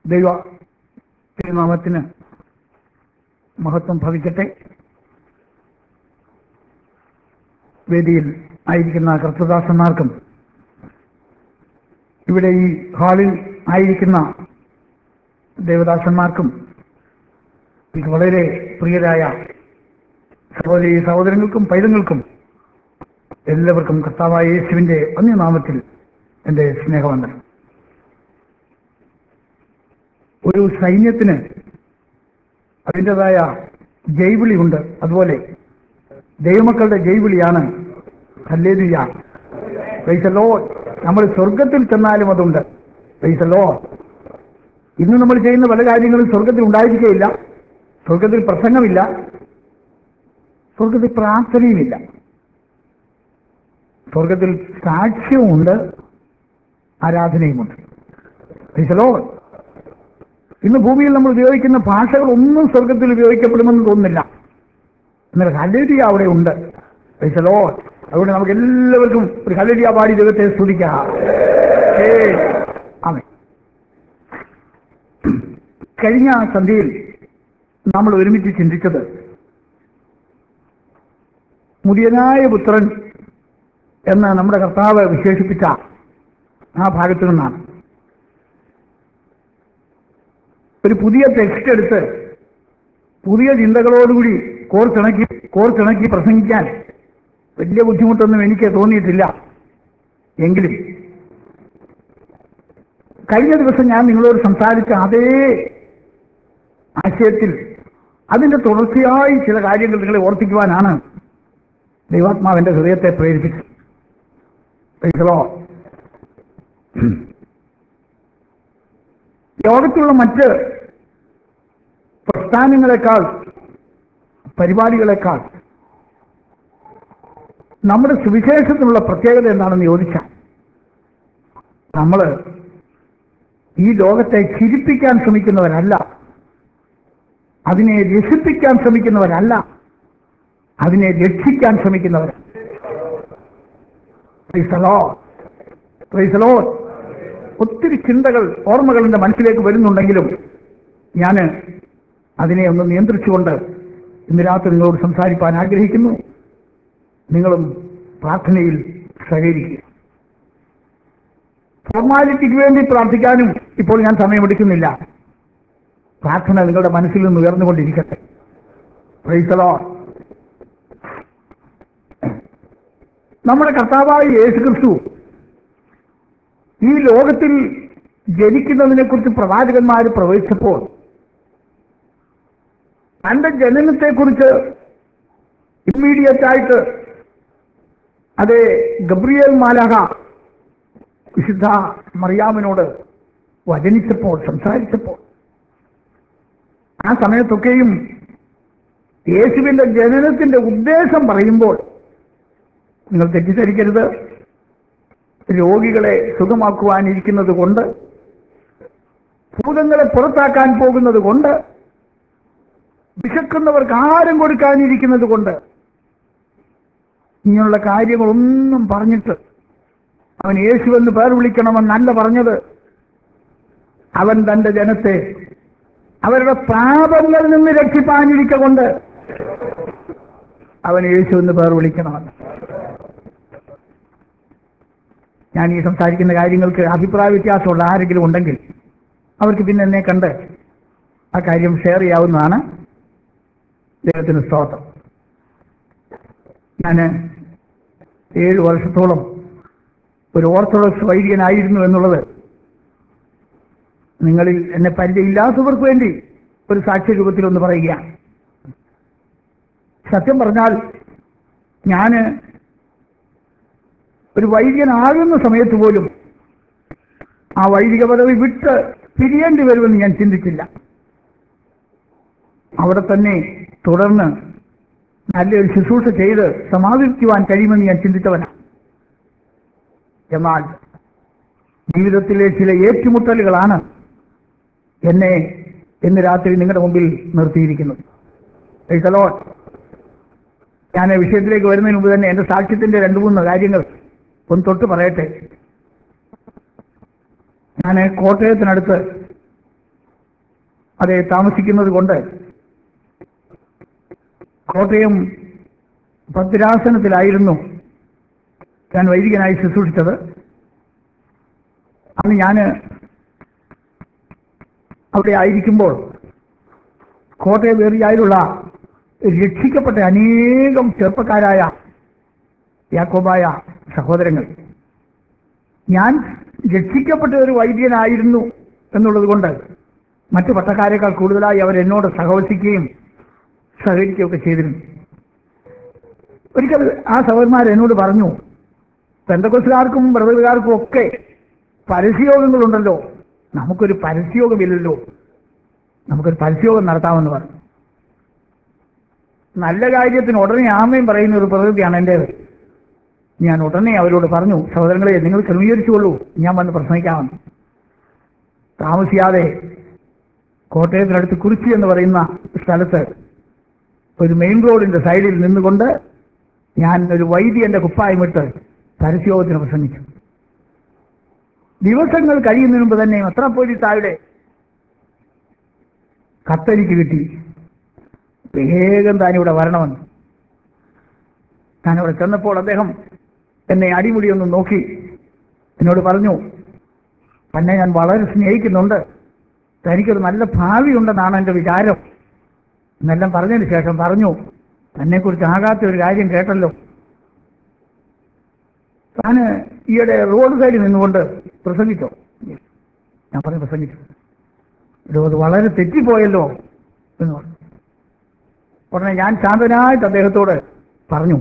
ദൈവ തിരുനാമത്തിന് മഹത്വം ഭവിക്കട്ടെ വേദിയിൽ ആയിരിക്കുന്ന കർത്തദാസന്മാർക്കും ഇവിടെ ഈ ഹാളിൽ ആയിരിക്കുന്ന ദേവദാസന്മാർക്കും എനിക്ക് വളരെ പ്രിയരായ സഹോദരി സഹോദരങ്ങൾക്കും പൈതങ്ങൾക്കും എല്ലാവർക്കും കർത്താവായ യേശുവിന്റെ അന്യനാമത്തിൽ എൻ്റെ സ്നേഹവന്ദനം ഒരു സൈന്യത്തിന് അതിൻ്റെതായ ജൈവിളിയുണ്ട് അതുപോലെ ദൈവമക്കളുടെ ജൈവിളിയാണ് ഹല്ലേലൂയ പൈസലോ നമ്മൾ സ്വർഗത്തിൽ ചെന്നാലും അതുണ്ട് പൈസലോ ഇന്ന് നമ്മൾ ചെയ്യുന്ന പല കാര്യങ്ങളും സ്വർഗത്തിൽ ഉണ്ടായിരിക്കുകയില്ല സ്വർഗത്തിൽ പ്രസംഗമില്ല സ്വർഗത്തിൽ പ്രാർത്ഥനയുമില്ല സ്വർഗത്തിൽ സാക്ഷ്യവുമുണ്ട് ആരാധനയുമുണ്ട് പൈസലോ ഇന്ന് ഭൂമിയിൽ നമ്മൾ ഉപയോഗിക്കുന്ന ഭാഷകളൊന്നും സ്വർഗത്തിൽ ഉപയോഗിക്കപ്പെടുമെന്ന് തോന്നുന്നില്ല എന്നാൽ ഹലേരിയ അവിടെ ഉണ്ട് പൈസലോ അതുകൊണ്ട് നമുക്ക് എല്ലാവർക്കും ഒരു ഹലേരിയ പാടി ദൈവത്തെ സ്തുതിക്കാം ഏയ്. ആമേൻ. കഴിഞ്ഞ സന്ധ്യയിൽ നമ്മൾ ഒരുമിച്ച് ചിന്തിച്ചത് മുടിയനായ പുത്രൻ എന്ന് നമ്മുടെ കർത്താവ് വിശേഷിപ്പിച്ച ആ ഭാഗത്തു നിന്നാണ് ഒരു പുതിയ ടെക്സ്റ്റ് എടുത്ത് പുതിയ ചിന്തകളോടുകൂടി കോർത്തിണക്കി കോർത്തിണക്കി പ്രസംഗിക്കാൻ വലിയ ബുദ്ധിമുട്ടൊന്നും എനിക്ക് തോന്നിയിട്ടില്ല എങ്കിലും കഴിഞ്ഞ ദിവസം ഞാൻ നിങ്ങളോട് സംസാരിച്ച അതേ ആശയത്തിൽ അതിന്റെ തുടർച്ചയായി ചില കാര്യങ്ങൾ നിങ്ങളെ ഓർപ്പിക്കുവാനാണ് ദൈവാത്മാവിന്റെ ഹൃദയത്തെ പ്രേരിപ്പിച്ചത് Praise the Lord. ലോകത്തുള്ള മറ്റ് പ്രസ്ഥാനങ്ങളെക്കാൾ പരിപാടികളെക്കാൾ നമ്മുടെ സുവിശേഷത്തിനുള്ള പ്രത്യേകത എന്താണെന്ന് ചോദിച്ചാൽ നമ്മൾ ഈ ലോകത്തെ ചിരിപ്പിക്കാൻ ശ്രമിക്കുന്നവരല്ല അതിനെ രസിപ്പിക്കാൻ ശ്രമിക്കുന്നവരല്ല അതിനെ രക്ഷിക്കാൻ ശ്രമിക്കുന്നവർ Praise the Lord. Praise the Lord. ഒത്തിരി ചിന്തകൾ ഓർമ്മകൾ എൻ്റെ മനസ്സിലേക്ക് വരുന്നുണ്ടെങ്കിലും ഞാൻ അതിനെ ഒന്ന് നിയന്ത്രിച്ചുകൊണ്ട് ഇന്ന് രാത്രി നിങ്ങളോട് സംസാരിക്കാൻ ആഗ്രഹിക്കുന്നു നിങ്ങളും പ്രാർത്ഥനയിൽ സഹകരിക്കുക ഫോർമാലിറ്റിക്ക് വേണ്ടി പ്രാർത്ഥിക്കാനും ഇപ്പോൾ ഞാൻ സമയമെടുക്കുന്നില്ല പ്രാർത്ഥന നിങ്ങളുടെ മനസ്സിൽ നിന്ന് ഉയർന്നുകൊണ്ടിരിക്കട്ടെ പ്രൈസലോ നമ്മുടെ കർത്താവായ യേശു ക്രിസ്തു ഈ ലോകത്തിൽ ജനിക്കുന്നതിനെ കുറിച്ച് പ്രവാചകന്മാർ പ്രവചിച്ചപ്പോൾ തന്റെ ജനനത്തെക്കുറിച്ച് ഇമ്മീഡിയറ്റ് ആയിട്ട് അതേ ഗബ്രിയേൽ മാലാഹ വിശുദ്ധ മറിയാമിനോട് വചനിച്ചപ്പോൾ സംസാരിച്ചപ്പോൾ ആ സമയത്തൊക്കെയും യേശുവിന്റെ ജനനത്തിന്റെ ഉദ്ദേശം പറയുമ്പോൾ നിങ്ങൾ തെറ്റിദ്ധരിക്കരുത് രോഗികളെ സുഖമാക്കുവാനിരിക്കുന്നത് കൊണ്ട് ഭൂതങ്ങളെ പുറത്താക്കാൻ പോകുന്നത് കൊണ്ട് വിശക്കുന്നവർക്ക് ആഹാരം കൊടുക്കാനിരിക്കുന്നത് കൊണ്ട് ഇങ്ങനെയുള്ള കാര്യങ്ങളൊന്നും പറഞ്ഞിട്ട് അവൻ യേശുവെന്ന് പേർ വിളിക്കണമെന്നല്ല പറഞ്ഞത് അവൻ തന്റെ ജനത്തെ അവരുടെ പാപങ്ങളിൽ നിന്ന് രക്ഷിപ്പാനിരിക്കൊണ്ട് അവൻ യേശു എന്ന് പേർ വിളിക്കണമെന്ന് ഞാൻ ഈ സംസാരിക്കുന്ന കാര്യങ്ങൾക്ക് അഭിപ്രായ വ്യത്യാസമുള്ള ആരെങ്കിലും ഉണ്ടെങ്കിൽ അവർക്ക് പിന്നെ എന്നെ കണ്ട് ആ കാര്യം ഷെയർ ചെയ്യാവുന്നതാണ് ദൈവത്തിന് സ്തോത്രം ഞാൻ ഏഴ് വർഷത്തോളം ഒരു ഓർത്തഡോക്സ് വൈദികനായിരുന്നു എന്നുള്ളത് നിങ്ങളിൽ എന്നെ പരിചയമില്ലാത്തവർക്ക് വേണ്ടി ഒരു സാക്ഷ്യ രൂപത്തിലൊന്ന് പറയുകയാണ് സത്യം പറഞ്ഞാൽ ഞാൻ ഒരു വൈദികനാകുന്ന സമയത്ത് പോലും ആ വൈദിക പദവി വിട്ട് പിരിയേണ്ടി വരുമെന്ന് ഞാൻ ചിന്തിച്ചില്ല അവിടെ തന്നെ തുടർന്ന് നല്ലൊരു ശുശ്രൂഷ ചെയ്ത് സമാപിക്കുവാൻ കഴിയുമെന്ന് ഞാൻ ചിന്തിച്ചവനാണ് എന്നാൽ ജീവിതത്തിലെ ചില ഏറ്റുമുട്ടലുകളാണ് എന്നെ ഇന്ന് രാത്രി നിങ്ങളുടെ മുമ്പിൽ നിർത്തിയിരിക്കുന്നത് Praise the Lord. ഞാൻ വിഷയത്തിലേക്ക് വരുന്നതിന് മുമ്പ് തന്നെ എന്റെ സാക്ഷ്യത്തിന്റെ രണ്ടു മൂന്ന് കാര്യങ്ങൾ ഒന്ന് തൊട്ട് പറയട്ടെ ഞാൻ കോട്ടയത്തിനടുത്ത് അതെ താമസിക്കുന്നത് കൊണ്ട് കോട്ടയം ഭദ്രാസനത്തിലായിരുന്നു ഞാൻ വൈദികനായി ശുശ്രൂഷിച്ചത് അന്ന് ഞാൻ അവിടെ ആയിരിക്കുമ്പോൾ കോട്ടയം ഏറിയായുള്ള രക്ഷിക്കപ്പെട്ട അനേകം ചെറുപ്പക്കാരായ യാക്കോബായ സഹോദരങ്ങൾ ഞാൻ രക്ഷിക്കപ്പെട്ട ഒരു വൈദ്യനായിരുന്നു എന്നുള്ളത് കൊണ്ട് മറ്റു പട്ടക്കാരേക്കാൾ കൂടുതലായി അവർ എന്നോട് സഹവസിക്കുകയും സഹകരിക്കുകയൊക്കെ ചെയ്തിരുന്നു ഒരിക്കൽ ആ സഹോദരന്മാർ എന്നോട് പറഞ്ഞു പെന്തക്കൊസുകാർക്കും ബ്രദറുകാർക്കും ഒക്കെ പരസ്യയോഗങ്ങളുണ്ടല്ലോ നമുക്കൊരു പരസ്യയോഗമില്ലല്ലോ നമുക്കൊരു പരസ്യയോഗം നടത്താമെന്ന് പറഞ്ഞു നല്ല കാര്യത്തിന് ഉടനെ ആമയും പറയുന്ന ഒരു പ്രകൃതിയാണ് എൻ്റേത് ഞാൻ ഉടനെ അവരോട് പറഞ്ഞു സഹോദരങ്ങളെ നിങ്ങൾ ക്രമീകരിച്ചുകൊള്ളൂ ഞാൻ വന്ന് പ്രസംഗിക്കാമെന്ന് താമസിയാതെ കോട്ടയത്തിനടുത്ത് കുറിച്ചി എന്ന് പറയുന്ന സ്ഥലത്ത് ഒരു മെയിൻ റോഡിന്റെ സൈഡിൽ നിന്നുകൊണ്ട് ഞാൻ ഒരു വൈദ്യന്റെ കുപ്പായമിട്ട് പരസ്യോഗത്തിന് പ്രസംഗിച്ചു ദിവസങ്ങൾ കഴിയുന്നതിന് മുമ്പ് തന്നെ മെത്രാപ്പോലീസായുടെ കത്തെനിക്ക് കിട്ടി വേഗം താനിവിടെ വരണമെന്ന് ഞാനിവിടെ ചെന്നപ്പോൾ അദ്ദേഹം എന്നെ അടിമുടി ഒന്ന് നോക്കി എന്നോട് പറഞ്ഞു തന്നെ ഞാൻ വളരെ സ്നേഹിക്കുന്നുണ്ട് തനിക്കൊരു നല്ല ഭാവിയുണ്ടെന്നാണ് എൻ്റെ വിചാരം എന്നെല്ലാം പറഞ്ഞതിന് ശേഷം പറഞ്ഞു തന്നെക്കുറിച്ച് ആകാത്ത ഒരു കാര്യം കേട്ടല്ലോ താന് ഈയിടെ റോഡ് സൈഡിൽ നിന്നുകൊണ്ട് പ്രസംഗിച്ചോ ഞാൻ പറഞ്ഞു പ്രസംഗിച്ചു എടോ അത് വളരെ തെറ്റിപ്പോയല്ലോ എന്ന് പറഞ്ഞു ഉടനെ ഞാൻ ശാന്തനായിട്ട് അദ്ദേഹത്തോട് പറഞ്ഞു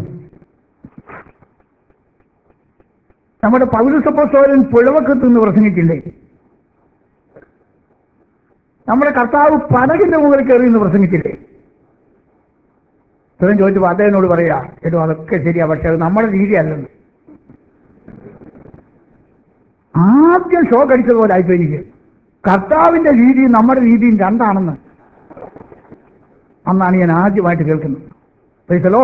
നമ്മുടെ പൗരസപ്പോസ്തോലൻ പുഴവക്കത്ത് നിന്ന് പ്രസംഗിച്ചില്ലേ നമ്മുടെ കർത്താവ് പടകിന്റെ മുകളിൽ കയറി എന്ന് പ്രസംഗിച്ചില്ലേ ഇത്രയും ചോദിച്ചപ്പോൾ അദ്ദേഹത്തിനോട് പറയാ കേട്ടോ അതൊക്കെ ശരിയാ പക്ഷെ അത് നമ്മുടെ രീതിയല്ലെന്ന് ആദ്യം ഷോക്ക് അടിച്ചതുപോലെ ആയിപ്പോ എനിക്ക് കർത്താവിന്റെ രീതിയും നമ്മുടെ രീതിയും രണ്ടാണെന്ന് അന്നാണ് ഞാൻ ആദ്യമായിട്ട് കേൾക്കുന്നത് പൈസലോ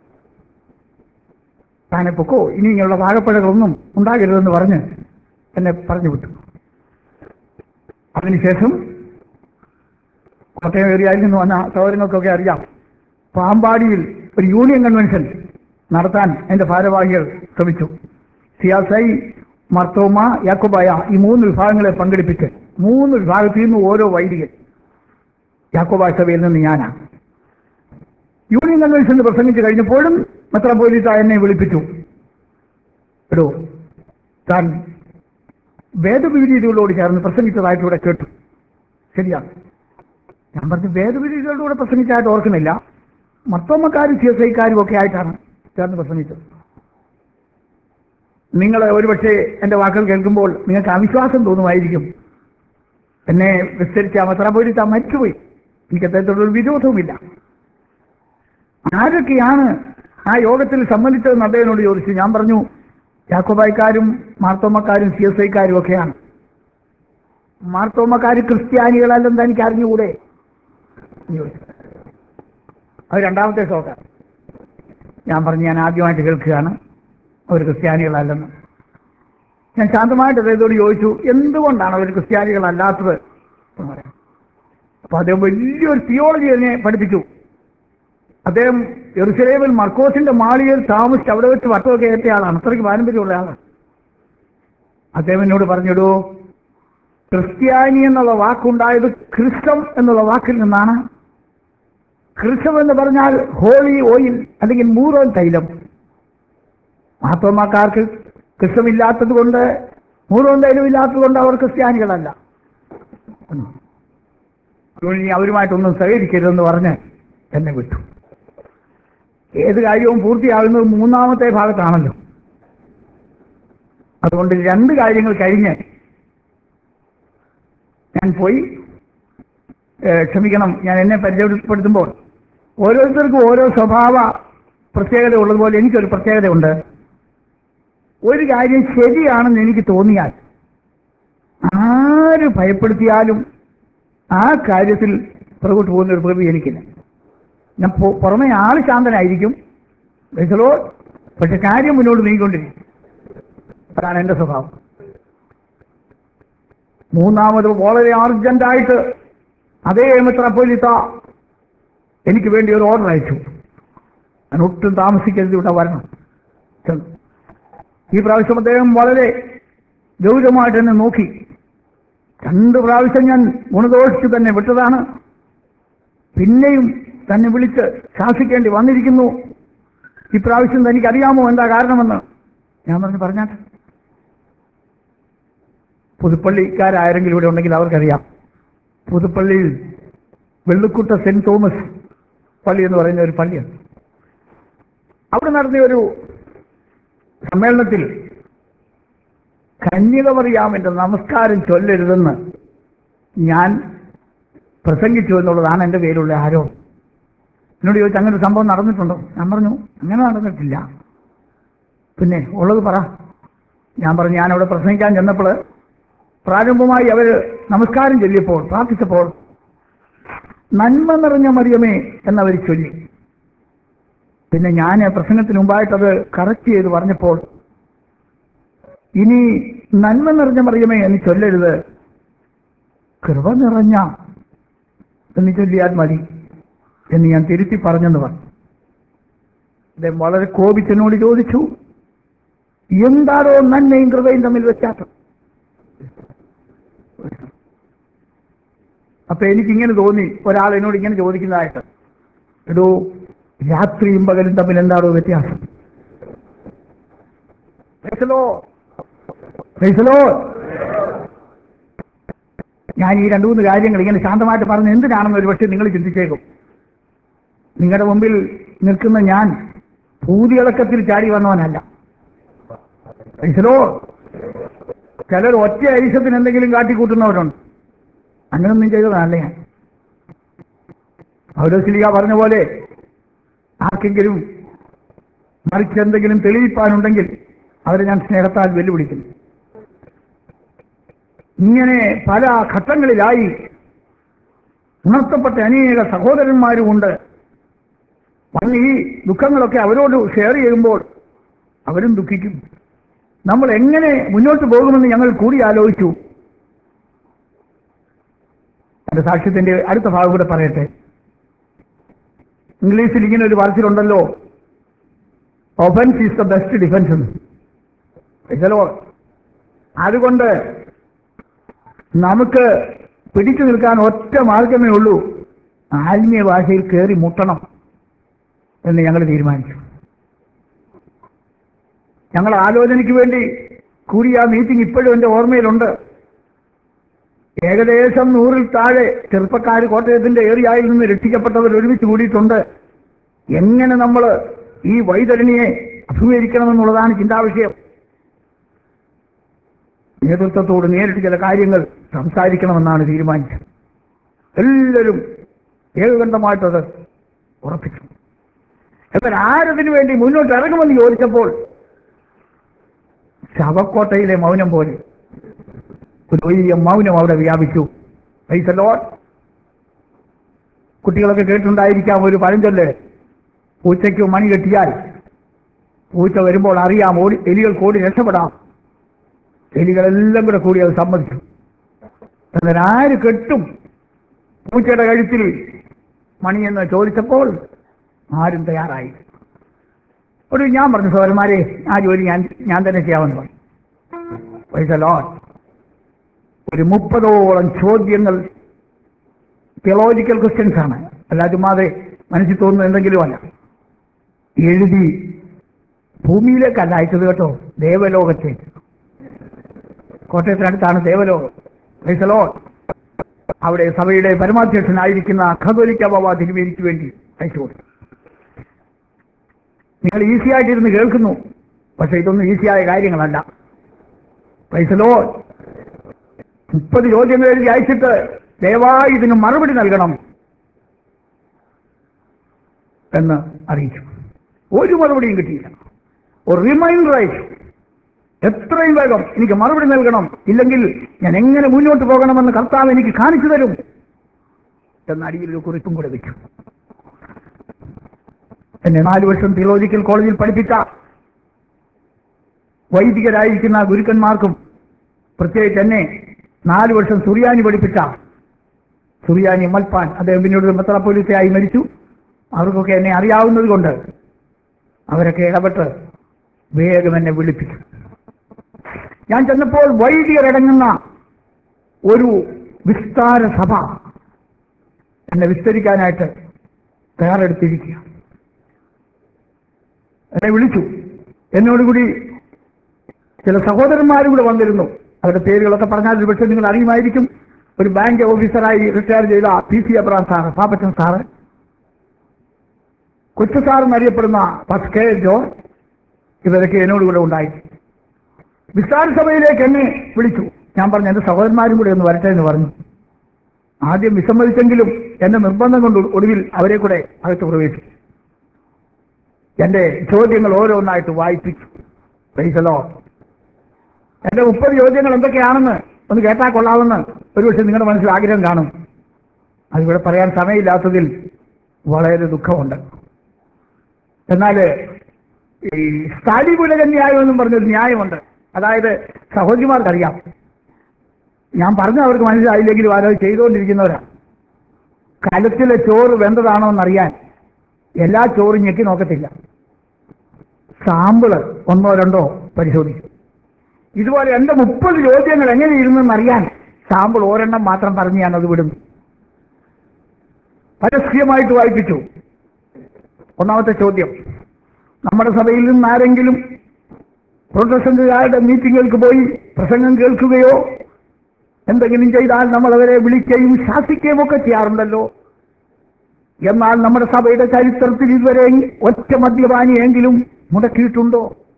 താനെ പൊക്കോ ഇനി ഇങ്ങനെയുള്ള വാഴപ്പഴകളൊന്നും ഉണ്ടാകരുതെന്ന് പറഞ്ഞ് എന്നെ പറഞ്ഞു വിട്ടു അതിനുശേഷം കോട്ടയം ഏരിയയിൽ നിന്ന് വന്ന സഹോദരങ്ങൾക്കൊക്കെ അറിയാം പാമ്പാടിയിൽ ഒരു യൂണിയൻ കൺവെൻഷൻ നടത്താൻ എന്റെ ഭാരവാഹികൾ ശ്രമിച്ചു സിയാസൈ മർത്തോമ യാക്കോബായ ഈ മൂന്ന് വിഭാഗങ്ങളെ പങ്കെടുപ്പിച്ച് മൂന്ന് വിഭാഗത്തിൽ നിന്ന് ഓരോ വൈദികൻ യാക്കോബായ സഭയിൽ നിന്ന് ഞാനാണ് യൂണിയൻ കൺവെൻഷനിൽ പ്രസംഗിച്ച് കഴിഞ്ഞപ്പോഴും മെത്രാപോലീത്ത എന്നെ വിളിപ്പിച്ചു എടോ താൻ വേദവിരീതികളോട് ചേർന്ന് പ്രസംഗിച്ചതായിട്ട് ഇവിടെ കേട്ടു ശരിയാണ് ഞാൻ പറഞ്ഞു വേദവിരീതികളുടെ പ്രസംഗിച്ചായിട്ട് ഓർക്കുന്നില്ല മർത്തോമ്മക്കാരും സി എസ് ഐക്കാരും ഒക്കെ ആയിട്ടാണ് ചേർന്ന് പ്രസംഗിച്ചത് നിങ്ങൾ ഒരുപക്ഷെ എൻ്റെ വാക്കുകൾ കേൾക്കുമ്പോൾ നിങ്ങൾക്ക് അവിശ്വാസം തോന്നുമായിരിക്കും എന്നെ വിസ്തരിച്ച മെത്രാപോലീത്ത മരിച്ചുപോയി എനിക്ക് അദ്ദേഹത്തോടൊരു വിരോധവുമില്ല ആരൊക്കെയാണ് ആ യോഗത്തിൽ സംബന്ധിച്ചതെന്ന് അദ്ദേഹത്തിനോട് ചോദിച്ചു ഞാൻ പറഞ്ഞു യാക്കോബായ്ക്കാരും മാർത്തോമ്മക്കാരും സി എസ് ഐക്കാരും ഒക്കെയാണ് മാർത്തോമ്മക്കാര് ക്രിസ്ത്യാനികളല്ലെന്ന് എനിക്ക് അറിഞ്ഞുകൂടെ എന്ന് ചോദിച്ചു. അത് രണ്ടാമത്തെ ഷോക്കാണ് ഞാൻ പറഞ്ഞു ഞാൻ ആദ്യമായിട്ട് കേൾക്കുകയാണ് അവർ ക്രിസ്ത്യാനികളല്ലെന്ന് ഞാൻ ശാന്തമായിട്ട് അദ്ദേഹത്തോട് ചോദിച്ചു എന്തുകൊണ്ടാണ് അവർ ക്രിസ്ത്യാനികളല്ലാത്തത് എന്ന് പറയാം അപ്പൊ അദ്ദേഹം വലിയൊരു തിയോളജി എന്നെ പഠിപ്പിച്ചു അദ്ദേഹം എറുസലേമിൽ മർക്കോസിന്റെ മാളികയിൽ താമസിച്ച് അവിടെ വെച്ച് വട്ടമൊക്കെ ഏറ്റ ആളാണ് അത്രയ്ക്ക് പാരമ്പര്യമുള്ള ആളാണ് അദ്ദേഹം എന്നോട് പറഞ്ഞിടൂ ക്രിസ്ത്യാനി എന്നുള്ള വാക്കുണ്ടായത് ക്രിസ്തം എന്നുള്ള വാക്കിൽ നിന്നാണ് ക്രിസ്തം എന്ന് പറഞ്ഞാൽ ഹോളി ഓയിൽ അല്ലെങ്കിൽ മൂറോൻ തൈലം മാത്തോമാക്കാർക്ക് ക്രിസ്തമില്ലാത്തത് കൊണ്ട് മൂറോൻ തൈലം ഇല്ലാത്തത് കൊണ്ട് അവർ ക്രിസ്ത്യാനികളല്ല അതുകൊണ്ട് ഇനി അവരുമായിട്ടൊന്നും സഹകരിക്കരുതെന്ന് പറഞ്ഞ് എന്നെ വിട്ടു ഏത് കാര്യവും പൂർത്തിയാകുന്നത് മൂന്നാമത്തെ ഭാഗത്താണല്ലോ അതുകൊണ്ട് രണ്ട് കാര്യങ്ങൾ കഴിഞ്ഞ് ഞാൻ പോയി ഏഹ്, ക്ഷമിക്കണം ഞാൻ എന്നെ പരിചയപ്പെടുത്തുമ്പോൾ ഓരോരുത്തർക്കും ഓരോ സ്വഭാവ പ്രത്യേകത ഉള്ളതുപോലെ എനിക്കൊരു പ്രത്യേകതയുണ്ട് ഒരു കാര്യം ശരിയാണെന്ന് എനിക്ക് തോന്നിയാൽ ആര് ഭയപ്പെടുത്തിയാലും ആ കാര്യത്തിൽ പുറകോട്ട് പോകുന്ന ഒരു പ്രകൃതി എനിക്കില്ല ഞാൻ പൊ- പുറമെ ആള് ശാന്തനായിരിക്കും ബൈസലോ പക്ഷെ കാര്യം മുന്നോട്ട് നീങ്ങിക്കൊണ്ടിരിക്കും അതാണ് എന്റെ സ്വഭാവം മൂന്നാമത് വളരെ അർജന്റായിട്ട് അതേ മെത്രാപ്പോലിത്ത എനിക്ക് വേണ്ടി ഒരു ഓർഡർ അയച്ചു ഞാൻ ഒട്ടും താമസിക്കരുത് ഇവിടെ വരണം ചെന്നു. ഈ പ്രാവശ്യം അദ്ദേഹം വളരെ ഗൗരവമായിട്ട് എന്നെ നോക്കി രണ്ട് പ്രാവശ്യം ഞാൻ ഗുണദോഷിച്ച് തന്നെ വിട്ടതാണ് പിന്നെയും തന്നെ വിളിച്ച് ശാസിക്കേണ്ടി വന്നിരിക്കുന്നു ഇപ്രാവശ്യം തനിക്ക് അറിയാമോ എന്താ കാരണമെന്ന് ഞാൻ പറഞ്ഞു പറഞ്ഞാട്ടെ പുതുപ്പള്ളിക്കാരാരെങ്കിലും ഇവിടെ ഉണ്ടെങ്കിൽ അവർക്കറിയാം പുതുപ്പള്ളിയിൽ വെള്ളിക്കുട്ട സെന്റ് തോമസ് പള്ളി എന്ന് പറയുന്ന ഒരു പള്ളിയാണ് അവിടെ നടത്തിയ ഒരു സമ്മേളനത്തിൽ കന്യകമറിയാമിന്റെ നമസ്കാരം ചൊല്ലരുതെന്ന് ഞാൻ പ്രസംഗിച്ചു എന്നുള്ളതാണ് എൻ്റെ പേരുള്ള ആരോപണം എന്നോട് ചോദിച്ചു അങ്ങനെ ഒരു സംഭവം നടന്നിട്ടുണ്ടോ ഞാൻ പറഞ്ഞു അങ്ങനെ നടന്നിട്ടില്ല പിന്നെ ഉള്ളത് പറ ഞാൻ പറഞ്ഞു ഞാൻ അവിടെ പ്രസംഗിക്കാൻ ചെന്നപ്പോൾ പ്രാരംഭമായി അവർ നമസ്കാരം ചൊല്ലിയപ്പോൾ പ്രാർത്ഥിച്ചപ്പോൾ നന്മ നിറഞ്ഞ മറിയമേ എന്നവർ ചൊല്ലി പിന്നെ ഞാൻ പ്രസംഗത്തിന് മുമ്പായിട്ടത് കറക്റ്റ് ചെയ്ത് പറഞ്ഞപ്പോൾ ഇനി നന്മ നിറഞ്ഞ മറിയമേ എന്ന് ചൊല്ലരുത് കൃപ നിറഞ്ഞ എന്ന് ചൊല്ലിയാൽ മതി എന്ന് ഞാൻ തിരുത്തി പറഞ്ഞെന്ന് പറഞ്ഞു അദ്ദേഹം വളരെ കോപിച്ചനോട് ചോദിച്ചു എന്താണോ നന്മയും കൃപയും തമ്മിൽ വ്യത്യാസം അപ്പൊ എനിക്കിങ്ങനെ തോന്നി ഒരാൾ എന്നോട് ഇങ്ങനെ ചോദിക്കുന്നതായിട്ട് എടോ രാത്രിയും പകലും തമ്മിൽ എന്താണോ വ്യത്യാസം Praise the Lord. Praise the Lord. ഞാൻ ഈ രണ്ടു മൂന്ന് കാര്യങ്ങൾ ഇങ്ങനെ ശാന്തമായിട്ട് പറഞ്ഞ് എന്തിനാണെന്ന് ഒരു പക്ഷേ നിങ്ങൾ ചിന്തിച്ചേക്കും നിങ്ങളുടെ മുമ്പിൽ നിൽക്കുന്ന ഞാൻ ഭൂതിയിളക്കത്തിൽ ചാടി വന്നവനല്ല Praise the Lord. ചിലർ ഒറ്റ ഐശ്വത്തിന് എന്തെങ്കിലും കാട്ടിക്കൂട്ടുന്നവരുണ്ട് അങ്ങനൊന്നും ചെയ്തതല്ല ഞാൻ പൗലോസ്ലിക പറഞ്ഞ പോലെ ആർക്കെങ്കിലും മറിച്ച് എന്തെങ്കിലും തെളിയിപ്പാനുണ്ടെങ്കിൽ അവരെ ഞാൻ സ്നേഹത്താൽ വെല്ലുവിളിക്കുന്നു ഇങ്ങനെ പല ഘട്ടങ്ങളിലായി ഉണർത്തപ്പെട്ട അനേക സഹോദരന്മാരുമുണ്ട് വന്ന് ഈ ദുഃഖങ്ങളൊക്കെ അവരോട് ഷെയർ ചെയ്യുമ്പോൾ അവരും ദുഃഖിക്കും നമ്മൾ എങ്ങനെ മുന്നോട്ട് പോകുമെന്ന് ഞങ്ങൾ കൂടി ആലോചിച്ചു എന്റെ സാക്ഷ്യത്തിന്റെ അടുത്ത ഭാഗം കൂടെ പറയട്ടെ ഇംഗ്ലീഷിൽ ഇങ്ങനെ ഒരു പറച്ചിലുണ്ടല്ലോ offence is the best defence എന്ന് അതുകൊണ്ട് നമുക്ക് പിടിച്ചു നിൽക്കാൻ ഒറ്റ മാർഗമേ ഉള്ളൂ ആത്മീയ ഭാഷയിൽ കയറി മുട്ടണം എന്ന് ഞങ്ങൾ തീരുമാനിച്ചു ഞങ്ങൾ ആലോചനയ്ക്ക് വേണ്ടി കൂടിയ ആ മീറ്റിംഗ് ഇപ്പോഴും എൻ്റെ ഓർമ്മയിലുണ്ട് ഏകദേശം നൂറിൽ താഴെ ചെറുപ്പക്കാർ കോട്ടയത്തിന്റെ ഏറിയയിൽ നിന്ന് രക്ഷിക്കപ്പെട്ടവർ ഒരുമിച്ച് കൂടിയിട്ടുണ്ട് എങ്ങനെ നമ്മൾ ഈ വൈതരണിയെ അഭിമുഖീകരിക്കണമെന്നുള്ളതാണ് ചിന്താവിഷയം നേതൃത്വത്തോട് നേരിട്ട് ചില കാര്യങ്ങൾ സംസാരിക്കണമെന്നാണ് തീരുമാനിച്ചത് എല്ലാവരും ഏകകണ്ഠമായിട്ടത് ഉറപ്പിച്ചു എന്നാൽ ആരതിനു വേണ്ടി മുന്നോട്ട് ഇറങ്ങുമെന്ന് ചോദിച്ചപ്പോൾ ശവക്കോട്ടയിലെ മൗനം പോലെ ഒരു വലിയ മൗനം അവിടെ വ്യാപിച്ചു പൈസല്ലോ കുട്ടികളൊക്കെ കേട്ടിട്ടുണ്ടായിരിക്കാം ഒരു പഴഞ്ചൊല്ല് പൂച്ചയ്ക്ക് മണി കെട്ടിയാൽ പൂച്ച വരുമ്പോൾ അറിയാം ഓടി എലികൾക്ക് ഓടി രക്ഷപ്പെടാം എലികളെല്ലാം കൂടെ കൂടി അത് സമ്മതിച്ചു എന്നാൽ ആര് കെട്ടും പൂച്ചയുടെ കഴുത്തിൽ മണിയെന്ന് ചോദിച്ചപ്പോൾ ആരും തയ്യാറായി ഒരു ഞാൻ പറഞ്ഞു സോദരന്മാരെ ആ ജോലി ഞാൻ ഞാൻ തന്നെ ചെയ്യാമെന്ന് പറഞ്ഞു പൈസ ലോൺ ഒരു മുപ്പതോളം ചോദ്യങ്ങൾ തിയോളജിക്കൽ ക്വസ്റ്റ്യൻസ് ആണ് അല്ല ചുമ്മാതെ മനസ്സിൽ തോന്നുന്ന എന്തെങ്കിലും അല്ല എഴുതി ഭൂമിയിലേക്കല്ല അയച്ചത് കേട്ടോ ദേവലോകത്തേക്ക് കോട്ടയത്തിനടുത്താണ് ദേവലോകം പൈസലോ അവിടെ സഭയുടെ പരമാധ്യക്ഷനായിരിക്കുന്ന ഖതോലിക്ക ബാബ തിരുമേനിക്ക് വേണ്ടി അയച്ചു കൊടുത്തു നിങ്ങൾ ഈസി ആയിട്ടിരുന്ന് കേൾക്കുന്നു പക്ഷെ ഇതൊന്നും ഈസിയായ കാര്യങ്ങളല്ല പൈസലോ മുപ്പത് ചോദ്യങ്ങൾ എഴുതി അയച്ചിട്ട് ദയവായി ഇതിന് മറുപടി നൽകണം എന്ന് അറിയിച്ചു ഒരു മറുപടിയും കിട്ടിയില്ല ഒരു റിമൈൻഡർ അയച്ചു എത്രയും വേഗം എനിക്ക് മറുപടി നൽകണം ഇല്ലെങ്കിൽ ഞാൻ എങ്ങനെ മുന്നോട്ട് പോകണമെന്ന് കർത്താവ് എനിക്ക് കാണിച്ചു തരും എന്ന അടിയിൽ ഒരു കുറിപ്പും കൂടെ വെച്ചു എന്നെ നാല് വർഷം തിയോളജിക്കൽ കോളേജിൽ പഠിപ്പിച്ച വൈദികരായിരിക്കുന്ന ഗുരുക്കന്മാർക്കും പ്രത്യേകിച്ച് എന്നെ നാല് വർഷം സുറിയാനി പഠിപ്പിച്ച സുറിയാനി മൽപ്പാൻ അദ്ദേഹം പിന്നീട് ഒരു മെത്രാപ്പൊലിത്തയായി മരിച്ചു അവർക്കൊക്കെ എന്നെ അറിയാവുന്നത് കൊണ്ട് അവരൊക്കെ ഇടപെട്ട് വേഗം എന്നെ വിളിപ്പിച്ചു ഞാൻ ചെന്നപ്പോൾ വൈദികരടങ്ങുന്ന ഒരു വിസ്താര സഭ എന്നെ വിസ്തരിക്കാനായിട്ട് തയ്യാറെടുത്തിരിക്കുക എന്നെ വിളിച്ചു എന്നോടുകൂടി ചില സഹോദരന്മാരും കൂടെ വന്നിരുന്നു അവരുടെ പേരുകളൊക്കെ പറഞ്ഞാൽ ഒരുപക്ഷെ നിങ്ങൾ അറിയുമായിരിക്കും ഒരു ബാങ്ക് ഓഫീസറായി റിട്ടയർ ചെയ്ത P C Abram sir Pappachan sir കൊച്ചു സാർ എന്നറിയപ്പെടുന്ന ഫസ്റ്റ് കെ ജോൺ ഇവരൊക്കെ എന്നോടുകൂടെ ഉണ്ടായി വിസ്താര സഭയിലേക്ക് എന്നെ വിളിച്ചു ഞാൻ പറഞ്ഞു എന്റെ സഹോദരന്മാരും കൂടെ ഒന്ന് വരട്ടെ എന്ന് പറഞ്ഞു ആദ്യം വിസമ്മതിച്ചെങ്കിലും എന്റെ നിർബന്ധം കൊണ്ട് ഒടുവിൽ അവരെ കൂടെ അകത്ത് പ്രവേശിച്ചു എന്റെ ചോദ്യങ്ങൾ ഓരോന്നായിട്ട് വായിപ്പിച്ചു പൈസലോ എന്റെ മുപ്പത് ചോദ്യങ്ങൾ എന്തൊക്കെയാണെന്ന് ഒന്ന് കേട്ടാൽ കൊള്ളാമെന്ന് ഒരുപക്ഷെ നിങ്ങളുടെ മനസ്സിൽ ആഗ്രഹം കാണും അതിവിടെ പറയാൻ സമയമില്ലാത്തതിൽ വളരെ ദുഃഖമുണ്ട് എന്നാൽ ഈ സ്ഥാലിപുലക ന്യായം എന്നും പറഞ്ഞൊരു ന്യായമുണ്ട് അതായത് സഹോദരിമാർക്കറിയാം ഞാൻ പറഞ്ഞ അവർക്ക് മനസ്സിലായില്ലെങ്കിലും ആരോ ചെയ്തുകൊണ്ടിരിക്കുന്നവരാണ് കലത്തിലെ ചോറ് വെന്തതാണോ എന്നറിയാൻ എല്ലാ ചോറും ഞെക്കി നോക്കത്തില്ല സാമ്പിള് ഒന്നോ രണ്ടോ പരിശോധിക്കും ഇതുപോലെ എന്റെ മുപ്പത് ചോദ്യങ്ങൾ എങ്ങനെ ഇരുന്നെന്നറിയാൻ സാമ്പിൾ ഒരെണ്ണം മാത്രം പറഞ്ഞ് ഞാൻ അത് വിടുന്നു പരസ്യമായിട്ട് വായിപ്പിച്ചു ഒന്നാമത്തെ ചോദ്യം നമ്മുടെ സഭയിൽ നിന്ന് ആരെങ്കിലും പ്രൊട്ടസ്റ്റന്റുകാരുടെ മീറ്റിങ്ങുകൾക്ക് പോയി പ്രസംഗം കേൾക്കുകയോ എന്തെങ്കിലും ചെയ്താൽ നമ്മൾ അവരെ വിളിക്കുകയും ശാസിക്കുകയും ഒക്കെ ചെയ്യാറുണ്ടല്ലോ എന്നാൽ നമ്മുടെ സഭയുടെ ചരിത്രത്തിൽ ഇതുവരെ ഒറ്റ മദ്യപാനിയെങ്കിലും മുടക്കിയിട്ടുണ്ടോ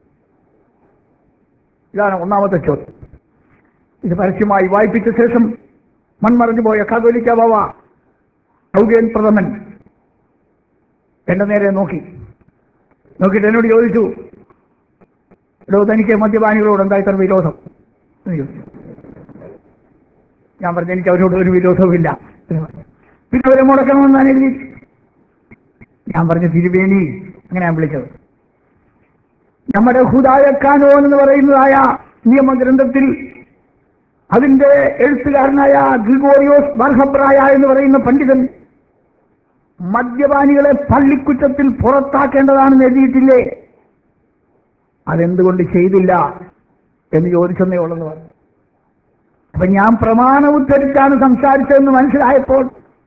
ഇതാണ് ഒന്നാമത്തെ ചോദ്യം ഇത് പരസ്യമായി വായിപ്പിച്ച ശേഷം മൺമറഞ്ഞു പോയ കാതോലിക്ക ബാവ ഔഗേൻ പ്രഥമൻ എന്റെ നേരെ നോക്കി നോക്കിയിട്ട് എന്നോട് ചോദിച്ചു എടോ തനിക്ക് മദ്യപാനികളോട് എന്താ ഇത്ര വിരോധം എന്ന് ചോദിച്ചു ഞാൻ പറഞ്ഞു എനിക്ക് അവരോട് ഒരു വിരോധവുമില്ല എന്ന് പറഞ്ഞു. പിന്നെ അവരെ മുടക്കണമെന്നാണ് എഴുതി ഞാൻ പറഞ്ഞു തിരുവേണി അങ്ങനെ ഞാൻ വിളിച്ചത് നമ്മുടെ ഹുദായ കാനോൻ എന്ന് പറയുന്നതായ നിയമഗ്രന്ഥത്തിൽ അതിന്റെ എഴുത്തുകാരനായ ഗ്രിഗോറിയോസ് ബർഹബ്രായ എന്ന് പറയുന്ന പണ്ഡിതൻ മദ്യപാനികളെ പള്ളിക്കുറ്റത്തിൽ പുറത്താക്കേണ്ടതാണെന്ന് എഴുതിയിട്ടില്ലേ അതെന്തുകൊണ്ട് ചെയ്തില്ല എന്ന് ചോദിച്ചെന്നേ ഉള്ളെന്ന് പറഞ്ഞു അപ്പൊ ഞാൻ പ്രമാണം ഉദ്ധരിച്ചാണ് സംസാരിച്ചതെന്ന് മനസ്സിലായപ്പോൾ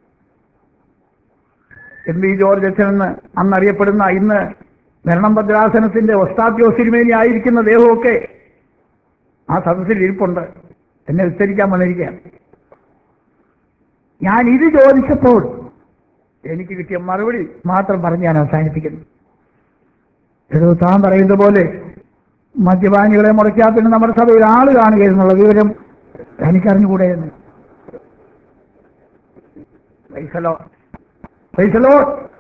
എം വി ജോർജ് അച്ഛനെന്ന് അന്നറിയപ്പെടുന്ന ഇന്ന് മരണം ഭദ്രാസനത്തിന്റെ ഒസ്താദ്യോ സിനിമേനി ആയിരിക്കുന്ന ദേഹമൊക്കെ ആ സദസ്സിൽ ഇരിപ്പുണ്ട് എന്നെ വിസ്തരിക്കാൻ വന്നിരിക്കുകയാണ് ഞാൻ ഇത് ചോദിച്ചപ്പോൾ എനിക്ക് കിട്ടിയ മറുപടി മാത്രം പറഞ്ഞ് ഞാൻ അവസാനിപ്പിക്കുന്നു എടോ താൻ പറയുന്നത് പോലെ മദ്യപാനികളെ മുടക്കിയാൽ പിന്നെ നമ്മുടെ സഭയിൽ ആള് കാണുക എന്നുള്ള വിവരം എനിക്കറിഞ്ഞുകൂടെ എന്ന് പൈസലോ പൈസലോ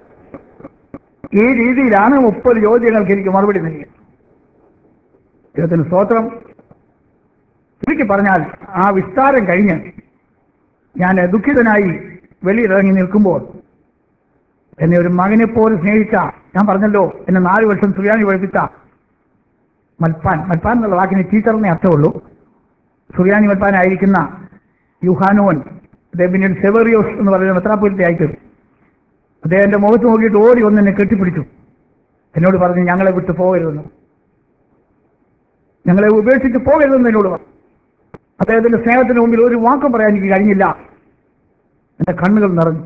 ഈ രീതിയിലാണ് മുപ്പത് ചോദ്യങ്ങൾക്ക് എനിക്ക് മറുപടി നൽകിയത് ദൈവത്തിന് സ്തോത്രം ചുരുക്കി പറഞ്ഞാൽ ആ വിസ്താരം കഴിഞ്ഞ് ഞാൻ ദുഃഖിതനായി വെളിയിലിറങ്ങി നിൽക്കുമ്പോൾ എന്നെ ഒരു മകനെ പോലെ സ്നേഹിച്ച ഞാൻ പറഞ്ഞല്ലോ എന്നെ നാല് വർഷം സുറിയാനി പഠിപ്പിച്ച മൽപ്പാൻ മൽപ്പാൻ എന്നുള്ള വാക്കിന് ടീച്ചറിനെ അർത്ഥമുള്ളൂ സുറിയാനി മൽപ്പാനായിരിക്കുന്ന യുഹാനോൻ അദ്ദേഹം പിന്നീട് സെവറിയോസ് എന്ന് പറയുന്ന മെത്രാപ്പൊലിത്തെ അയച്ചു അദ്ദേഹം എന്റെ മുഖത്ത് നോക്കിയിട്ട് ഓടി വന്ന് എന്നെ കെട്ടിപ്പിടിച്ചു എന്നോട് പറഞ്ഞു ഞങ്ങളെ വിട്ട് പോകരുതെന്ന് ഞങ്ങളെ ഉപേക്ഷിച്ച് പോകരുതെന്ന് എന്നോട് പറഞ്ഞു അദ്ദേഹത്തിന്റെ സ്നേഹത്തിന് മുമ്പിൽ ഒരു വാക്കും പറയാൻ എനിക്ക് കഴിഞ്ഞില്ല എന്റെ കണ്ണുകൾ നിറഞ്ഞു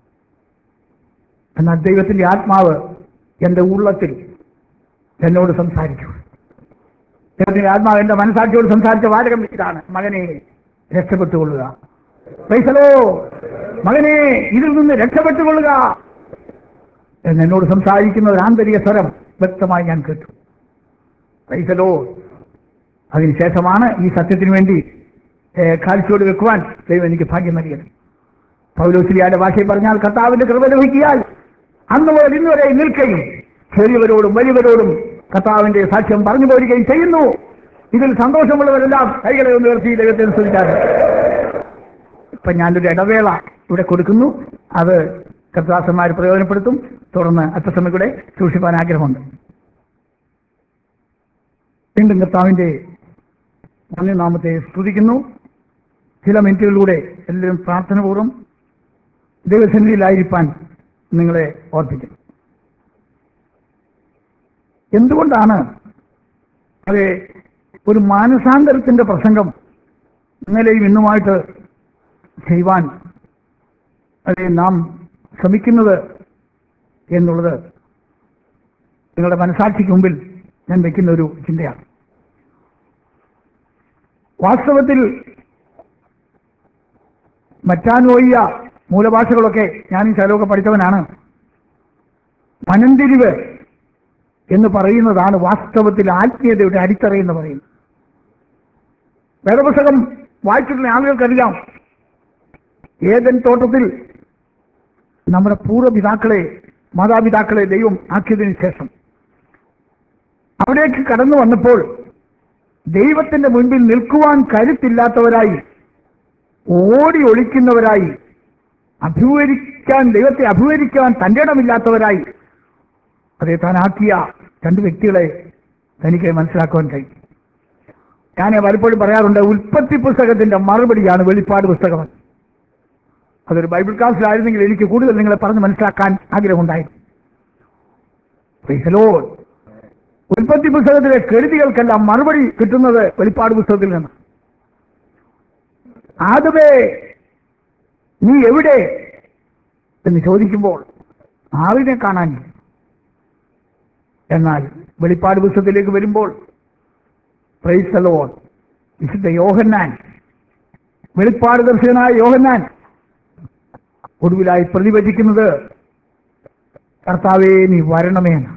എന്നാൽ ദൈവത്തിന്റെ ആത്മാവ് എന്റെ ഉള്ളത്തിൽ എന്നോട് സംസാരിച്ചു ദൈവത്തിന്റെ ആത്മാവ് എന്റെ മനസാക്ഷിയോട് സംസാരിച്ച വാചകം ഇതാണ് മകനെ രക്ഷപ്പെട്ടുകൊള്ളുക പൈസലോ മകനെ ഇതിൽ നിന്ന് രക്ഷപ്പെട്ടുകൊള്ളുക എന്ന് എന്നോട് സംസാരിക്കുന്ന ഒരു ആന്തരിക സ്വരം വ്യക്തമായി ഞാൻ കേട്ടു പൈസലോ അതിനുശേഷമാണ് ഈ സത്യത്തിന് വേണ്ടി ഏഹ്, കാഴ്ചയോട് വെക്കുവാൻ ദൈവം എനിക്ക് ഭാഗ്യം നൽകിയത് പൗലോസിലിയാന്റെ ഭാഷയിൽ പറഞ്ഞാൽ കർത്താവിന്റെ കൃപ ലഭിക്കിയാൽ അന്ന് മുതൽ ഇന്ന് വരെ നിൽക്കുകയും ചെറിയവരോടും വലിയവരോടും കർത്താവിന്റെ സാക്ഷ്യം പറഞ്ഞു പോരുകയും ചെയ്യുന്നു ഇതിൽ സന്തോഷമുള്ളവരെല്ലാം കൈകളെ ഒന്ന് ഉയർത്തി ദൈവത്തെ അനുസരിച്ചാണ് ഇപ്പൊ ഞാനൊരു ഇടവേള ഇവിടെ കൊടുക്കുന്നു അത് കർത്താസന്മാർ പ്രയോജനപ്പെടുത്തും തുടർന്ന് അല്പസമയം കൂടെ സൂക്ഷിപ്പാൻ ആഗ്രഹമുണ്ട് വീണ്ടും കർത്താവിന്റെ നന്ദി നാമത്തെ സ്തുതിക്കുന്നു ചില മിനിറ്റുകളിലൂടെ എല്ലാവരും പ്രാർത്ഥനപൂർവ്വം ദൈവസന്നിധിയിലായിരിക്കാൻ നിങ്ങളെ ഓർപ്പിക്കുന്നു എന്തുകൊണ്ടാണ് അത് ഒരു മാനസാന്തരത്തിന്റെ പ്രസംഗം ഇന്നലെയും ഇന്നുമായിട്ട് ചെയ്യുവാൻ അത് നാം ശ്രമിക്കുന്നത് എന്നുള്ളത് നിങ്ങളുടെ മനസാക്ഷിക്ക് മുമ്പിൽ ഞാൻ വയ്ക്കുന്ന ഒരു ചിന്തയാണ് വാസ്തവത്തിൽ മറ്റാനോയ്യ മൂലഭാഷകളൊക്കെ ഞാൻ ഈ സ്ഥലമൊക്കെ പഠിച്ചവനാണ് മനന്തിരിവ് എന്ന് പറയുന്നതാണ് വാസ്തവത്തിൽ ആത്മീയതയുടെ അടിത്തറ എന്ന് പറയുന്നത് വേദപുസ്തകം വായിച്ചിട്ടുള്ള ആളുകൾക്കറിയാം ഏതൻ തോട്ടത്തിൽ നമ്മുടെ പൂർവ്വപിതാക്കളെ മാതാപിതാക്കളെ ദൈവം ആക്കിയതിനു ശേഷം അവിടേക്ക് കടന്നു വന്നപ്പോൾ ദൈവത്തിന്റെ മുൻപിൽ നിൽക്കുവാൻ കരുത്തില്ലാത്തവരായി ഓടി ഒളിക്കുന്നവരായി അഭിമുഖീകരിക്കാൻ ദൈവത്തെ അഭിമുഖീകരിക്കാൻ തന്റെ ഇടമില്ലാത്തവരായി അതേ താൻ ആക്കിയ രണ്ട് വ്യക്തികളെ തനിക്ക് മനസ്സിലാക്കുവാൻ കഴിയും ഞാൻ പലപ്പോഴും പറയാറുണ്ട് ഉൽപ്പത്തി പുസ്തകത്തിന്റെ മറുപടിയാണ് വെളിപ്പാട് പുസ്തകം അതൊരു ബൈബിൾ ക്ലാസ്സിലായിരുന്നെങ്കിൽ എനിക്ക് കൂടുതൽ നിങ്ങളെ പറഞ്ഞ് മനസ്സിലാക്കാൻ ആഗ്രഹമുണ്ടായിരുന്നു Praise the Lord. ഉൽപ്പത്തി പുസ്തകത്തിലെ കെടുതികൾക്കെല്ലാം മറുപടി കിട്ടുന്നത് വെളിപ്പാട് പുസ്തകത്തിൽ നിന്ന് ആദ്യമേ നീ എവിടെ എന്ന് ചോദിക്കുമ്പോൾ ആളിനെ കാണാൻ എന്നാൽ വെളിപ്പാട് പുസ്തകത്തിലേക്ക് വരുമ്പോൾ പ്രൈസ്തലോൺ വിശുദ്ധ യോഹന്നാൻ വെളിപ്പാട് ദർശകനായ യോഹന്നാൻ ഒടുവിലായി പ്രതിവചിക്കുന്നത് കർത്താവേ നീ വരണമേ എന്ന്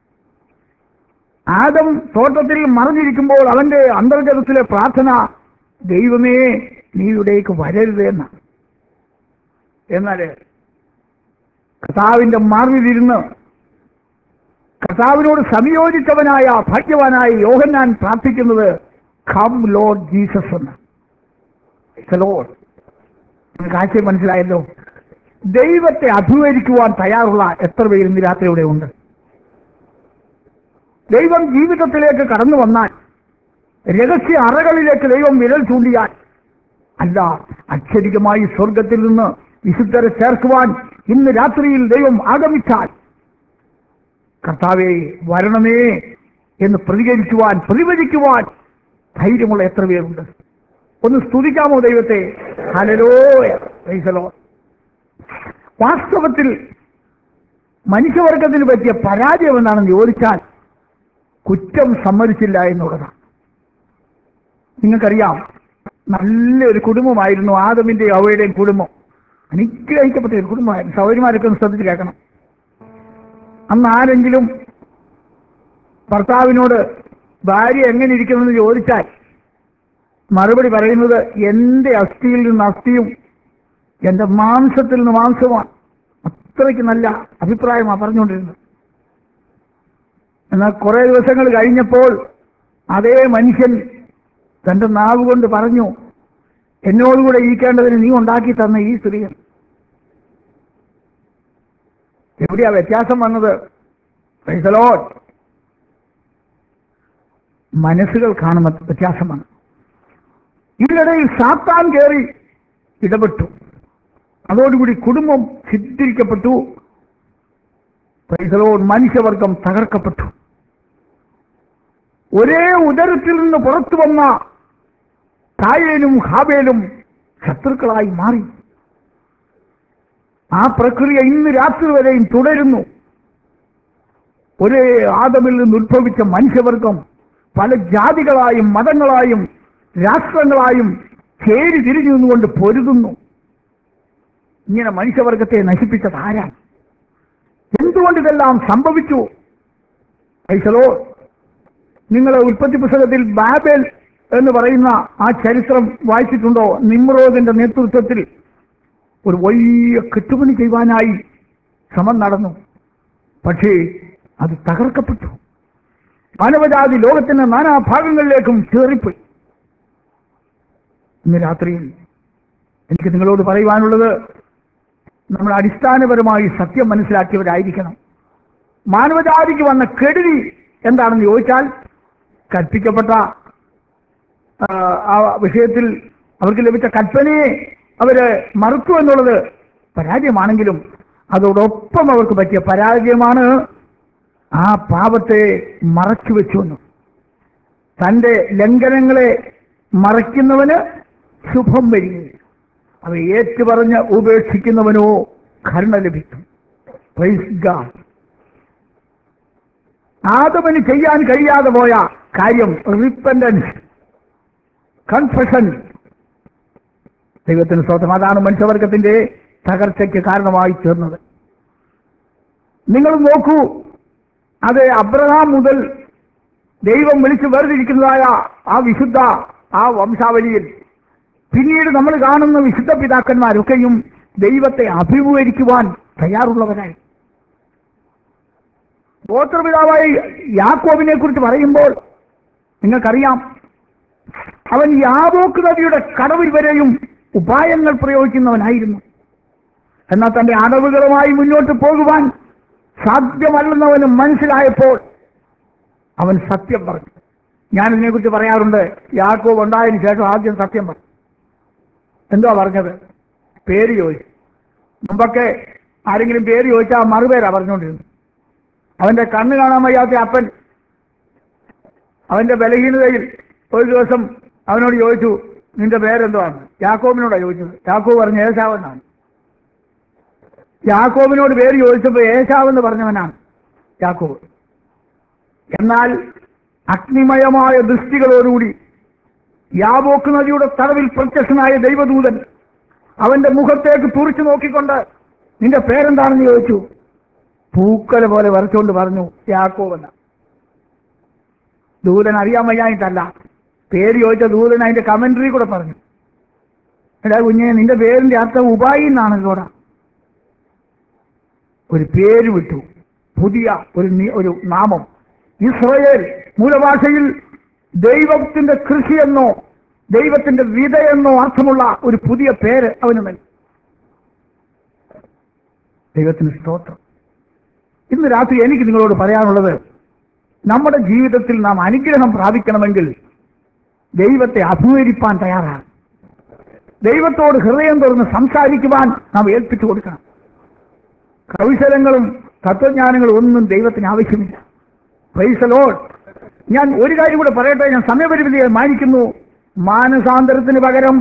ആദം തോട്ടത്തിൽ മറഞ്ഞിരിക്കുമ്പോൾ അവന്റെ അന്തർജലത്തിലെ പ്രാർത്ഥന ദൈവമേ നീ ഇവിടേക്ക് വരരുത് എന്ന എന്നാൽ കർത്താവിന്റെ മാർവിലിരുന്ന് കർത്താവിനോട് സംയോജിച്ചവനായ ഭാഗ്യവാനായ യോഹന്നാൻ പ്രാർത്ഥിക്കുന്നത് കം ലോഡ് ജീസസ് എന്ന് ലോഡ് നിങ്ങൾക്ക് ആശയം മനസ്സിലായല്ലോ ദൈവത്തെ അഭിമുഖീകരിക്കുവാൻ തയ്യാറുള്ള എത്ര പേര് ഇന്ന് രാത്രി ഇവിടെ ഉണ്ട് ദൈവം ജീവിതത്തിലേക്ക് കടന്നു വന്നാൽ രഹസ്യ അറകളിലേക്ക് ദൈവം വിരൽ ചൂണ്ടിയാൽ അല്ല അക്ഷരികമായി സ്വർഗത്തിൽ നിന്ന് വിശുദ്ധരെ ചേർക്കുവാൻ ഇന്ന് രാത്രിയിൽ ദൈവം ആഗമിച്ചാൽ കർത്താവെ വരണമേ എന്ന് പ്രതികരിക്കുവാൻ പ്രതിവചിക്കുവാൻ ധൈര്യമുള്ള എത്ര പേരുണ്ട് ഒന്ന് സ്തുതിക്കാമോ ദൈവത്തെ ഹലലോയ പ്രൈസലോ വാസ്തവത്തിൽ മനുഷ്യവർഗത്തിന് പറ്റിയ പരാജയം എന്താണെന്ന് ചോദിച്ചാൽ കുറ്റം സമ്മതിച്ചില്ല എന്നുള്ളതാണ് നിങ്ങൾക്കറിയാം നല്ലൊരു കുടുംബമായിരുന്നു ആദമിന്റെയും അവയുടെയും കുടുംബം അനുഗ്രഹിക്കപ്പെട്ട ഒരു കുടുംബമായിരുന്നു സൗകര്യമാരൊക്കെ ഒന്ന് ശ്രദ്ധിച്ച് കേൾക്കണം അന്ന് ആരെങ്കിലും ഭർത്താവിനോട് ഭാര്യ എങ്ങനെ ഇരിക്കണമെന്ന് ചോദിച്ചാൽ മറുപടി പറയുന്നത് എന്റെ അസ്ഥിയിൽ നിന്ന് അസ്ഥിയും എന്റെ മാംസത്തിൽ നിന്ന് മാംസമാണ് അത്രയ്ക്ക് നല്ല അഭിപ്രായമാണ് പറഞ്ഞുകൊണ്ടിരുന്നത് എന്നാൽ കുറെ ദിവസങ്ങൾ കഴിഞ്ഞപ്പോൾ അതേ മനുഷ്യൻ തന്റെ നാവ് കൊണ്ട് പറഞ്ഞു എന്നോടുകൂടെ ഇരിക്കേണ്ടതിന് നീ ഉണ്ടാക്കി തന്ന ഈ സ്ത്രീയൻ എവിടെയാ വ്യത്യാസം വന്നത് Praise the Lord. മനസ്സുകൾ കാണുന്ന വ്യത്യാസമാണ് ഇതിനിടയിൽ സാത്താൻ കയറി ഇടപെട്ടു അതോടുകൂടി കുടുംബം ഛിദ്രിക്കപ്പെട്ടു Praise the Lord. മനുഷ്യവർഗം തകർക്കപ്പെട്ടു ഒരേ ഉദരത്തിൽ നിന്ന് പുറത്തു വന്ന കായേലും ഹാബേലും ശത്രുക്കളായി മാറി ആ പ്രക്രിയ ഇന്ന് രാത്രി വരെയും തുടരുന്നു ഒരേ ആദമിൽ നിന്ന് ഉത്ഭവിച്ച മനുഷ്യവർഗം പല ജാതികളായും മതങ്ങളായും രാഷ്ട്രങ്ങളായും ചേരി തിരിഞ്ഞു നിന്നുകൊണ്ട് പൊരുതുന്നു ഇങ്ങനെ മനുഷ്യവർഗത്തെ നശിപ്പിച്ചത് ആരാണ് എന്തുകൊണ്ട് ഇതെല്ലാം സംഭവിച്ചു ഐസലോ നിങ്ങൾ ഉൽപ്പത്തി പുസ്തകത്തിൽ ബാബേൽ എന്ന് പറയുന്ന ആ ചരിത്രം വായിച്ചിട്ടുണ്ടോ നിമ്രോദിന്റെ നേതൃത്വത്തിൽ ഒരു വലിയ കെട്ടുപണി ചെയ്യുവാനായി ശ്രമം നടന്നു പക്ഷേ അത് തകർക്കപ്പെട്ടു മാനവജാതി ലോകത്തിന്റെ നാനാഭാഗങ്ങളിലേക്കും ചേറിപ്പോയി ഇന്ന് രാത്രിയിൽ എനിക്ക് നിങ്ങളോട് പറയുവാനുള്ളത് നമ്മൾ അടിസ്ഥാനപരമായി സത്യം മനസ്സിലാക്കിയവരായിരിക്കണം മാനവജാതിക്ക് വന്ന കെടുതി എന്താണെന്ന് ചോദിച്ചാൽ കൽപ്പിക്കപ്പെട്ട ആ, ആ വിഷയത്തിൽ അവർക്ക് ലഭിച്ച കൽപ്പനയെ അവര് മറുത്തു എന്നുള്ളത് പരാജയമാണെങ്കിലും അതോടൊപ്പം അവർക്ക് പറ്റിയ പരാജയമാണ് ആ പാപത്തെ മറച്ചു വെച്ചു തന്റെ ലംഘനങ്ങളെ മറയ്ക്കുന്നവന് ശുഭം വരികയില്ല അവ ഏറ്റുപറഞ്ഞ് ഉപേക്ഷിക്കുന്നവനോ കരുണ ലഭിക്കും Praise God. ആദവന് ചെയ്യാൻ കഴിയാതെ പോയ കാര്യം റിപ്പൻഡൻസ് കൺഫഷൻ ദൈവത്തിന് സ്വന്തം അതാണ് മനുഷ്യവർഗത്തിന്റെ തകർച്ചയ്ക്ക് കാരണമായി തീർന്നത് നിങ്ങൾ നോക്കൂ അത് അബ്രഹാം മുതൽ ദൈവം വിളിച്ചു വേർതിരിക്കുന്നതായ ആ വിശുദ്ധ ആ വംശാവലിയിൽ പിന്നീട് നമ്മൾ കാണുന്ന വിശുദ്ധ പിതാക്കന്മാരൊക്കെയും ദൈവത്തെ അഭിമുഖീകരിക്കുവാൻ തയ്യാറുള്ളവരായി ഗോത്രപിതാവായി യാക്കോബിനെ കുറിച്ച് പറയുമ്പോൾ നിങ്ങൾക്കറിയാം അവൻ യാബോക്ക് നദിയുടെ കടവിൽ വരെയും ഉപായങ്ങൾ പ്രയോഗിക്കുന്നവനായിരുന്നു എന്നാൽ തന്റെ അടവുകളുമായി മുന്നോട്ട് പോകുവാൻ സാധ്യമല്ലെന്നവന് മനസ്സിലായപ്പോൾ അവൻ സത്യം പറഞ്ഞു ഞാൻ ഇതിനെക്കുറിച്ച് പറയാറുണ്ട് യാക്കോബ് ഉണ്ടായതിനു ശേഷം ആദ്യം സത്യം പറഞ്ഞു എന്തുവാ പറഞ്ഞത് പേര് ചോദിച്ചു മുമ്പൊക്കെ ആരെങ്കിലും പേര് ചോദിച്ചാൽ മറുപേരാ പറഞ്ഞുകൊണ്ടിരുന്നു അവന്റെ കണ്ണ് കാണാൻ വയ്യാത്ത അപ്പൻ അവന്റെ ബലഹീനതയിൽ ഒരു ദിവസം അവനോട് ചോദിച്ചു നിന്റെ പേരെന്തുവാണ് യാക്കോബിനോടാ ചോദിച്ചത് യാക്കോബ് പറഞ്ഞു ഏശാവെന്നാണ് യാക്കോബിനോട് പേര് ചോദിച്ചപ്പോൾ ഏശാവെന്ന് പറഞ്ഞവനാണ് യാക്കോബ് എന്നാൽ അഗ്നിമയമായ ദൃഷ്ടികളോടുകൂടി യാബോക്ക് നദിയുടെ തടവിൽ പ്രത്യക്ഷനായ ദൈവദൂതൻ അവന്റെ മുഖത്തേക്ക് തുറിച്ചു നോക്കിക്കൊണ്ട് നിന്റെ പേരെന്താണെന്ന് ചോദിച്ചു പൂക്കല പോലെ വരച്ചുകൊണ്ട് പറഞ്ഞു യാക്കോവെന്ന് ദൂതൻ അറിയാൻ വയ്യായിട്ടല്ല പേര് ചോദിച്ച ദൂതൻ അതിന്റെ കമന്ററി കൂടെ പറഞ്ഞു എടാ കുഞ്ഞെ നിന്റെ പേരിന്റെ അർത്ഥം ഉപായി എന്നാണ് കൂടെ ഒരു പേര് വിട്ടു പുതിയ ഒരു നി- ഒരു നാമം ഇസ്രയേൽ മൂലഭാഷയിൽ ദൈവത്തിന്റെ കൃഷിയെന്നോ ദൈവത്തിന്റെ വിതയെന്നോ അർത്ഥമുള്ള ഒരു പുതിയ പേര് അവന് നൽകി ദൈവത്തിന് സ്തോത്രം ഇന്ന് രാത്രി എനിക്ക് നിങ്ങളോട് പറയാനുള്ളത് നമ്മുടെ ജീവിതത്തിൽ നാം അനുഗ്രഹം പ്രാപിക്കണമെങ്കിൽ ദൈവത്തെ അഭിമുഖീകരിപ്പാൻ തയ്യാറാണ് ദൈവത്തോട് ഹൃദയം തുറന്ന് സംസാരിക്കുവാൻ നാം ഏൽപ്പിച്ചു കൊടുക്കണം കൗശലങ്ങളും തത്വജ്ഞാനങ്ങളും ഒന്നും ദൈവത്തിന് ആവശ്യമില്ല പ്രൈസലോൾ ഞാൻ ഒരു കാര്യം കൂടെ പറയട്ടെ ഞാൻ സമയപരിമിതിയെ മാനിക്കുന്നു മാനസാന്തരത്തിന് പകരം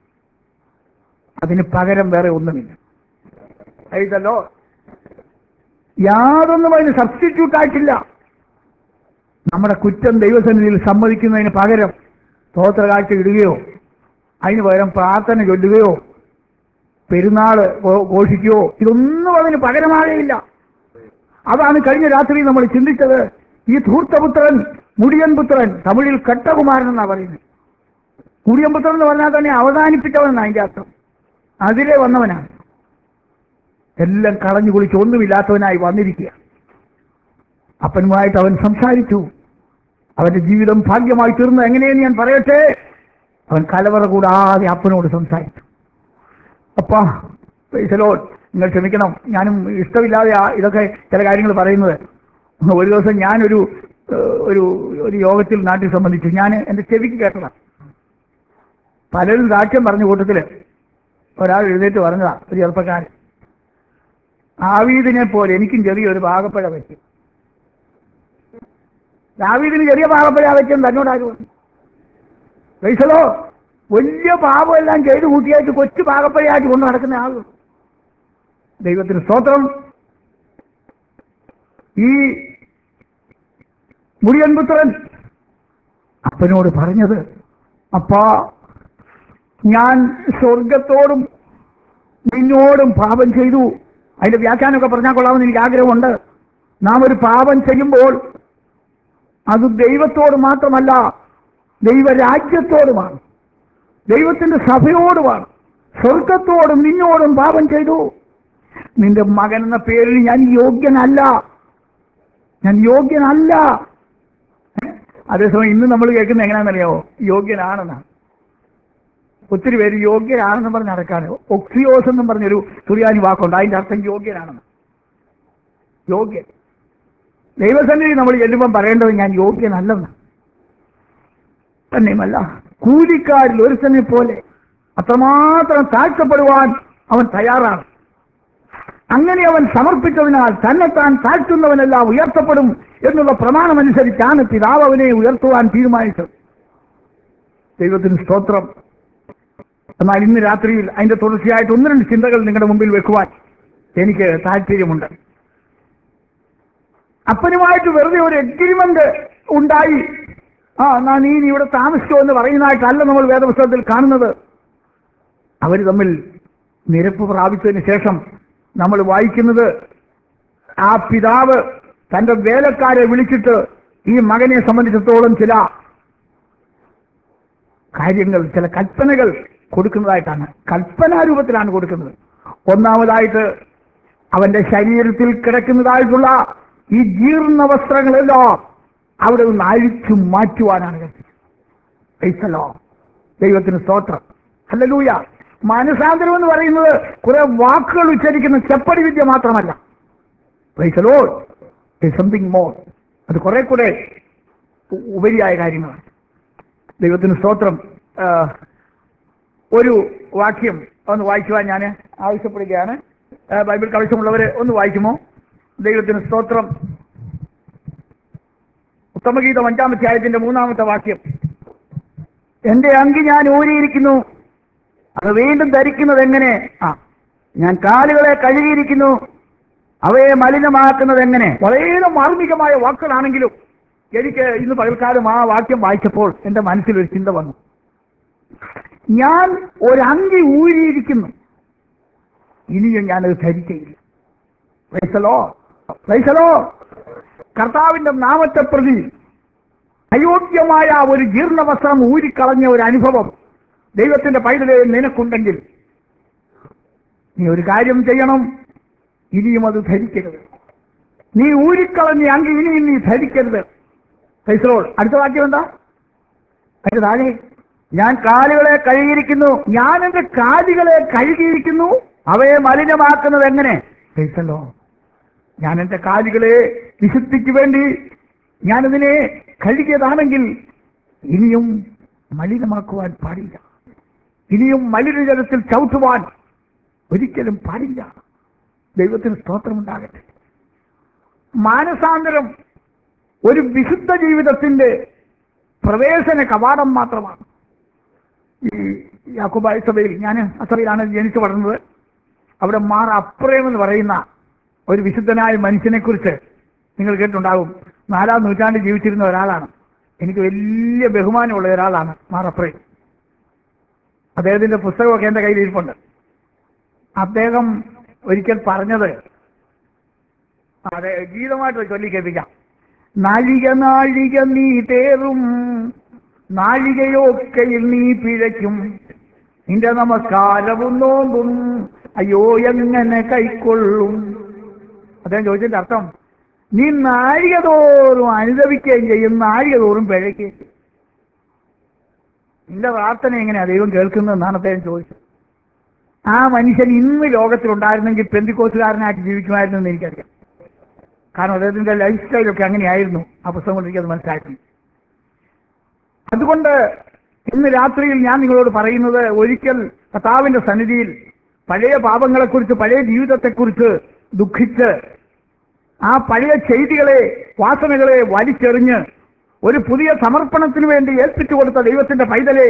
അതിന് പകരം വേറെ ഒന്നുമില്ല പ്രൈസലോ യാതൊന്നും അതിന് സബ്സ്റ്റിറ്റ്യൂട്ട് ആയിട്ടില്ല നമ്മുടെ കുറ്റം ദൈവസന്നിധിയിൽ സമ്മതിക്കുന്നതിന് പകരം സ്തോത്രകാഴ്ച ഇടുകയോ അതിന് പകരം പ്രാർത്ഥന ചൊല്ലുകയോ പെരുന്നാള് ഘോ- ഘോഷിക്കുകയോ ഇതൊന്നും അതിന് പകരമാകയില്ല അതാണ് കഴിഞ്ഞ രാത്രി നമ്മൾ ചിന്തിച്ചത് ഈ ധൂർത്തപുത്രൻ മുടിയൻ പുത്രൻ തമിഴിൽ കട്ടകുമാരൻ എന്നാ പറയുന്നത് മുടിയൻ പുത്രൻ എന്ന് പറഞ്ഞാൽ തന്നെ അവസാനിപ്പിച്ചവൻ അതിന്റെ അർത്ഥം അതിലെ വന്നവനാണ് എല്ലാം കളഞ്ഞു കുളിച്ച് ഒന്നുമില്ലാത്തവനായി വന്നിരിക്കുക അപ്പനുമായിട്ട് അവൻ സംസാരിച്ചു അവന്റെ ജീവിതം ഭാഗ്യമായി തീർന്നത് എങ്ങനെയെന്ന് ഞാൻ പറയട്ടെ അവൻ കലവറ കൂടാതെ അപ്പനോട് സംസാരിച്ചു അപ്പാ പ്രൈസലോ നിങ്ങൾ ക്ഷമിക്കണം ഞാനും ഇഷ്ടമില്ലാതെ ആ ഇതൊക്കെ ചില കാര്യങ്ങൾ പറയുന്നത് ഒരു ദിവസം ഞാനൊരു ഏഹ്, ഒരു ഒരു യോഗത്തിൽ നാട്ടിൽ സംബന്ധിച്ചു ഞാൻ എൻ്റെ ചെവിക്ക് കേട്ടതാണ് പലരും സാക്ഷ്യം പറഞ്ഞ കൂട്ടത്തില് ഒരാൾ എഴുന്നേറ്റ് പറഞ്ഞതാ ഒരു ചെറുപ്പക്കാരൻ ആവീദിനെ പോലെ എനിക്കും ചെറിയൊരു പാകപ്പഴ പറ്റി ദാവീദിന് ചെറിയ പാകപ്പഴ വെച്ചും തന്നോട് ആര് പറഞ്ഞു പൈസലോ വലിയ പാപമെല്ലാം ചെയ്ത് കൂട്ടിയായിട്ട് കൊച്ചു പാകപ്പഴയായിട്ട് കൊണ്ട് നടക്കുന്ന ആളുകൾ ദൈവത്തിന് സ്തോത്രം ഈ മുടിയൻ പുത്രൻ അപ്പനോട് പറഞ്ഞത് അപ്പാ ഞാൻ സ്വർഗത്തോടും നിന്നോടും പാപം ചെയ്തു അതിന്റെ വ്യാഖ്യാനമൊക്കെ പറഞ്ഞാൽ കൊള്ളാമെന്ന് എനിക്ക് ആഗ്രഹമുണ്ട് നാം ഒരു പാപം ചെയ്യുമ്പോൾ അത് ദൈവത്തോട് മാത്രമല്ല ദൈവരാജ്യത്തോടുമാണ് ദൈവത്തിന്റെ സഭയോടുമാണ് സ്വർഗത്തോടും നിന്നോടും പാപം ചെയ്തു നിന്റെ മകൻ എന്ന പേരിൽ ഞാൻ യോഗ്യനല്ല ഞാൻ യോഗ്യനല്ല അതേസമയം ഇന്ന് നമ്മൾ കേൾക്കുന്നത് എങ്ങനെയാണെന്നറിയാമോ യോഗ്യനാണെന്നാണ് ഒത്തിരി പേര് യോഗ്യനാണെന്ന് പറഞ്ഞ് നടക്കാണ് ഒക്സിയോസ് എന്നും പറഞ്ഞൊരു തുറിയാനി വാക്കുണ്ട് അതിന്റെ അർത്ഥം യോഗ്യനാണെന്ന് യോഗ്യൻ ദൈവസന്നിധി നമ്മൾ ചെല്ലുമ്പം പറയേണ്ടത് ഞാൻ യോഗ്യനല്ലെന്ന് തന്നെയുമല്ല കൂലിക്കാരിൽ ഒരുത്തനെ പോലെ അത്രമാത്രം താഴ്ത്തപ്പെടുവാൻ അവൻ തയ്യാറാണ് അങ്ങനെ അവൻ സമർപ്പിച്ചതിനാൽ തന്നെത്താൻ താഴ്ത്തുന്നവനെല്ലാം ഉയർത്തപ്പെടും എന്നുള്ള പ്രമാണമനുസരിച്ചാണ് പിതാവ് അവനെ ഉയർത്തുവാൻ തീരുമാനിച്ചത് ദൈവത്തിന് സ്തോത്രം എന്നാൽ ഇന്ന് രാത്രിയിൽ അതിന്റെ തുടർച്ചയായിട്ട് ഒന്ന് രണ്ട് ചിന്തകൾ നിങ്ങളുടെ മുമ്പിൽ വെക്കുവാൻ എനിക്ക് താല്പര്യമുണ്ട് അപ്പനുമായിട്ട് വെറുതെ ഒരു എഗ്രിമെന്റ് ഉണ്ടായി ആ എന്നാ നീ ഇനി ഇവിടെ താമസിച്ചോ എന്ന് പറയുന്നതായിട്ടല്ല നമ്മൾ വേദപുസ്തകത്തിൽ കാണുന്നത് അവർ തമ്മിൽ നിരപ്പ് പ്രാപിച്ചതിന് ശേഷം നമ്മൾ വായിക്കുന്നത് ആ പിതാവ് തന്റെ വേലക്കാരെ വിളിച്ചിട്ട് ഈ മകനെ സംബന്ധിച്ചിടത്തോളം ചില കാര്യങ്ങൾ ചില കൽപ്പനകൾ കൊടുക്കുന്നതായിട്ടാണ് കൽപ്പനാരൂപത്തിലാണ് കൊടുക്കുന്നത് ഒന്നാമതായിട്ട് അവന്റെ ശരീരത്തിൽ കിടക്കുന്നതായിട്ടുള്ള ഈ ജീർണ വസ്ത്രങ്ങളെല്ലാം അവിടെ നിന്ന് അഴിച്ചു മാറ്റുവാനാണ് കൽപ്പിച്ചത് Praise the Lord. ദൈവത്തിന് സ്തോത്രം അല്ലലൂയ മാനസാന്തരം എന്ന് പറയുന്നത് കുറെ വാക്കുകൾ ഉച്ചരിക്കുന്ന ചെപ്പടി വിദ്യ മാത്രമല്ല പ്രൈസലോ സംതിങ് മോർ അത് കുറെ കൂടെ ഉ- ഉപരിയായ കാര്യങ്ങളാണ് ദൈവത്തിന് സ്തോത്രം ആ, ഒരു വാക്യം ഒന്ന് വായിക്കുവാൻ ഞാൻ ആവശ്യപ്പെടുകയാണ് ആ, ബൈബിൾ കവശ്യമുള്ളവരെ ഒന്ന് വായിക്കുമോ ദൈവത്തിന് സ്തോത്രം ഉത്തമഗീതം അഞ്ചാമത്തെ ആയത്തിന്റെ മൂന്നാമത്തെ വാക്യം എന്റെ അങ്കി ഞാൻ ഊരിയിരിക്കുന്നു അത് വീണ്ടും ധരിക്കുന്നത് എങ്ങനെ ആ ഞാൻ കാലുകളെ കഴുകിയിരിക്കുന്നു അവയെ മലിനമാക്കുന്നത് എങ്ങനെ വളരെ മാർമികമായ വാക്കുകളാണെങ്കിലും എനിക്ക് ഇന്ന് പകൽക്കാലം ആ വാക്യം വായിച്ചപ്പോൾ എന്റെ മനസ്സിൽ ഒരു ചിന്ത വന്നു ഞാൻ ഒരങ്കി ഊരിയിരിക്കുന്നു ഇനിയും ഞാനത് ധരിക്കയില്ല പ്രൈസലോ പ്രൈസലോ കർത്താവിന്റെ നാമത്തെ പ്രതി അയോഗ്യമായ ഒരു ജീർണവസ്ത്രം ഊരിക്കളഞ്ഞ ഒരു അനുഭവം ദൈവത്തിന്റെ പൈതലെ നിനക്കുണ്ടെങ്കിൽ നീ ഒരു കാര്യം ചെയ്യണം ഇനിയും അത് ധരിക്കരുത് നീ ഊരിക്കളഞ്ഞ അങ്കി ഇനിയും നീ ധരിക്കരുത് ഫൈസലോൾ അടുത്ത വാക്യം എന്താ അതിന്റെ താഴെ ഞാൻ കാലുകളെ കഴുകിയിരിക്കുന്നു ഞാൻ എന്റെ കാലുകളെ കഴുകിയിരിക്കുന്നു അവയെ മലിനമാക്കുന്നത് എങ്ങനെ ഫൈസലോ ഞാൻ എന്റെ കാലുകളെ വിശുദ്ധിക്ക് വേണ്ടി ഞാനതിനെ കഴുകിയതാണെങ്കിൽ ഇനിയും മലിനമാക്കുവാൻ പാടില്ല ഇനിയും മലിനജലത്തിൽ ചവിട്ടുവാൻ ഒരിക്കലും പാടില്ല ദൈവത്തിന് സ്തോത്രമുണ്ടാകട്ടെ മാനസാന്തരം ഒരു വിശുദ്ധ ജീവിതത്തിന്റെ പ്രവേശന കവാടം മാത്രമാണ് ഈ യാക്കുബായ സഭയിൽ ഞാൻ അസഭയിലാണ് ജനിച്ചു വളർന്നത് അവിടെ മാർ അപ്രയം എന്ന് പറയുന്ന ഒരു വിശുദ്ധനായ മനുഷ്യനെ കുറിച്ച് നിങ്ങൾ കേട്ടിട്ടുണ്ടാകും നാലാം നൂറ്റാണ്ടിൽ ജീവിച്ചിരുന്ന ഒരാളാണ് എനിക്ക് വലിയ ബഹുമാനമുള്ള ഒരാളാണ് മാർ അപ്രയം അദ്ദേഹത്തിന്റെ പുസ്തകമൊക്കെ എന്റെ കയ്യിൽ ഇരിപ്പുണ്ട് അദ്ദേഹം ഒരിക്കൽ പറഞ്ഞത് അതെ ഗീതമായിട്ട് ചൊല്ലി കേൾപ്പിക്കാം നാഴിക നാഴിക നീ തേറും നാഴികയൊക്കെയിൽ നീ പിഴയ്ക്കും നിന്റെ നമസ്കാരവും നോമ്പും അയ്യോ എങ്ങനെ കൈക്കൊള്ളും അദ്ദേഹം ചോദിച്ചതിന്റെ അർത്ഥം നീ നാഴിക തോറും അനുദവിക്കുകയും ചെയ്യും നാഴിക തോറും പിഴയ്ക്കുകയും ചെയ്യും നിന്റെ പ്രാർത്ഥന എങ്ങനെയാ ദൈവം കേൾക്കുന്നതെന്നാണ് അദ്ദേഹം ചോദിച്ചത് ആ മനുഷ്യൻ ഇന്ന് ലോകത്തിലുണ്ടായിരുന്നെങ്കിൽ പെന്തിക്കോസുകാരനായിട്ട് ജീവിക്കുമായിരുന്നു എന്ന് എനിക്കറിയാം കാരണം അദ്ദേഹത്തിന്റെ ലൈഫ് സ്റ്റൈലൊക്കെ അങ്ങനെയായിരുന്നു ആ പുസ്തകം കൊണ്ട് എനിക്കത് മനസ്സിലാക്കി അതുകൊണ്ട് ഇന്ന് രാത്രിയിൽ ഞാൻ നിങ്ങളോട് പറയുന്നത് ഒരിക്കൽ കർത്താവിന്റെ സന്നിധിയിൽ പഴയ പാപങ്ങളെക്കുറിച്ച് പഴയ ജീവിതത്തെക്കുറിച്ച് ദുഃഖിച്ച് ആ പഴയ ചെയ്തികളെ വാസനകളെ വലിച്ചെറിഞ്ഞ് ഒരു പുതിയ സമർപ്പണത്തിന് വേണ്ടി ഏൽപ്പിച്ചു കൊടുത്ത ദൈവത്തിന്റെ പൈതലെ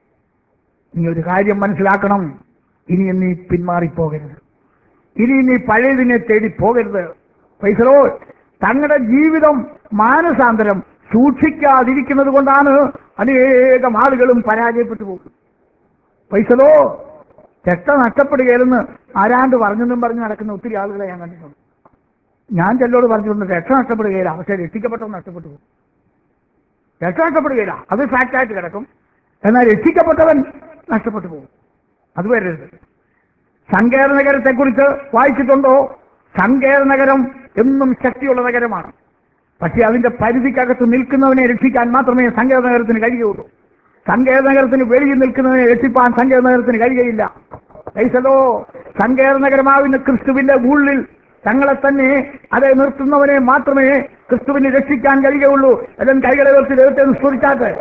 നീ ഒരു കാര്യം മനസ്സിലാക്കണം ഇനി നീ പിന്മാറിപ്പോകരുത് ഇനി നീ പഴയതിനെ തേടി പോകരുത് പൈസലോ തങ്ങളുടെ ജീവിതം മാനസാന്തരം സൂക്ഷിക്കാതിരിക്കുന്നത് കൊണ്ടാണ് അനേകം ആളുകളും പരാജയപ്പെട്ടു പോകും പൈസലോ രക്ത നഷ്ടപ്പെടുകയില്ലെന്ന് ആരാണ്ട് പറഞ്ഞെന്നും പറഞ്ഞ് നടക്കുന്ന ഒത്തിരി ആളുകളെ ഞാൻ കണ്ടിട്ടുണ്ട് ഞാൻ ചെല്ലോട് പറഞ്ഞിട്ടുണ്ട് രക്ഷ നഷ്ടപ്പെടുകയില്ല പക്ഷെ രക്ഷിക്കപ്പെട്ടവൻ നഷ്ടപ്പെട്ടു പോകും രക്ഷ നഷ്ടപ്പെടുകയില്ല അത് ഫാക്റ്റായിട്ട് കിടക്കും എന്നാൽ രക്ഷിക്കപ്പെട്ടവൻ നഷ്ടപ്പെട്ടു പോകും അത് വരരുത് സങ്കേത നഗരത്തെക്കുറിച്ച് വായിച്ചിട്ടുണ്ടോ സങ്കേത നഗരം എന്നും ശക്തിയുള്ള നഗരമാണ് പക്ഷെ അതിന്റെ പരിധിക്കകത്ത് നിൽക്കുന്നവനെ രക്ഷിക്കാൻ മാത്രമേ സങ്കേത നഗരത്തിന് കഴിയുള്ളൂ സങ്കേത നഗരത്തിന് വെളിയിൽ നിൽക്കുന്നവനെ രക്ഷിപ്പാൻ സങ്കേത നഗരത്തിന് കഴിയുകയില്ല ഐസലോ സങ്കേത നഗരമാവുന്ന ക്രിസ്തുവിന്റെ ഉള്ളിൽ തങ്ങളെ തന്നെ അതെ നിർത്തുന്നവനെ മാത്രമേ ക്രിസ്തുവിനെ രക്ഷിക്കാൻ കഴിയുകയുള്ളൂ അല്ലെങ്കിൽ കൈകളെ വെച്ച് ദൈവത്തെ സ്ഫുരിച്ചാട്ടെ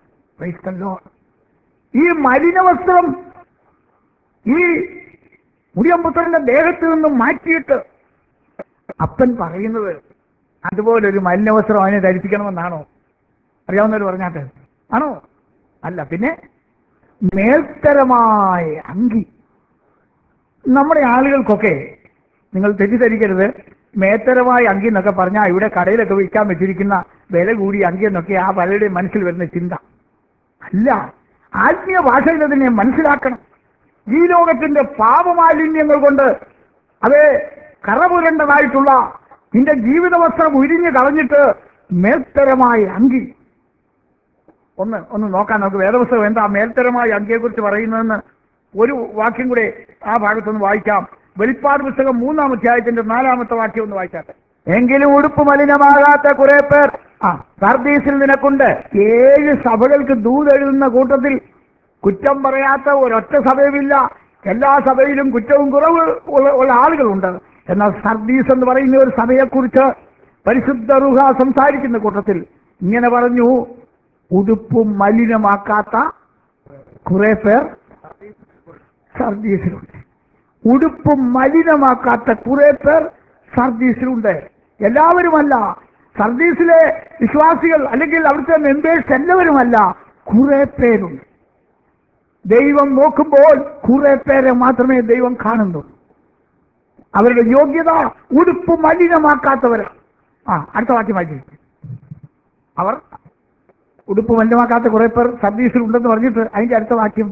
Praise the Lord. ഈ മലിനവസ്ത്രം ഈ മുടിയമ്പുത്രന്റെ ദേഹത്ത് നിന്നും മാറ്റിയിട്ട് അപ്പൻ പറയുന്നത് അതുപോലെ ഒരു മലിനവസ്ത്രം അവനെ ധരിപ്പിക്കണമെന്നാണോ അറിയാവുന്നവർ പറഞ്ഞാട്ട് ആണോ അല്ല പിന്നെ മേൽത്തരമായ അങ്കി നമ്മുടെ ആളുകൾക്കൊക്കെ നിങ്ങൾ തെറ്റിദ്ധരിക്കരുത് മേത്തരമായ അങ്കി എന്നൊക്കെ പറഞ്ഞാൽ ഇവിടെ കടയിലൊക്കെ വിൽക്കാൻ വെച്ചിരിക്കുന്ന വില കൂടിയ അങ്കി എന്നൊക്കെ ആ പലരുടെയും മനസ്സിൽ വരുന്ന ചിന്ത അല്ല ആത്മീയ ഭാഷയിൽ അതിനെ മനസ്സിലാക്കണം ഈ ലോകത്തിന്റെ പാപമാലിന്യങ്ങൾ കൊണ്ട് അത് കറപുരണ്ടതായിട്ടുള്ള നിന്റെ ജീവിത വസ്ത്രം ഉരിഞ്ഞു കളഞ്ഞിട്ട് മേൽത്തരമായ അങ്കി ഒന്ന് ഒന്ന് നോക്കാം നമുക്ക് വേദപുസ്തകം എന്താ മേൽത്തരമായ അങ്കിയെക്കുറിച്ച് പറയുന്നതെന്ന് ഒരു വാക്യം കൂടെ ആ ഭാഗത്തൊന്ന് വായിക്കാം വെളിപ്പാട് പുസ്തകം മൂന്നാം അധ്യായത്തിന്റെ നാലാമത്തെ വാക്യം ഒന്ന് വായിച്ചാട്ടെ എങ്കിലും ഉടുപ്പ് മലിനമാകാത്ത കുറെ പേർ ആ സർദീസിൽ നിനക്കുണ്ട് ഏഴ് സഭകൾക്ക് ദൂതെഴുതുന്ന കൂട്ടത്തിൽ കുറ്റം പറയാത്ത ഒരൊറ്റ സഭയുമില്ല എല്ലാ സഭയിലും കുറ്റവും കുറവ് ഉള്ള ഉള്ള ആളുകളുണ്ട് എന്നാൽ സർദീസ് എന്ന് പറയുന്ന ഒരു സഭയെക്കുറിച്ച് പരിശുദ്ധ റുഹ സംസാരിക്കുന്ന കൂട്ടത്തിൽ ഇങ്ങനെ പറഞ്ഞു ഉടുപ്പും മലിനമാക്കാത്ത കുറെ പേർ സർദീസിലുണ്ട് ഉടുപ്പും മലിനമാക്കാത്ത കുറെ പേർ സർദീസിലുണ്ട് എല്ലാവരുമല്ല സർദീസിലെ വിശ്വാസികൾ അല്ലെങ്കിൽ അവിടുത്തെ മെമ്പേഴ്സ് എല്ലാവരുമല്ല കുറെ പേരുണ്ട് ദൈവം നോക്കുമ്പോൾ കുറെ പേരെ മാത്രമേ ദൈവം കാണുന്നുള്ളൂ അവരുടെ യോഗ്യത ഉടുപ്പ് മലിനമാക്കാത്തവർ ആ അടുത്ത വാക്യം വായിച്ചു അവർ ഉടുപ്പ് മലിനമാക്കാത്ത കുറെ പേർ സർവീസിൽ ഉണ്ടെന്ന് പറഞ്ഞിട്ട് അതിന്റെ അടുത്ത വാക്യം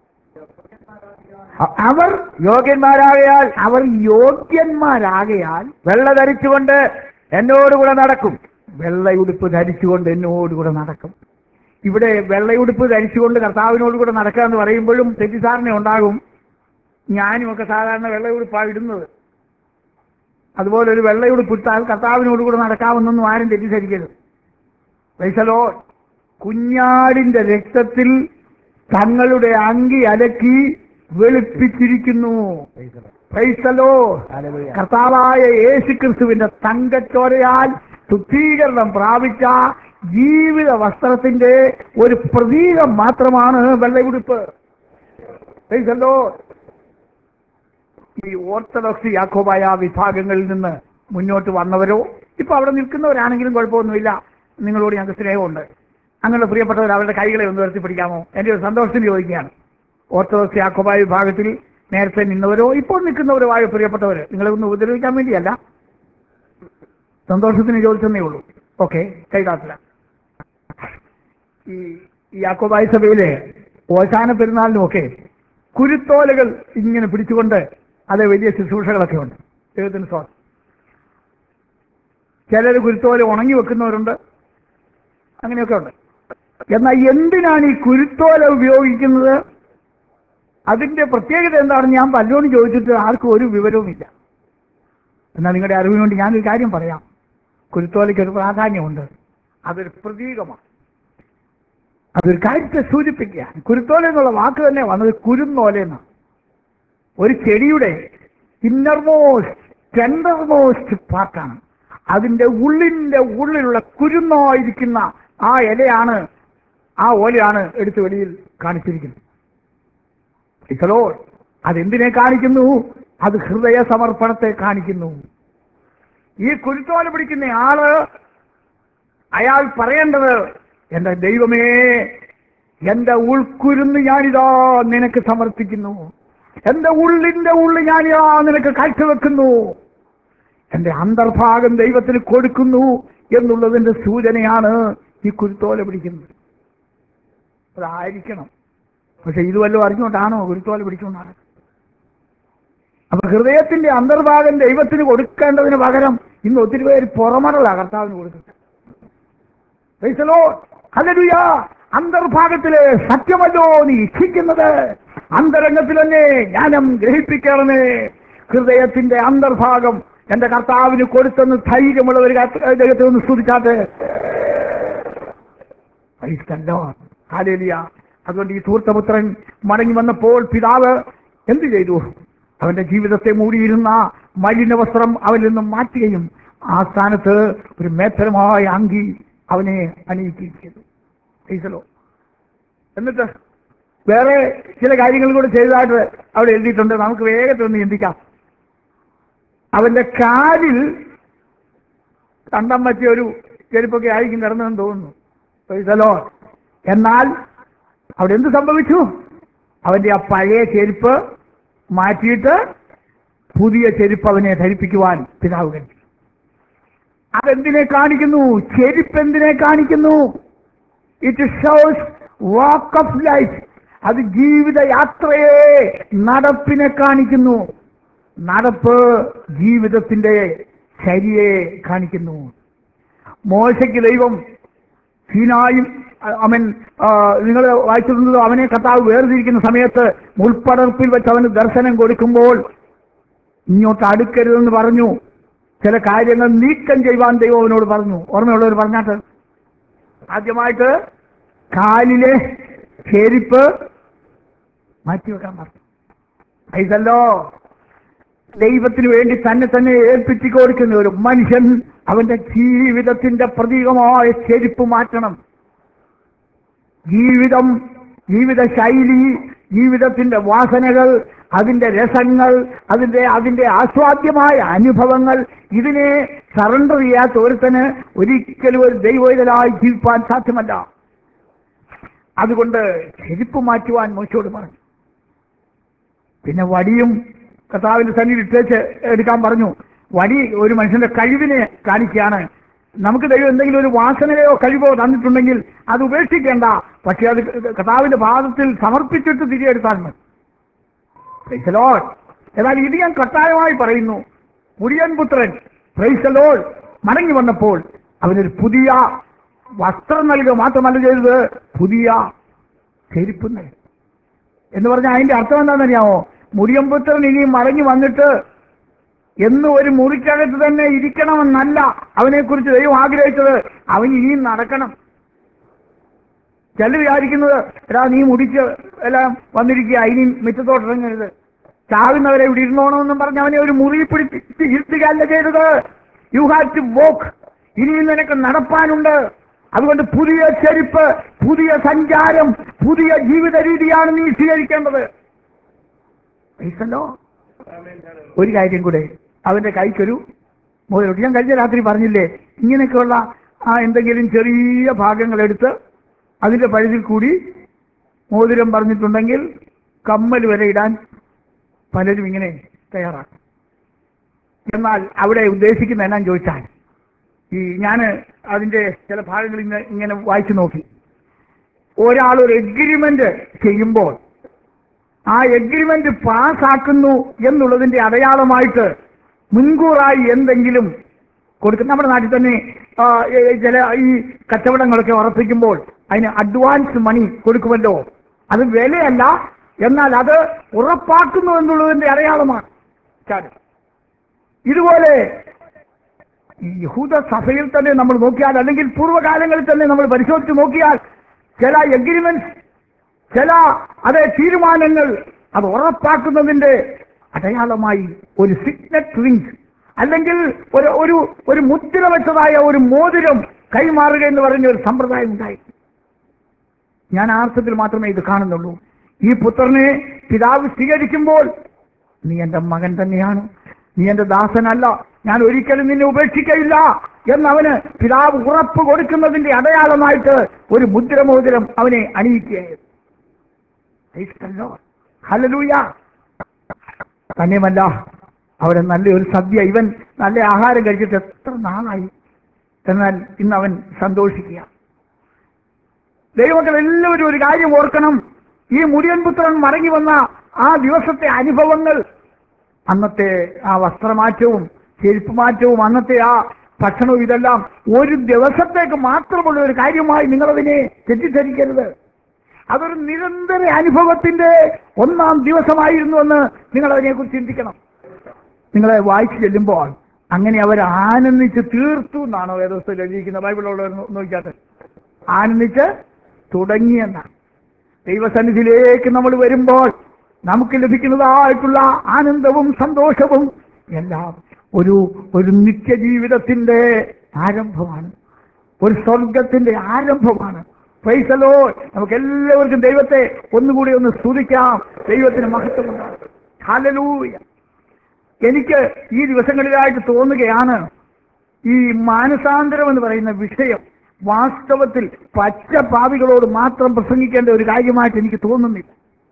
അ- അവർ യോഗ്യന്മാരാകയാൽ അവർ യോഗ്യന്മാരാകയാൽ വെള്ള ധരിച്ചുകൊണ്ട് എന്നോടുകൂടെ നടക്കും വെള്ളയുടുപ്പ് ധരിച്ചുകൊണ്ട് എന്നോടുകൂടെ നടക്കും ഇവിടെ വെള്ളയുടുപ്പ് ധരിച്ചുകൊണ്ട് കർത്താവിനോട് കൂടെ നടക്കുക എന്ന് പറയുമ്പോഴും തെറ്റിദ്ധാരണ ഉണ്ടാകും ഞാനും ഒക്കെ സാധാരണ വെള്ളയുടുപ്പാണ് ഇടുന്നത് അതുപോലെ ഒരു വെള്ളയുടുപ്പ് ഇട്ടാൽ കർത്താവിനോട് കൂടെ നടക്കാമെന്നൊന്നും ആരും തെറ്റിദ്ധരിക്കരുത് വൈസലോ കുഞ്ഞാടിന്റെ രക്തത്തിൽ തങ്ങളുടെ അങ്കി അലക്കി വെളുപ്പിച്ചിരിക്കുന്നു ക്രൈസ്തലോ കർത്താവായ യേശുക്രിസ്തുവിന്റെ തങ്കച്ചോരയാൽ ശുദ്ധീകരണം പ്രാപിച്ച ജീവിത വസ്ത്രത്തിന്റെ ഒരു പ്രതീകം മാത്രമാണ് വെള്ളയുടുപ്പ് ക്രൈസ്തലോ ഈ ഓർത്തഡോക്സ് യാക്കോബായ വിഭാഗങ്ങളിൽ നിന്ന് മുന്നോട്ട് വന്നവരോ ഇപ്പൊ അവിടെ നിൽക്കുന്നവരാണെങ്കിലും കുഴപ്പമൊന്നുമില്ല നിങ്ങളോട് ഞങ്ങൾക്ക് സ്നേഹമുണ്ട് അങ്ങനെ പ്രിയപ്പെട്ടവർ അവരുടെ കൈകളെ ഒന്ന് ഉയർത്തി പിടിക്കാമോ എന്റെ ഒരു സന്തോഷത്തിന് ചോദിക്കുകയാണ് ഓർത്തഡോക്സ് യാക്കോബായ വിഭാഗത്തിൽ നേരത്തെ നിന്നവരോ ഇപ്പോൾ നിൽക്കുന്നവരോ ആയ പ്രിയപ്പെട്ടവര് നിങ്ങളെ ഒന്ന് ഉപദ്രവിക്കാൻ വേണ്ടിയല്ല സന്തോഷത്തിന് ചോദിച്ചെന്നേ ഉള്ളൂ ഓക്കെ കൈകാത്തില്ല ഈ ഈ യാക്കോബായ സഭയിലെ ഓശാന പെരുന്നാളിനുമൊക്കെ കുരുത്തോലകൾ ഇങ്ങനെ പിടിച്ചുകൊണ്ട് അത് വലിയ ശുശ്രൂഷകളൊക്കെ ഉണ്ട് ദൈവത്തിന് സ്വാ ചിലർ കുരുത്തോല ഉണങ്ങി വെക്കുന്നവരുണ്ട് അങ്ങനെയൊക്കെ ഉണ്ട് എന്നാൽ എന്തിനാണ് ഈ കുരുത്തോല ഉപയോഗിക്കുന്നത് അതിന്റെ പ്രത്യേകത എന്താണെന്ന് ഞാൻ പലരോടും ചോദിച്ചിട്ട് ആർക്കും ഒരു വിവരവുമില്ല എന്നാൽ നിങ്ങളുടെ അറിവിന് വേണ്ടി ഞാനൊരു കാര്യം പറയാം കുരുത്തോലയ്ക്ക് ഒരു പ്രാധാന്യമുണ്ട് അതൊരു പ്രതീകമാണ് അതൊരു കാര്യത്തെ സൂചിപ്പിക്കുകയാണ് കുരുത്തോല എന്നുള്ള വാക്ക് തന്നെ വന്നത് കുരുന്നോല എന്നാണ് ഒരു ചെടിയുടെ ഇന്നർമോസ്റ്റ് ടെൻഡർമോസ്റ്റ് പാർട്ടാണ് അതിന്റെ ഉള്ളിന്റെ ഉള്ളിലുള്ള കുരുന്നായിരിക്കുന്ന ആ ഇലയാണ് ആ ഓലയാണ് എടുത്ത് വെളിയിൽ കാണിച്ചിരിക്കുന്നത് ഇതോ അതെന്തിനെ കാണിക്കുന്നു അത് ഹൃദയ സമർപ്പണത്തെ കാണിക്കുന്നു ഈ കുരുത്തോല പിടിക്കുന്ന ആള് അയാൾ പറയേണ്ടത് എന്റെ ദൈവമേ എന്റെ ഉൾക്കുരുന്ന് ഞാനിതാ നിനക്ക് സമർപ്പിക്കുന്നു എന്റെ ഉള്ളിന്റെ ഉള്ളിൽ ഞാനിതാ നിനക്ക് കാഴ്ചവെക്കുന്നു എന്റെ അന്തർഭാഗം ദൈവത്തിന് കൊടുക്കുന്നു എന്നുള്ളതിന്റെ സൂചനയാണ് ഈ കുരുത്തോല പിടിക്കുന്നത് അതായിരിക്കണം പക്ഷെ ഇത് വല്ലതും അറിഞ്ഞുകൊണ്ടാണോ കുരുത്തോല പിടിച്ചുകൊണ്ടാണ് അപ്പൊ ഹൃദയത്തിന്റെ അന്തർഭാഗം ദൈവത്തിന് കൊടുക്കേണ്ടതിന് പകരം ഇന്ന് ഒത്തിരി പേര് പുറമറല കർത്താവിന് കൊടുക്കുന്നത് Praise the Lord. Hallelujah. അന്തർഭാഗത്തിലെ സത്യമല്ലോ നീ ഇച്ഛിക്കുന്നത് അന്തരംഗത്തിൽ തന്നെ ജ്ഞാനം ഗ്രഹിപ്പിക്കണമേ ഹൃദയത്തിന്റെ അന്തർഭാഗം എന്റെ കർത്താവിന് കൊടുത്തെന്ന് ധൈര്യമുള്ള ഒരു ദൈവത്തെ ഒന്ന് സ്തുതിച്ചാട്ടെ Praise the Lord. Hallelujah. അതുകൊണ്ട് ഈ ധൂർത്തപുത്രൻ മടങ്ങി വന്നപ്പോൾ പിതാവ് എന്ത് ചെയ്തു അവന്റെ ജീവിതത്തെ മൂടിയിരുന്ന മലിന വസ്ത്രം അവനിൽ നിന്നും മാറ്റുകയും ആ സ്ഥാനത്ത് ഒരു മേത്തരമായ അങ്കി അവനെ അണിയിക്കുകയും ചെയ്തു Praise the Lord. എന്നിട്ട് വേറെ ചില കാര്യങ്ങൾ കൂടെ ചെയ്തതായിട്ട് അവിടെ എഴുതിയിട്ടുണ്ട് നമുക്ക് വേഗത്തിൽ ഒന്ന് ചിന്തിക്കാം അവന്റെ കാലിൽ കണ്ടം പറ്റിയ ഒരു ചെരുപ്പൊക്കെ ആയിരിക്കും കിടന്നതെന്ന് തോന്നുന്നു പൈസലോ എന്നാൽ അവിടെ എന്ത് സംഭവിച്ചു അവന്റെ ആ പഴയ ചെരുപ്പ് മാറ്റിയിട്ട് പുതിയ ചെരുപ്പ് അവനെ ധരിപ്പിക്കുവാൻ പിതാവ് കണ്ടു അതെന്തിനെ കാണിക്കുന്നു ചെരുപ്പ് എന്തിനെ കാണിക്കുന്നു it shows walk of life അത് ജീവിത യാത്രയെ നടപ്പിനെ കാണിക്കുന്നു നടപ്പ് ജീവിതത്തിന്റെ ശരിയെ കാണിക്കുന്നു മോശയ്ക്ക് ദൈവം സീനായും അവൻ നിങ്ങൾ വായിച്ചിരുന്നത് അവനെ കർത്താവ് വേർതിരിക്കുന്ന സമയത്ത് മുൾപ്പടർപ്പിൽ വെച്ച് അവന് ദർശനം കൊടുക്കുമ്പോൾ ഇങ്ങോട്ട് അടുക്കരുതെന്ന് പറഞ്ഞു ചില കാര്യങ്ങൾ നീക്കം ചെയ്യുവാൻ ദൈവം അവനോട് പറഞ്ഞു ഓർമ്മയുള്ളവർ പറഞ്ഞാട്ട് ആദ്യമായിട്ട് കാലിലെ ചെരിപ്പ് മാറ്റിവെക്കാൻ പറഞ്ഞു ഇതല്ലോ ദൈവത്തിന് വേണ്ടി തന്നെ തന്നെ ഏൽപ്പിച്ചു കൊടുക്കുന്ന ഒരു മനുഷ്യൻ അവന്റെ ജീവിതത്തിന്റെ പ്രതീകമായ ചെരുപ്പ് മാറ്റണം ജീവിതം ജീവിത ശൈലി ജീവിതത്തിന്റെ വാസനകൾ അതിന്റെ രസങ്ങൾ അതിന്റെ അതിന്റെ ആസ്വാദ്യമായ അനുഭവങ്ങൾ ഇതിനെ സറണ്ടർ ചെയ്യാത്ത ഒരുത്തന് ഒരിക്കലും ഒരു ദൈവോയിതലായി ജീവിപ്പാൻ സാധ്യമല്ല അതുകൊണ്ട് ചെരുപ്പ് മാറ്റുവാൻ മോശയോട് പറഞ്ഞു പിന്നെ വടിയും കർത്താവിന്റെ സന്നിധി ഇട്ടേച്ച് എടുക്കാൻ പറഞ്ഞു വടി ഒരു മനുഷ്യന്റെ കഴിവിനെ കാണിക്കുകയാണ് നമുക്ക് ദൈവം എന്തെങ്കിലും ഒരു വാസനയോ കഴിവോ തന്നിട്ടുണ്ടെങ്കിൽ അത് ഉപേക്ഷിക്കേണ്ട പക്ഷെ അത് കർത്താവിന്റെ പാദത്തിൽ സമർപ്പിച്ചിട്ട് തിരികെടുത്താൽ മതി പ്രൈസലോൾ എന്നാൽ ഇത് ഞാൻ കട്ടായമായി പറയുന്നു മുടിയൻ പുത്രൻ പ്രൈസലോൾ മടങ്ങി വന്നപ്പോൾ അവനൊരു പുതിയ വസ്ത്രം നൽകുക മാത്രമല്ല ചെയ്തത് പുതിയ ചെരുപ്പ് നൽകി എന്ന് പറഞ്ഞാൽ അതിന്റെ അർത്ഥം എന്താണെന്നറിയാമോ മുടിയമ്പുത്രൻ ഇനി മടങ്ങി വന്നിട്ട് എന്ന് ഒരു മുറിക്കകത്ത് തന്നെ ഇരിക്കണമെന്നല്ല അവനെക്കുറിച്ച് ദൈവം ആഗ്രഹിച്ചത് അവൻ ഇനിയും നടക്കണം ചിലർ വിചാരിക്കുന്നത് എടാ നീ മുടിച്ച് എല്ലാം വന്നിരിക്കുക ഇനിയും മിറ്റത്തോട്ട് ഇറങ്ങരുത് ചാവുന്നവരെ ഇവിടെ ഇരുന്നോണമെന്നും പറഞ്ഞ് അവനെ ഒരു മുറി പിടിപ്പിച്ച് ഇരുത്തുകയല്ല ചെയ്തത് യു ഹാവ് ടു വോക്ക് ഇനിയും നിനക്ക് നടപ്പാനുണ്ട് അതുകൊണ്ട് പുതിയ ചെരുപ്പ് പുതിയ സഞ്ചാരം പുതിയ ജീവിത രീതിയാണ് നീ സ്വീകരിക്കേണ്ടത് പൈസല്ലോ ഒരു കാര്യം കൂടെ അവന്റെ കൈക്കൊരു മോതിരം ഞാൻ കഴിഞ്ഞ രാത്രി പറഞ്ഞില്ലേ ഇങ്ങനെയൊക്കെയുള്ള ആ എന്തെങ്കിലും ചെറിയ ഭാഗങ്ങൾ എടുത്ത് അതിന്റെ പഴുതിൽ കൂടി മോതിരം പറഞ്ഞിട്ടുണ്ടെങ്കിൽ കമ്മൽ വരെ ഇടാൻ പലരും ഇങ്ങനെ തയ്യാറാക്കും എന്നാൽ അവിടെ ഉദ്ദേശിക്കുന്ന എന്നാൻ ചോദിച്ചാൽ ഈ ഞാൻ അതിന്റെ ചില ഭാഗങ്ങൾ ഇന്ന് ഇങ്ങനെ വായിച്ചു നോക്കി ഒരാൾ ഒരു എഗ്രിമെന്റ് ചെയ്യുമ്പോൾ ആ എഗ്രിമെന്റ് പാസ്സാക്കുന്നു എന്നുള്ളതിന്റെ അടയാളമായിട്ട് മുൻകൂറായി എന്തെങ്കിലും കൊടുക്കും നമ്മുടെ നാട്ടിൽ തന്നെ ആ, ഏ, ചില ഈ കച്ചവടങ്ങളൊക്കെ ഉറപ്പിക്കുമ്പോൾ അതിന് അഡ്വാൻസ് മണി കൊടുക്കുമല്ലോ അത് വിലയല്ല എന്നാൽ അത് ഉറപ്പാക്കുന്നു എന്നുള്ളതിന്റെ അടയാളമാണ് ചാട്. ഇതുപോലെ ഈ യഹൂദ സഭയിൽ തന്നെ നമ്മൾ നോക്കിയാൽ അല്ലെങ്കിൽ പൂർവ്വകാലങ്ങളിൽ തന്നെ നമ്മൾ പരിശോധിച്ച് നോക്കിയാൽ ചില എഗ്രിമെന്റ്സ് ചില അതേ തീരുമാനങ്ങൾ അത് ഉറപ്പാക്കുന്നതിന്റെ അടയാളമായി ഒരു സിഗ്നറ്റ് റിംഗ് അല്ലെങ്കിൽ ഒരു ഒരു ഒരു മുദ്ര വെച്ചതായ ഒരു മോതിരം കൈമാറുക എന്ന് പറഞ്ഞ ഒരു സമ്പ്രദായം ഉണ്ടായി ഞാൻ ആ അർത്ഥത്തിൽ മാത്രമേ ഇത് കാണുന്നുള്ളൂ ഈ പുത്രനെ പിതാവ് സ്വീകരിക്കുമ്പോൾ നീ എന്റെ മകൻ തന്നെയാണ് നീ എന്റെ ദാസനല്ല ഞാൻ ഒരിക്കലും നിന്നെ ഉപേക്ഷിക്കയില്ല എന്നവന് പിതാവ് ഉറപ്പ് കൊടുക്കുന്നതിന്റെ അടയാളമായിട്ട് ഒരു മുദ്രമോതിരം അവനെ അണിയിക്കുകയായിരുന്നു ഹലലൂയ തന്നെയുമല്ല അവിടെ നല്ലൊരു സദ്യ ഇവൻ നല്ല ആഹാരം കഴിച്ചിട്ട് എത്ര നാളായി എന്നാൽ ഇന്ന് അവൻ സന്തോഷിക്കുക ദൈവമക്കൾ എല്ലാവരും ഒരു കാര്യം ഓർക്കണം ഈ മുടിയൻ പുത്രൻ മടങ്ങി വന്ന ആ ദിവസത്തെ അനുഭവങ്ങൾ അന്നത്തെ ആ വസ്ത്രമാറ്റവും ചെരുപ്പ് മാറ്റവും അന്നത്തെ ആ ഭക്ഷണവും ഇതെല്ലാം ഒരു ദിവസത്തേക്ക് മാത്രമുള്ള ഒരു കാര്യമായി നിങ്ങളതിനെ തെറ്റിദ്ധരിക്കരുത് അതൊരു നിരന്തര അനുഭവത്തിന്റെ ഒന്നാം ദിവസമായിരുന്നു എന്ന് നിങ്ങൾ അതിനെക്കുറിച്ച് ചിന്തിക്കണം നിങ്ങളെ വായിച്ചു ചെല്ലുമ്പോൾ അങ്ങനെ അവർ ആനന്ദിച്ച് തീർത്തു എന്നാണോ വേദവസ്ഥയിൽ എഴുതിയിരിക്കുന്നത് ബൈബിളുള്ളവർ നോ- നോക്കിയാട്ടെ ആനന്ദിച്ച് തുടങ്ങിയെന്നാണ് ദൈവസന്നിധിയിലേക്ക് നമ്മൾ വരുമ്പോൾ നമുക്ക് ലഭിക്കുന്നതായിട്ടുള്ള ആനന്ദവും സന്തോഷവും എല്ലാം ഒരു ഒരു നിത്യജീവിതത്തിന്റെ ആരംഭമാണ് ഒരു സ്വർഗത്തിന്റെ ആരംഭമാണ് പൈസലോ നമുക്ക് എല്ലാവർക്കും ദൈവത്തെ ഒന്നുകൂടി ഒന്ന് സ്തുതിക്കാം ദൈവത്തിന് മഹത്വമുണ്ടാകും ഹല്ലേലൂയ എനിക്ക് ഈ ദിവസങ്ങളിലായിട്ട് തോന്നുകയാണ് ഈ മാനസാന്തരം എന്ന് പറയുന്ന വിഷയം വാസ്തവത്തിൽ പച്ച പാവികളോട് മാത്രം പ്രസംഗിക്കേണ്ട ഒരു കാര്യമായിട്ട് എനിക്ക് തോന്നുന്നില്ല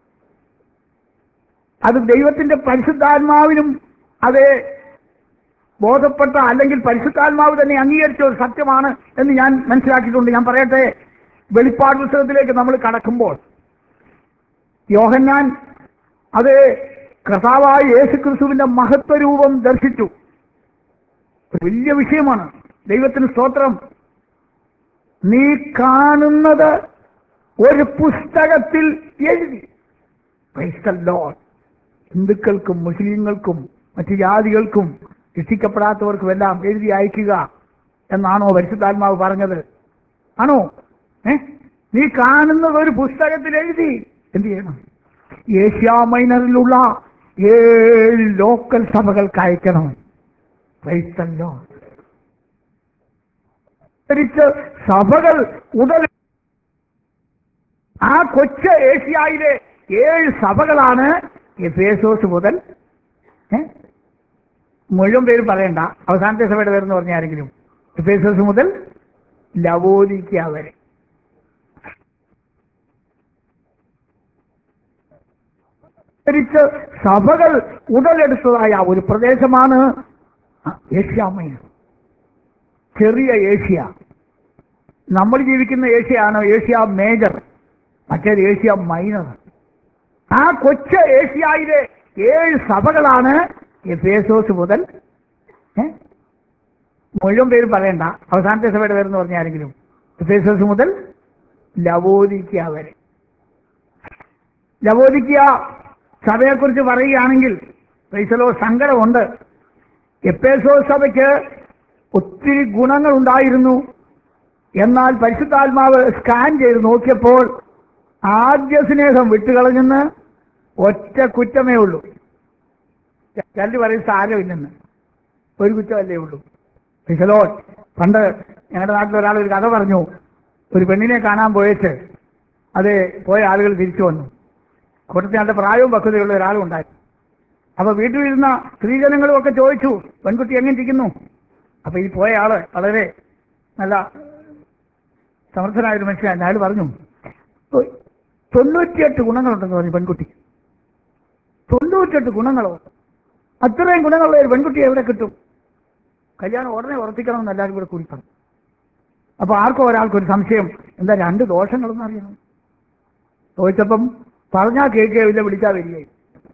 അത് ദൈവത്തിന്റെ പരിശുദ്ധാത്മാവിനും അത് ബോധപ്പെട്ട അല്ലെങ്കിൽ പരിശുദ്ധാത്മാവ് തന്നെ അംഗീകരിച്ച ഒരു സത്യമാണ് എന്ന് ഞാൻ മനസ്സിലാക്കിയിട്ടുണ്ട് ഞാൻ പറയട്ടെ വെളിപ്പാട് പുസ്തകത്തിലേക്ക് നമ്മൾ കടക്കുമ്പോൾ യോഹന്നാൻ അത് കർത്താവായ യേശു ക്രിസ്തുവിന്റെ മഹത്വരൂപം ദർശിച്ചു ഒരു വലിയ വിഷയമാണ് ദൈവത്തിന് സ്തോത്രം നീ കാണുന്നത് ഒരു പുസ്തകത്തിൽ എഴുതി Praise the Lord. ഹിന്ദുക്കൾക്കും മുസ്ലിങ്ങൾക്കും മറ്റു ജാതികൾക്കും രക്ഷിക്കപ്പെടാത്തവർക്കും എല്ലാം എഴുതി അയക്കുക എന്നാണോ പരിശുദ്ധാത്മാവ് പറഞ്ഞത് ആണോ ഏ നീ കാണുന്നത് ഒരു പുസ്തകത്തിൽ എഴുതി എന്ത് ചെയ്യണം ഏഷ്യ മൈനറിലുള്ള ഏഴ് ലോക്കൽ സഭകൾക്ക് അയക്കണം Praise the Lord. തിരിച്ച് സഭകൾ ഉടൻ ആ കൊച്ചു ഏഷ്യയിലെ ഏഴ് സഭകളാണ് എഫേസോസ് മുതൽ ഏ? മുഴുവൻ പേര് പറയണ്ട അവസാനത്തെ സഭയുടെ പേരെന്ന് പറഞ്ഞ ആരെങ്കിലും എഫേസോസ് മുതൽ ലവോദിക്ക വരെ തിരിച്ച് സഭകൾ ഉടലെടുത്തതായ ഒരു പ്രദേശമാണ് ഏഷ്യ മൈനർ ചെറിയ ഏഷ്യ നമ്മൾ ജീവിക്കുന്ന ഏഷ്യയാണ് ഏഷ്യ മേജർ മറ്റേത് ഏഷ്യ മൈനർ ആ കൊച്ചു ഏഷ്യയിലെ ഏഴ് സഭകളാണ് എഫേസോസ് മുതൽ ഏ? മുഴുവൻ പേര് പറയണ്ട അവസാനത്തെ സഭയുടെ പേരെന്ന് പറഞ്ഞ ആരെങ്കിലും എഫേസോസ് മുതൽ ലവോദിക്ക വരെ ലവോദിക്ക സഭയെക്കുറിച്ച് പറയുകയാണെങ്കിൽ പൈസലോ സങ്കടമുണ്ട് എപ്പേസോ സഭയ്ക്ക് ഒത്തിരി ഗുണങ്ങൾ ഉണ്ടായിരുന്നു എന്നാൽ പരിശുദ്ധാത്മാവ് സ്കാൻ ചെയ്ത് നോക്കിയപ്പോൾ ആദ്യ സ്നേഹം വിട്ടുകളഞ്ഞെന്ന് ഒറ്റ കുറ്റമേ ഉള്ളൂ ചിലർ പറയും സാരമില്ലെന്ന് ഒരു കുറ്റമല്ലേ ഉള്ളൂ പിസലോ പണ്ട് ഞങ്ങളുടെ നാട്ടിൽ ഒരാൾ ഒരു കഥ പറഞ്ഞു ഒരു പെണ്ണിനെ കാണാൻ പോയിട്ട് അത് പോയ ആളുകൾ തിരിച്ചു വന്നു കൂട്ടത്തിൽ നല്ല പ്രായവും പക്വതയുള്ള ഒരാളും ഉണ്ടായി അപ്പൊ വീട്ടിലിരുന്ന സ്ത്രീജനങ്ങളും ഒക്കെ ചോദിച്ചു പെൺകുട്ടി എങ്ങനെ ഇരിക്കുന്നു അപ്പൊ ഈ പോയ ആള് വളരെ നല്ല സമർത്ഥനായ ഒരു മനുഷ്യൻ അയാൾ പറഞ്ഞു "ഓ, തൊണ്ണൂറ്റിയെട്ട് ഗുണങ്ങളുണ്ടെന്ന് പറഞ്ഞു പെൺകുട്ടി തൊണ്ണൂറ്റിയെട്ട് ഗുണങ്ങളോ അത്രയും ഗുണങ്ങളുള്ള ഒരു പെൺകുട്ടി എവിടെ കിട്ടും കല്യാണം ഉടനെ ഉറപ്പിക്കണമെന്ന് എല്ലാവരും കൂടെ കൂടി പറഞ്ഞു അപ്പൊ ആർക്കോ ഒരാൾക്ക് ഒരു സംശയം എന്താ രണ്ട് ദോഷങ്ങളൊന്നും അറിയണം ചോദിച്ചപ്പം പറഞ്ഞാൽ കേൾക്കുകയില്ല വിളിച്ചാൽ വരികയും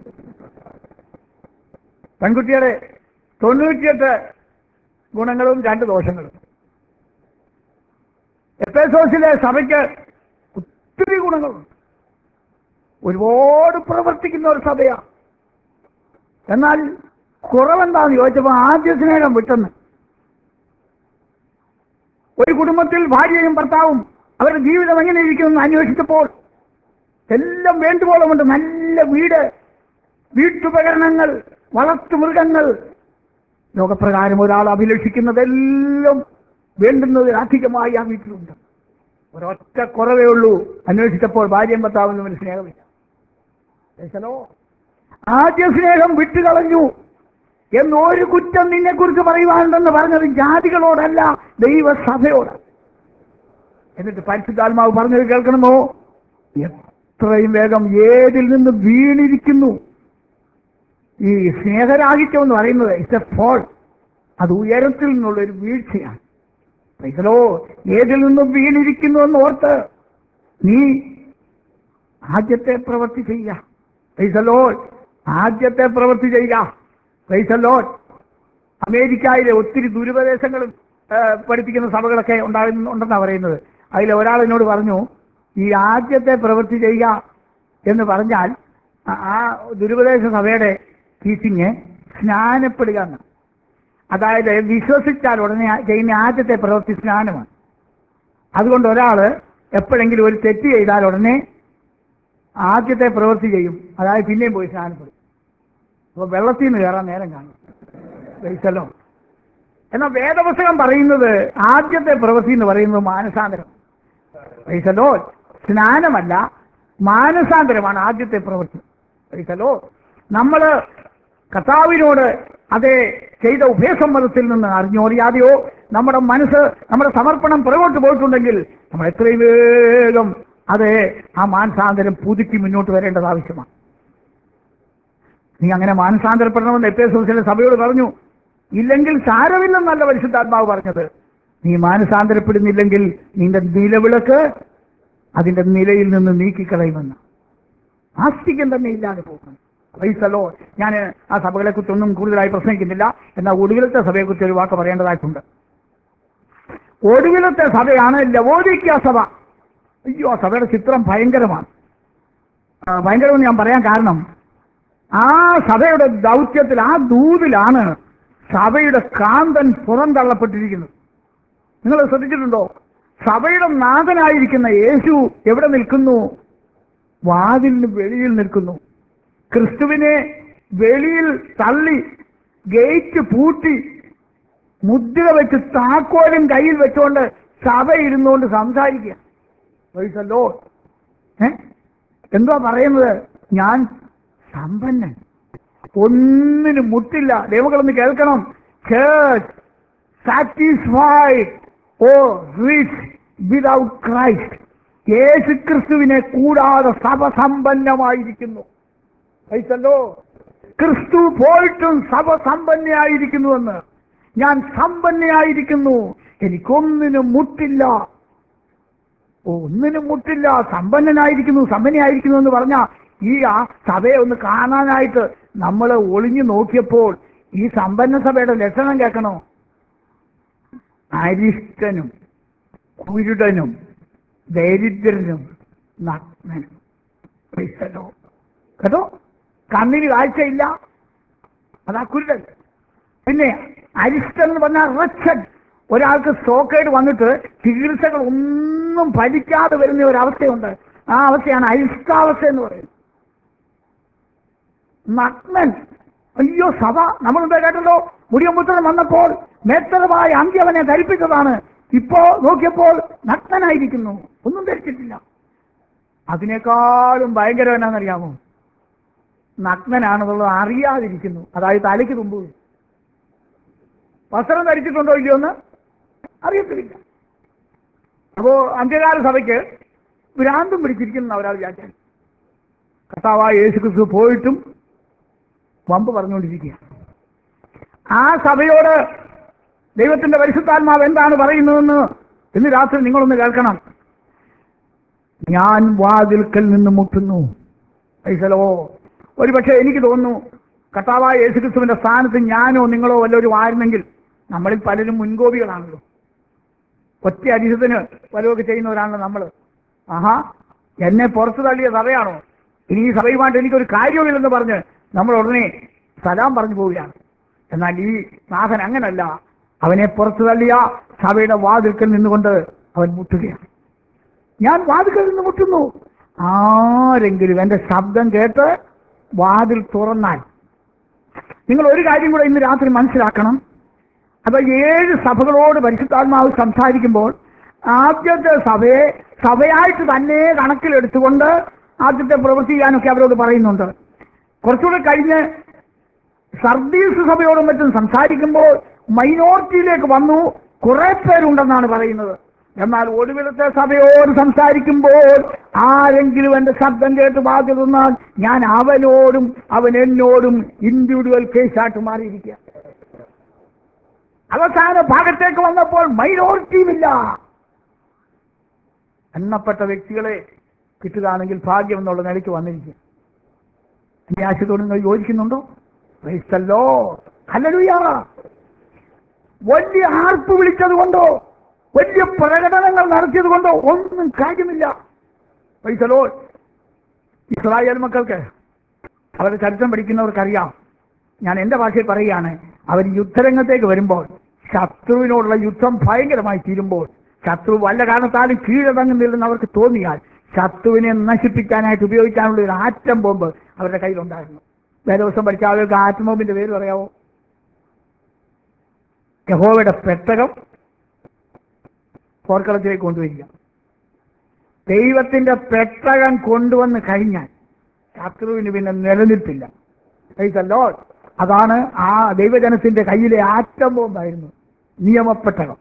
പെൺകുട്ടിയുടെ തൊണ്ണൂറ്റിയെട്ട് ഗുണങ്ങളും രണ്ട് ദോഷങ്ങളും എപ്പേസോസിലെ സഭയ്ക്ക് ഒത്തിരി ഗുണങ്ങളുണ്ട് ഒരുപാട് പ്രവർത്തിക്കുന്ന ഒരു സഭയാണ് എന്നാൽ കുറവെന്താന്ന് ചോദിച്ചപ്പോൾ ആദ്യ സ്നേഹം വിട്ടെന്ന് ഒരു കുടുംബത്തിൽ ഭാര്യയും ഭർത്താവും അവരുടെ ജീവിതം എങ്ങനെ ഇരിക്കുമെന്ന് അന്വേഷിച്ചപ്പോൾ എല്ലാം വേണ്ടുപോലുമുണ്ട് നല്ല വീട് വീട്ടുപകരണങ്ങൾ വളർത്തുമൃഗങ്ങൾ ലോകപ്രകാരം ഒരാൾ അഭിലഷിക്കുന്നതെല്ലാം വേണ്ടുന്നതിലധികമായി ആ വീട്ടിലുണ്ട് ഒരൊറ്റ കുറവേ ഉള്ളൂ അന്വേഷിച്ചപ്പോൾ ഭാര്യയും ഭർത്താവും തമ്മിൽ സ്നേഹമില്ല യേശലോ, ആദ്യ സ്നേഹം വിട്ടുകളഞ്ഞു എന്ന് ഒരു കുറ്റം നിന്നെ കുറിച്ച് പറയുവാനുണ്ടെന്ന് പറഞ്ഞത് ജാതികളോടല്ല ദൈവസഭയോട് എന്നിട്ട് പരിശുദ്ധാത്മാവ് പറഞ്ഞത് കേൾക്കണമോ എത്രയും വേഗം ഏതിൽ നിന്ന് വീണിരിക്കുന്നു ഈ സ്നേഹരാഹിത്യം എന്ന് പറയുന്നത് ഇറ്റ്സ് എ ഫോൾ അത് ഉയരത്തിൽ നിന്നുള്ള ഒരു വീഴ്ചയാണ് പൈസലോ ഏതിൽ നിന്നും വീണിരിക്കുന്നു എന്ന് ഓർത്ത് നീ ആദ്യത്തെ പ്രവൃത്തി ചെയ്യുക പൈസലോ ആദ്യത്തെ പ്രവൃത്തി ചെയ്യുക പൈസലോ അമേരിക്കയിലെ ഒത്തിരി ദുരുപദേശങ്ങളും ആ, പഠിപ്പിക്കുന്ന സഭകളൊക്കെ ഉണ്ടാകുന്നു ഉണ്ടെന്നാണ് പറയുന്നത് അതിൽ ഒരാൾ എന്നോട് പറഞ്ഞു ഈ ആദ്യത്തെ പ്രവൃത്തി ചെയ്യുക എന്ന് പറഞ്ഞാൽ ആ- ആ ദുരുപദേശ സഭയുടെ ടീച്ചിങ് സ്നാനപ്പെടുക എന്ന് അതായത് വിശ്വസിച്ചാൽ ഉടനെ ആ- ചെയ്യുന്ന ആദ്യത്തെ പ്രവൃത്തി സ്നാനമാണ് അതുകൊണ്ട് ഒരാൾ എപ്പോഴെങ്കിലും ഒരു തെറ്റ് ചെയ്താൽ ഉടനെ ആദ്യത്തെ പ്രവൃത്തി ചെയ്യും അതായത് പിന്നെയും പോയി സ്നാനപ്പെടും അപ്പൊ വെള്ളത്തിൽ നിന്ന് കയറാൻ നേരം കാണും വെളിച്ചല്ലോ എന്നാൽ വേദപുസ്തകം പറയുന്നത് ആദ്യത്തെ പ്രവൃത്തി എന്ന് പറയുന്നത് മാനസാന്തരം പൈസലോ സ്നാനമല്ല മാനസാന്തരമാണ് ആദ്യത്തെ പ്രവൃത്തി പൈസലോ നമ്മള് കർത്താവിനോട് അതേ ചെയ്ത ഉഭയസമ്മതത്തിൽ നിന്ന് അറിഞ്ഞോ അറിയാതെയോ നമ്മുടെ മനസ്സ് നമ്മുടെ സമർപ്പണം പുറകോട്ട് പോയിട്ടുണ്ടെങ്കിൽ നമ്മൾ എത്രയും വേഗം അതെ ആ മാനസാന്തരം പുതുക്കി മുന്നോട്ട് വരേണ്ടത് ആവശ്യമാണ് നീ അങ്ങനെ മാനസാന്തരപ്പെടണമെന്ന് എപ്പേസോസിലെ സഭയോട് പറഞ്ഞു ഇല്ലെങ്കിൽ സാരമില്ലെന്നല്ല പരിശുദ്ധാത്മാവ് പറഞ്ഞത് നീ മാനസാന്തരപ്പെടുന്നില്ലെങ്കിൽ നിന്റെ നിലവിളക്ക് അതിന്റെ നിലയിൽ നിന്ന് നീക്കിക്കളയുമെന്ന് ആസ്തികം തന്നെ ഇല്ലാതെ പോകും വൈസലോ ഞാൻ ആ സഭകളെ കുറിച്ചൊന്നും കൂടുതലായി പ്രസംഗിക്കുന്നില്ല എന്നാൽ ഒടുവിലത്തെ സഭയെക്കുറിച്ച് ഒരു വാക്ക് പറയേണ്ടതായിട്ടുണ്ട് ഒടുവിലത്തെ സഭയാണ് ലവോദിക്ക സഭ അയ്യോ ആ സഭയുടെ ചിത്രം ഭയങ്കരമാണ് ആ, ഭയങ്കരമെന്ന് ഞാൻ പറയാൻ കാരണം ആ സഭയുടെ ദൗത്യത്തിൽ ആ ദൂതിലാണ് സഭയുടെ കാന്തൻ പുറന്തള്ളപ്പെട്ടിരിക്കുന്നത് നിങ്ങൾ ശ്രദ്ധിച്ചിട്ടുണ്ടോ സഭയുടെ നാഥനായിരിക്കുന്ന യേശു എവിടെ നിൽക്കുന്നു വാതിലിന് വെളിയിൽ നിൽക്കുന്നു ക്രിസ്തുവിനെ വെളിയിൽ തള്ളി ഗേറ്റ് പൂട്ടി മുദ്ര വെച്ച് താക്കോലും കയ്യിൽ വെച്ചുകൊണ്ട് സഭ ഇരുന്നുകൊണ്ട് സംസാരിക്കുക വൈസല്ലോ ഏ എന്തുവാ പറയുന്നത് ഞാൻ സമ്പന്നൻ ഒന്നിനും മുട്ടില്ല ദൈവങ്ങളൊന്ന് കേൾക്കണം church satisfied oh rich without Christ യേശു ക്രിസ്തുവിനെ കൂടാതെ സഭ സമ്പന്നമായിരിക്കുന്നു പൈസല്ലോ ക്രിസ്തു പോയിട്ടും സഭ സമ്പന്നയായിരിക്കുന്നുവെന്ന് ഞാൻ സമ്പന്നയായിരിക്കുന്നു എനിക്കൊന്നിനും മുട്ടില്ല ഓ, ഒന്നിനും മുട്ടില്ല സമ്പന്നനായിരിക്കുന്നു സമ്പന്നയായിരിക്കുന്നു എന്ന് പറഞ്ഞ ഈ ആ സഭയെ ഒന്ന് കാണാനായിട്ട് നമ്മൾ ഒളിഞ്ഞു നോക്കിയപ്പോൾ ഈ സമ്പന്ന സഭയുടെ ലക്ഷണം കേൾക്കണോ അരിഷ്ടനും കുരുടനും ദരിദ്രനും നഗ്നനും പൈസലോ കേട്ടോ കണ്ണിന് കാഴ്ചയില്ല അതാ കുരുടൻ പിന്നെ അരിഷ്ടൻ എന്ന് പറഞ്ഞാൽ റച്ചൻ ഒരാൾക്ക് സ്റ്റോക്കേഡ് വന്നിട്ട് ചികിത്സകൾ ഒന്നും ഫലിക്കാതെ വരുന്ന ഒരു അവസ്ഥയുണ്ട് ആ അവസ്ഥയാണ് അരിഷ്ടാവസ്ഥ എന്ന് പറയുന്നത് നഗ്നൻ അയ്യോ സഭ നമ്മൾ എന്താ കേട്ടല്ലോ മുടിയമ്പുത്രൻ വന്നപ്പോൾ നേത്രമായ അന്ത്യ അവനെ ധരിപ്പിച്ചതാണ് ഇപ്പോ നോക്കിയപ്പോൾ നഗ്നനായിരിക്കുന്നു ഒന്നും ധരിച്ചിട്ടില്ല അതിനേക്കാളും ഭയങ്കരം എന്നാണെന്നറിയാമോ നഗ്നനാണെന്നുള്ളത് അറിയാതിരിക്കുന്നു അതായത് തലയ്ക്ക് തുമ്പ് വസ്ത്രം ധരിച്ചിട്ടുണ്ടോ ഇല്ലയോ എന്ന് അറിയത്തില്ല അപ്പോ അന്ത്യകാല സഭയ്ക്ക് ഭ്രാന്തം പിടിച്ചിരിക്കുന്ന ഒരാൾ വിചാരിച്ചു കർത്താവായ യേശു ക്രിസ്തു പോയിട്ടും വമ്പ് പറഞ്ഞുകൊണ്ടിരിക്കുക ആ സഭയോട് ദൈവത്തിന്റെ പരിശുദ്ധാത്മാവ് എന്താണ് പറയുന്നതെന്ന് ഇന്ന് രാത്രി നിങ്ങളൊന്ന് കേൾക്കണം ഞാൻ വാതിൽക്കൽ നിന്ന് മുട്ടുന്നു പൈസലോ ഒരു പക്ഷേ എനിക്ക് തോന്നുന്നു കർത്താവായ യേശുക്രിസ്തുവിന്റെ സ്ഥാനത്ത് ഞാനോ നിങ്ങളോ വല്ലവരും ആയിരുന്നെങ്കിൽ നമ്മളിൽ പലരും മുൻകോപികളാണല്ലോ ഒറ്റ അരിശത്തിന് പലതൊക്കെ ചെയ്യുന്നവരാണല്ലോ നമ്മൾ ആഹാ എന്നെ പുറത്തു തള്ളിയ സഭയാണോ ഇനി ഈ സഭയുമായിട്ട് എനിക്കൊരു കാര്യവുമില്ലെന്ന് പറഞ്ഞ് നമ്മൾ ഉടനെ സലാം പറഞ്ഞു പോവുകയാണ് എന്നാൽ ഈ നാഥൻ അങ്ങനല്ല അവനെ പുറത്തു തള്ളിയ സഭയുടെ വാതിൽക്കൽ നിന്നുകൊണ്ട് അവൻ മുട്ടുകയാണ് ഞാൻ വാതിൽക്കൽ നിന്ന് മുട്ടുന്നു ആരെങ്കിലും എന്റെ ശബ്ദം കേട്ട് വാതിൽ തുറന്നാൽ നിങ്ങൾ ഒരു കാര്യം കൂടെ ഇന്ന് രാത്രി മനസ്സിലാക്കണം അപ്പൊ ഏഴ് സഭകളോട് പരിശുദ്ധാത്മാവ് സംസാരിക്കുമ്പോൾ ആദ്യത്തെ സഭയെ സഭയായിട്ട് തന്നെ കണക്കിലെടുത്തുകൊണ്ട് ആദ്യത്തെ പ്രവൃത്തി ചെയ്യാനൊക്കെ അവരോട് പറയുന്നുണ്ട് കുറച്ചുകൂടെ കഴിഞ്ഞ് സർദീസ് സഭയോടും മറ്റും സംസാരിക്കുമ്പോൾ മൈനോറിറ്റിയിലേക്ക് വന്നു കുറെ പേരുണ്ടെന്നാണ് പറയുന്നത് എന്നാൽ ഒടുവിലത്തെ സഭയോട് സംസാരിക്കുമ്പോൾ ആരെങ്കിലും എന്റെ ശബ്ദം കേട്ട് ബാധ്യത തന്നാൽ ഞാൻ അവനോടും അവൻ എന്നോടും ഇൻഡിവിജ്വൽ കേസായിട്ട് മാറിയിരിക്കുക അവസാന ഭാഗത്തേക്ക് വന്നപ്പോൾ മൈനോറിറ്റിയുമില്ല എണ്ണപ്പെട്ട വ്യക്തികളെ കിട്ടുകയാണെങ്കിൽ ഭാഗ്യം എന്നുള്ള നിലയ്ക്ക് വന്നിരിക്കും ഈ ആശയത്തോട് നിങ്ങൾ യോജിക്കുന്നുണ്ടോ ക്രൈസ്തല്ലോ ഹല്ലേലൂയ വലിയ ആർപ്പ് വിളിച്ചത് കൊണ്ടോ വലിയ പ്രകടനങ്ങൾ നടത്തിയത് കൊണ്ടോ ഒന്നും കാര്യമില്ല പൈസലോ ഇസ്രായേൽ മക്കൾക്ക് അവരുടെ ചരിത്രം പഠിക്കുന്നവർക്കറിയാം ഞാൻ എന്റെ ഭാഷയിൽ പറയുകയാണ് അവർ യുദ്ധരംഗത്തേക്ക് വരുമ്പോൾ ശത്രുവിനോടുള്ള യുദ്ധം ഭയങ്കരമായി തീരുമ്പോൾ ശത്രു വല്ല കാരണത്താലും കീഴടങ്ങുന്നില്ലെന്ന് അവർക്ക് തോന്നിയാൽ ശത്രുവിനെ നശിപ്പിക്കാനായിട്ട് ഉപയോഗിക്കാനുള്ള ഒരു ആറ്റം ബോംബ് അവരുടെ കയ്യിലുണ്ടായിരുന്നു വേറെ ദിവസം പഠിച്ച ആളുകൾക്ക് ആറ്റം ബോംബിന്റെ പേര് പറയാമോ യഹോവയുടെ പെട്ടകം പോർക്കളത്തിലേക്ക് കൊണ്ടുവരിക ദൈവത്തിന്റെ പെട്ടകം കൊണ്ടുവന്ന് കഴിഞ്ഞാൽ ശത്രുവിന് പിന്നെ നിലനിൽപ്പില്ല Praise the Lord. അതാണ് ആ ദൈവജനത്തിന്റെ കയ്യിലെ ആറ്റം ബോംബായിരുന്നു നിയമപ്പെട്ടകം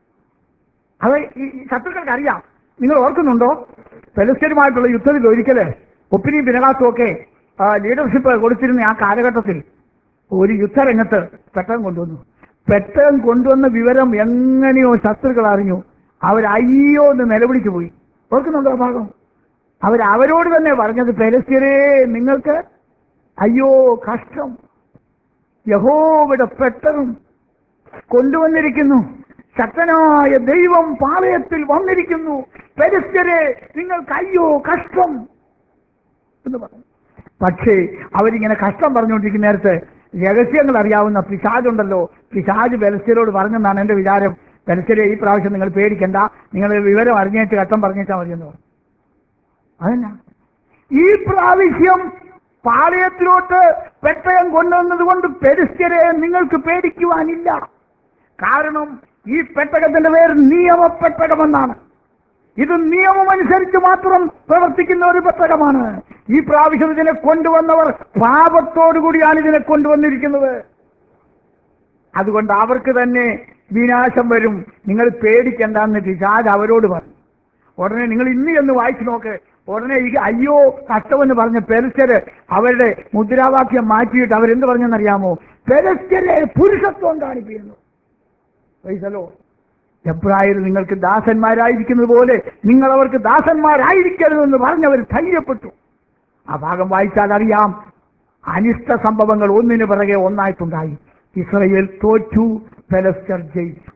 അത് ഈ ഈ ശത്രുക്കൾക്ക് അറിയാം നിങ്ങൾ ഓർക്കുന്നുണ്ടോ ഫെലസ്തീനുമായിട്ടുള്ള യുദ്ധത്തിൽ ഒരിക്കല് ഒപ്പിനിയും പിനകാത്തും ഒക്കെ ലീഡർഷിപ്പ് കൊടുത്തിരുന്ന ആ കാലഘട്ടത്തിൽ ഒരു യുദ്ധരംഗത്ത് പെട്ടകം കൊണ്ടുവന്നു പെട്ടകം കൊണ്ടുവന്ന വിവരം എങ്ങനെയോ ശത്രുക്കൾ അറിഞ്ഞു അവർ അയ്യോ എന്ന് നിലവിളിച്ചു പോയി ഓർക്കുന്നുണ്ടോ ആ ഭാഗം അവർ അവരോട് തന്നെ പറഞ്ഞത് പെലസ്തീനെ നിങ്ങൾക്ക് അയ്യോ കഷ്ടം യഹോവിടെ പെട്ടകം കൊണ്ടുവന്നിരിക്കുന്നു ശക്തനായ ദൈവം പാളയത്തിൽ വന്നിരിക്കുന്നു പെരസ്യരെ നിങ്ങൾക്ക് അയ്യോ കഷ്ടം എന്ന് പറഞ്ഞു പക്ഷേ അവരിങ്ങനെ കഷ്ടം പറഞ്ഞുകൊണ്ടിരിക്കുന്ന നേരത്ത് രഹസ്യങ്ങൾ അറിയാവുന്ന പിശാജുണ്ടല്ലോ പിശാജ് ബലസ്യരോട് പറഞ്ഞെന്നാണ് എന്റെ വിചാരം ബലസ്യരെ ഈ പ്രാവശ്യം നിങ്ങൾ പേടിക്കണ്ട നിങ്ങൾ വിവരം അറിഞ്ഞേച്ച് കഷ്ടം പറഞ്ഞേച്ചാൽ മതിയെന്ന് പറഞ്ഞു അതന്നെ ഈ പ്രാവശ്യം പാളയത്തിലോട്ട് പെട്ടകം കൊണ്ടുവന്നത് കൊണ്ട് പെരിസ്ത്യരെ നിങ്ങൾക്ക് പേടിക്കുവാനില്ല കാരണം ഈ പെട്ടകത്തിന്റെ പേര് നിയമപ്പെട്ടകമെന്നാണ് ഇത് നിയമമനുസരിച്ച് മാത്രം പ്രവർത്തിക്കുന്ന ഒരു പെട്ടകമാണ് ഈ പ്രാവശ്യം ഇതിനെ കൊണ്ടുവന്നവർ പാപത്തോടുകൂടിയാണ് ഇതിനെ കൊണ്ടുവന്നിരിക്കുന്നത് അതുകൊണ്ട് അവർക്ക് തന്നെ വിനാശം വരും നിങ്ങൾ പേടിക്കണ്ടെന്ന് പിശാജ് അവരോട് പറഞ്ഞു ഉടനെ നിങ്ങൾ ഇന്ന് എന്ന് വായിച്ചു നോക്ക് ഉടനെ ഈ അയ്യോ കഷ്ടമെന്ന് പറഞ്ഞ പെരസ്യര് അവരുടെ മുദ്രാവാക്യം മാറ്റിയിട്ട് അവരെന്ത് പറഞ്ഞെന്നറിയാമോ പെരസ്യരെ പുരുഷത്വം കാണിക്കുന്നു പൈസലോ എബ്രായർ നിങ്ങൾക്ക് ദാസന്മാരായിരിക്കുന്നത് പോലെ നിങ്ങൾ അവർക്ക് ദാസന്മാരായിരിക്കരുതെന്ന് പറഞ്ഞവർ ധൈര്യപ്പെട്ടു ആ ഭാഗം വായിച്ചാൽ അറിയാം അനിഷ്ട സംഭവങ്ങൾ ഒന്നിനു പിറകെ ഒന്നായിട്ടുണ്ടായി ഇസ്രയേൽ തോറ്റു ഫെലസ്തർ ജയിച്ചു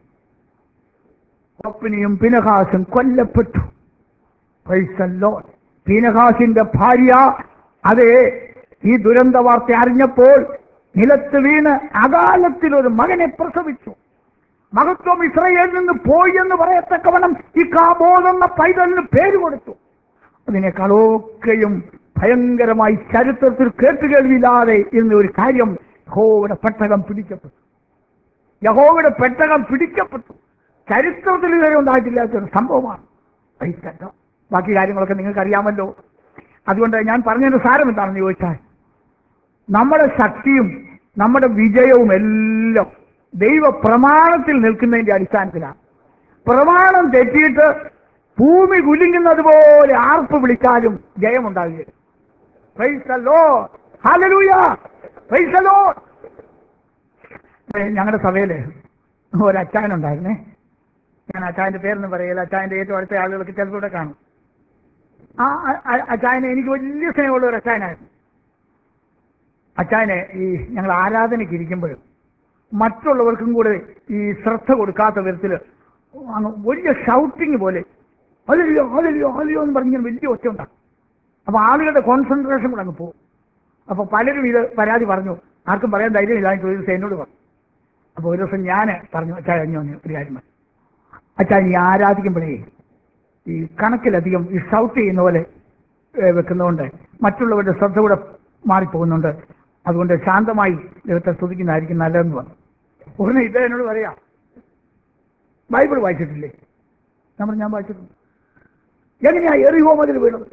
ഒപ്പിനിയും പിനഹാസും കൊല്ലപ്പെട്ടു പൈസല്ലോ പീനഹാസിന്റെ ഭാര്യ അതെ ഈ ദുരന്ത വാർത്ത അറിഞ്ഞപ്പോൾ നിലത്ത് വീണ് അകാലത്തിൽ ഒരു മകനെ പ്രസവിച്ചു മഹത്വം ഇസ്രയേലിൽ നിന്ന് പോയി എന്ന് പറയത്തക്കവണ്ണം ഈ കാബോധ എന്ന പൈതലിന് പേര് കൊടുത്തു അതിനേക്കാളൊക്കെയും ഭയങ്കരമായി ചരിത്രത്തിൽ കേട്ടുകേൾവിയില്ലാതെ എന്ന ഒരു കാര്യം യഹോവയുടെ പെട്ടകം പിടിക്കപ്പെട്ടു യഹോവയുടെ പെട്ടകം പിടിക്കപ്പെട്ടു ചരിത്രത്തിൽ ഇതുവരെ ഉണ്ടായിട്ടില്ലാത്ത ഒരു സംഭവമാണ് പൈസല്ലോ ബാക്കി കാര്യങ്ങളൊക്കെ നിങ്ങൾക്ക് അറിയാമല്ലോ അതുകൊണ്ട് ഞാൻ പറഞ്ഞതിന്റെ സാരം എന്താണെന്ന് ചോദിച്ചാൽ നമ്മുടെ ശക്തിയും നമ്മുടെ വിജയവും എല്ലാം ദൈവ പ്രമാണത്തിൽ നിൽക്കുന്നതിന്റെ അടിസ്ഥാനത്തിലാണ് പ്രമാണം തെറ്റിയിട്ട് ഭൂമി കുലുങ്ങുന്നത് പോലെ ആർപ്പ് വിളിച്ചാലും ജയമുണ്ടാകുകയില്ല Praise the Lord. Hallelujah. Praise the Lord. ഏ, ഞങ്ങളുടെ സഭയില് ഒരു അച്ചായനുണ്ടായിരുന്നേ ഞാൻ അച്ചായന്റെ പേരൊന്നും പറയില്ല അച്ചായന്റെ ഏറ്റവും അടുത്ത ആളുകൾക്ക് ചിലപ്പോൾ ഇവിടെ കാണും ആ അ- അ- അച്ചായനെ എനിക്ക് വലിയ സ്നേഹമുള്ള ഒരു അച്ചായനായിരുന്നു അച്ചായനെ ഈ ഞങ്ങൾ ആരാധനയ്ക്ക് ഇരിക്കുമ്പോഴും മറ്റുള്ളവർക്കും കൂടെ ഈ ശ്രദ്ധ കൊടുക്കാത്ത വിധത്തില് അങ്ങ് വലിയ ഷൗട്ടിങ് പോലെ അതില്ലയോ അതില്ലയോ അതില്ലയോ എന്ന് പറഞ്ഞിങ്ങനെ വലിയ ഒച്ച ഉണ്ടാകും അപ്പൊ ആളുകളുടെ കോൺസെൻട്രേഷൻ കൂടെ അങ്ങ് പോകും അപ്പൊ പലരും ഇത് പരാതി പറഞ്ഞു ആർക്കും പറയാൻ ധൈര്യമില്ല എന്ന് ചോദിച്ചു എന്നോട് പറഞ്ഞു അപ്പൊ ഒരു ദിവസം ഞാൻ പറഞ്ഞു അച്ഛാ അഞ്ഞു വന്നു ഒരു കാര്യം പറഞ്ഞു അച്ഛാ ഈ ആരാധിക്കുമ്പോഴേ ഈ കണക്കിലധികം ഈ ഷൗട്ട് ചെയ്യുന്ന പോലെ ഏ, വെക്കുന്നതുകൊണ്ട് മറ്റുള്ളവരുടെ ശ്രദ്ധ കൂടെ മാറിപ്പോകുന്നുണ്ട് അതുകൊണ്ട് ശാന്തമായി ദൈവത്തെ സ്തുതിക്കുന്നതായിരിക്കും നല്ലതെന്ന് പറഞ്ഞു ഉടനെ ഇത് എന്നോട് പറയാം ബൈബിൾ വായിച്ചിട്ടില്ലേ നമ്മൾ ഞാൻ വായിച്ചിട്ടുണ്ട് എങ്ങനെയാ എറിയോ മതിൽ വീണത്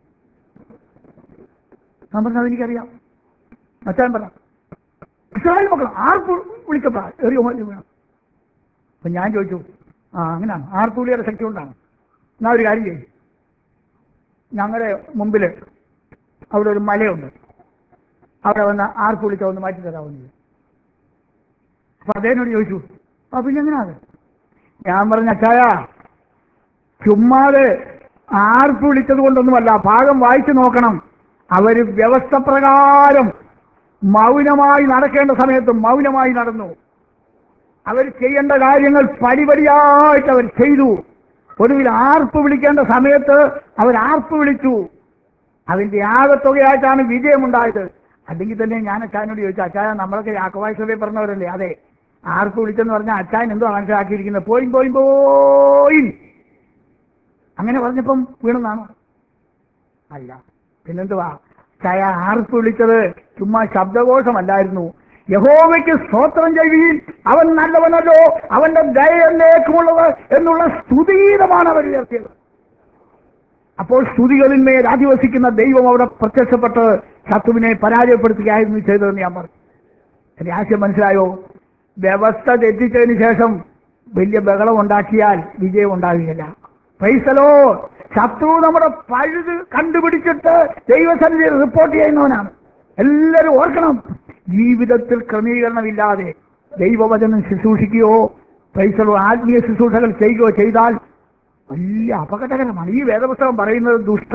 ഞാൻ പറഞ്ഞത് എനിക്കറിയാം അച്ഛൻ പറ ഇസ്രായേൽ മക്കൾ ആർക്ക് വിളിക്കപ്പെടാ എറിയോ മതിൽ വീണം അപ്പൊ ഞാൻ ചോദിച്ചു ആ അങ്ങനെയാണ് ആർത്തുള്ളിയുടെ ശക്തി കൊണ്ടാണ് എന്നാ ഒരു കാര്യം ചെയ്യും ഞങ്ങളുടെ മുമ്പിൽ അവിടെ ഒരു മലയുണ്ട് അവിടെ വന്ന് ആർക്ക് വിളിച്ചാൽ ഒന്ന് മാറ്റി തരാമെന്ന് അപ്പൊ അദ്ദേഹനോട് ചോദിച്ചു ആ പിന്നെ എങ്ങനെയാ അത് ഞാൻ പറഞ്ഞ അച്ചായ ചുമ്മാതെ ആർക്ക് വിളിച്ചത് കൊണ്ടൊന്നുമല്ല ഭാഗം വായിച്ചു നോക്കണം അവര് വ്യവസ്ഥ പ്രകാരം മൗനമായി നടക്കേണ്ട സമയത്ത് മൗനമായി നടന്നു അവർ ചെയ്യേണ്ട കാര്യങ്ങൾ പടിപടിയായിട്ട് അവർ ചെയ്തു ഒടുവിൽ ആർപ്പ് വിളിക്കേണ്ട സമയത്ത് അവർ ആർപ്പ് വിളിച്ചു അതിന്റെ ആകത്തുകയായിട്ടാണ് വിജയമുണ്ടായത് അല്ലെങ്കിൽ തന്നെ ഞാൻ അച്ചായനോട് ചോദിച്ചു അച്ചായ നമ്മളൊക്കെ യാക്കോവായ സഭയിൽ പറഞ്ഞവരല്ലേ അതെ ആർപ്പ് വിളിച്ചെന്ന് പറഞ്ഞാൽ അച്ചായൻ എന്തോ മനസ്സിലാക്കിയിരിക്കുന്നത് പോയി പോയി പോയി അങ്ങനെ പറഞ്ഞപ്പം വീണെന്നാണോ അല്ല പിന്നെന്തുവാ ചായ ആർപ്പ് വിളിച്ചത് ചുമ്മാ ശബ്ദഘോഷമല്ലായിരുന്നു യഹോവയ്ക്ക് സ്തോത്രം ചെയ്യുകയും അവൻ നല്ലവനല്ലോ അവന്റെ ദയയിലേക്കുമുള്ളത് എന്നുള്ള സ്തുതീതമാണ് അവർ ഉയർത്തിയത് അപ്പോൾ സ്തുതികളിന്മേൽ അധിവസിക്കുന്ന ദൈവം അവിടെ പ്രത്യക്ഷപ്പെട്ട് ശത്രുവിനെ പരാജയപ്പെടുത്തുകയായിരുന്നു ചെയ്തതെന്ന് ഞാൻ പറഞ്ഞു എന്റെ ആശയം മനസ്സിലായോ വ്യവസ്ഥ തെറ്റിച്ചതിന് ശേഷം വലിയ ബഹളം ഉണ്ടാക്കിയാൽ വിജയം ഉണ്ടാകുകയില്ല പൈസലോ ശത്രു നമ്മുടെ പഴുത് കണ്ടുപിടിച്ചിട്ട് ദൈവസന്നിധിയിൽ റിപ്പോർട്ട് ചെയ്യുന്നവനാണ് എല്ലാവരും ഓർക്കണം ജീവിതത്തിൽ ക്രമീകരണമില്ലാതെ ദൈവവചനം ശുശ്രൂഷിക്കുകയോ പൈസലോ ആത്മീയ ശുശ്രൂഷകൾ ചെയ്യുകയോ ചെയ്താൽ വലിയ അപകടകരമാണ് ഈ വേദപുസ്തകം പറയുന്നത് ദുഷ്ട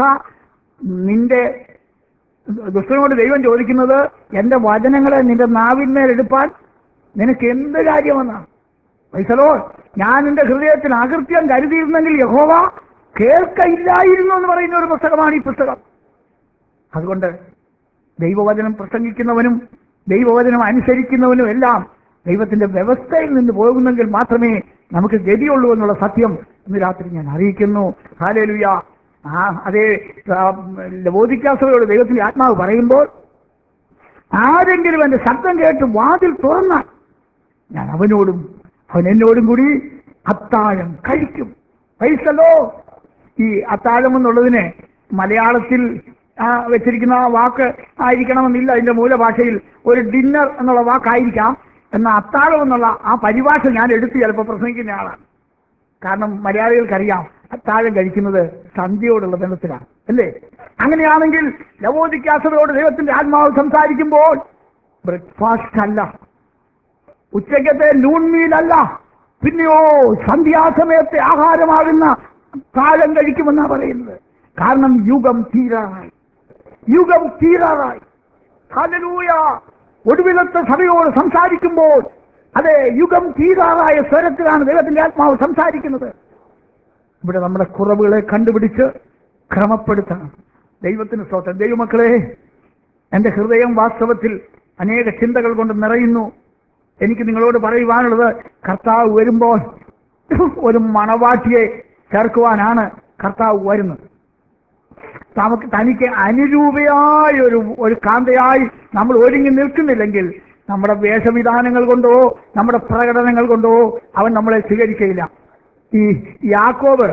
നിന്റെ ദുഷ്ടനോട് ദൈവം ചോദിക്കുന്നത് എന്റെ വചനങ്ങളെ നിന്റെ നാവിന്മേൽ എടുപ്പാൻ നിനക്ക് എന്ത് കാര്യമെന്നാണ് പൈസലോ ഞാൻ എന്റെ ഹൃദയത്തിൽ അകൃത്യം കരുതിയിരുന്നെങ്കിൽ യഹോവ കേൾക്കയില്ലായിരുന്നു എന്ന് പറയുന്ന ഒരു പുസ്തകമാണ് ഈ പുസ്തകം അതുകൊണ്ട് ദൈവവചനം പ്രസംഗിക്കുന്നവനും ദൈവവചനം അനുസരിക്കുന്നവനും എല്ലാം ദൈവത്തിന്റെ വ്യവസ്ഥയിൽ നിന്ന് പോകുന്നെങ്കിൽ മാത്രമേ നമുക്ക് ഗതിയുള്ളൂ എന്നുള്ള സത്യം ഇന്ന് രാത്രി ഞാൻ അറിയിക്കുന്നു ഹാലേലുയ ആ അതേ ലബോധിക്കാസയോട് ദൈവത്തിന്റെ ആത്മാവ് പറയുമ്പോൾ ആരെങ്കിലും എന്റെ ശബ്ദം കേട്ട് വാതിൽ തുറന്നാൽ ഞാൻ അവനോടും അവൻ എന്നോടും കൂടി അത്താഴം കഴിക്കും പൈസലോ ഈ അത്താഴം എന്നുള്ളതിന് മലയാളത്തിൽ ആ, വെച്ചിരിക്കുന്ന ആ വാക്ക് ആയിരിക്കണമെന്നില്ല അതിന്റെ മൂലഭാഷയിൽ ഒരു ഡിന്നർ എന്നുള്ള വാക്കായിരിക്കാം എന്നാൽ അത്താഴം എന്നുള്ള ആ പരിഭാഷ ഞാൻ എടുത്ത് ചിലപ്പോൾ പ്രസംഗിക്കുന്ന ആളാണ് കാരണം മലയാളികൾക്കറിയാം അത്താഴം കഴിക്കുന്നത് സന്ധ്യയോടുള്ള ബന്ധത്തിലാണ് അല്ലേ അങ്ങനെയാണെങ്കിൽ ലവോദിക്കാസതയോട് ദൈവത്തിന്റെ ആത്മാവ് സംസാരിക്കുമ്പോൾ ബ്രേക്ക്ഫാസ്റ്റ് അല്ല ഉച്ചക്കത്തെ നൂൺ മീലല്ല പിന്നെയോ സന്ധ്യാസമയത്തെ ആഹാരമാകുന്ന കാലം കഴിക്കുമെന്നാ പറയുന്നത് കാരണം യുഗം തീരാറായി യുഗം തീരാറായി ഹല്ലേലൂയ ഒടുവിലത്തെ സഭയോട് സംസാരിക്കുമ്പോൾ അതെ യുഗം തീരാറായ സ്വരത്തിലാണ് ദൈവത്തിന്റെ ആത്മാവ് സംസാരിക്കുന്നത് ഇവിടെ നമ്മുടെ കുറവുകളെ കണ്ടുപിടിച്ച് ക്രമപ്പെടുത്തണം ദൈവത്തിന് സ്തോത്രം ദൈവമക്കളെ എന്റെ ഹൃദയം വാസ്തവത്തിൽ അനേക ചിന്തകൾ കൊണ്ട് നിറയുന്നു എനിക്ക് നിങ്ങളോട് പറയുവാനുള്ളത് കർത്താവ് വരുമ്പോൾ ഒരു മണവാട്ടിയെ ചേർക്കുവാനാണ് കർത്താവ് വരുന്നത് നമുക്ക് തനിക്ക് അനുരൂപയായ ഒരു ഒരു കാന്തയായി നമ്മൾ ഒരുങ്ങി നിൽക്കുന്നില്ലെങ്കിൽ നമ്മുടെ വേഷവിധാനങ്ങൾ കൊണ്ടോ നമ്മുടെ പ്രകടനങ്ങൾ കൊണ്ടോ അവൻ നമ്മളെ സ്വീകരിക്കയില്ല ഈ യാക്കോബ്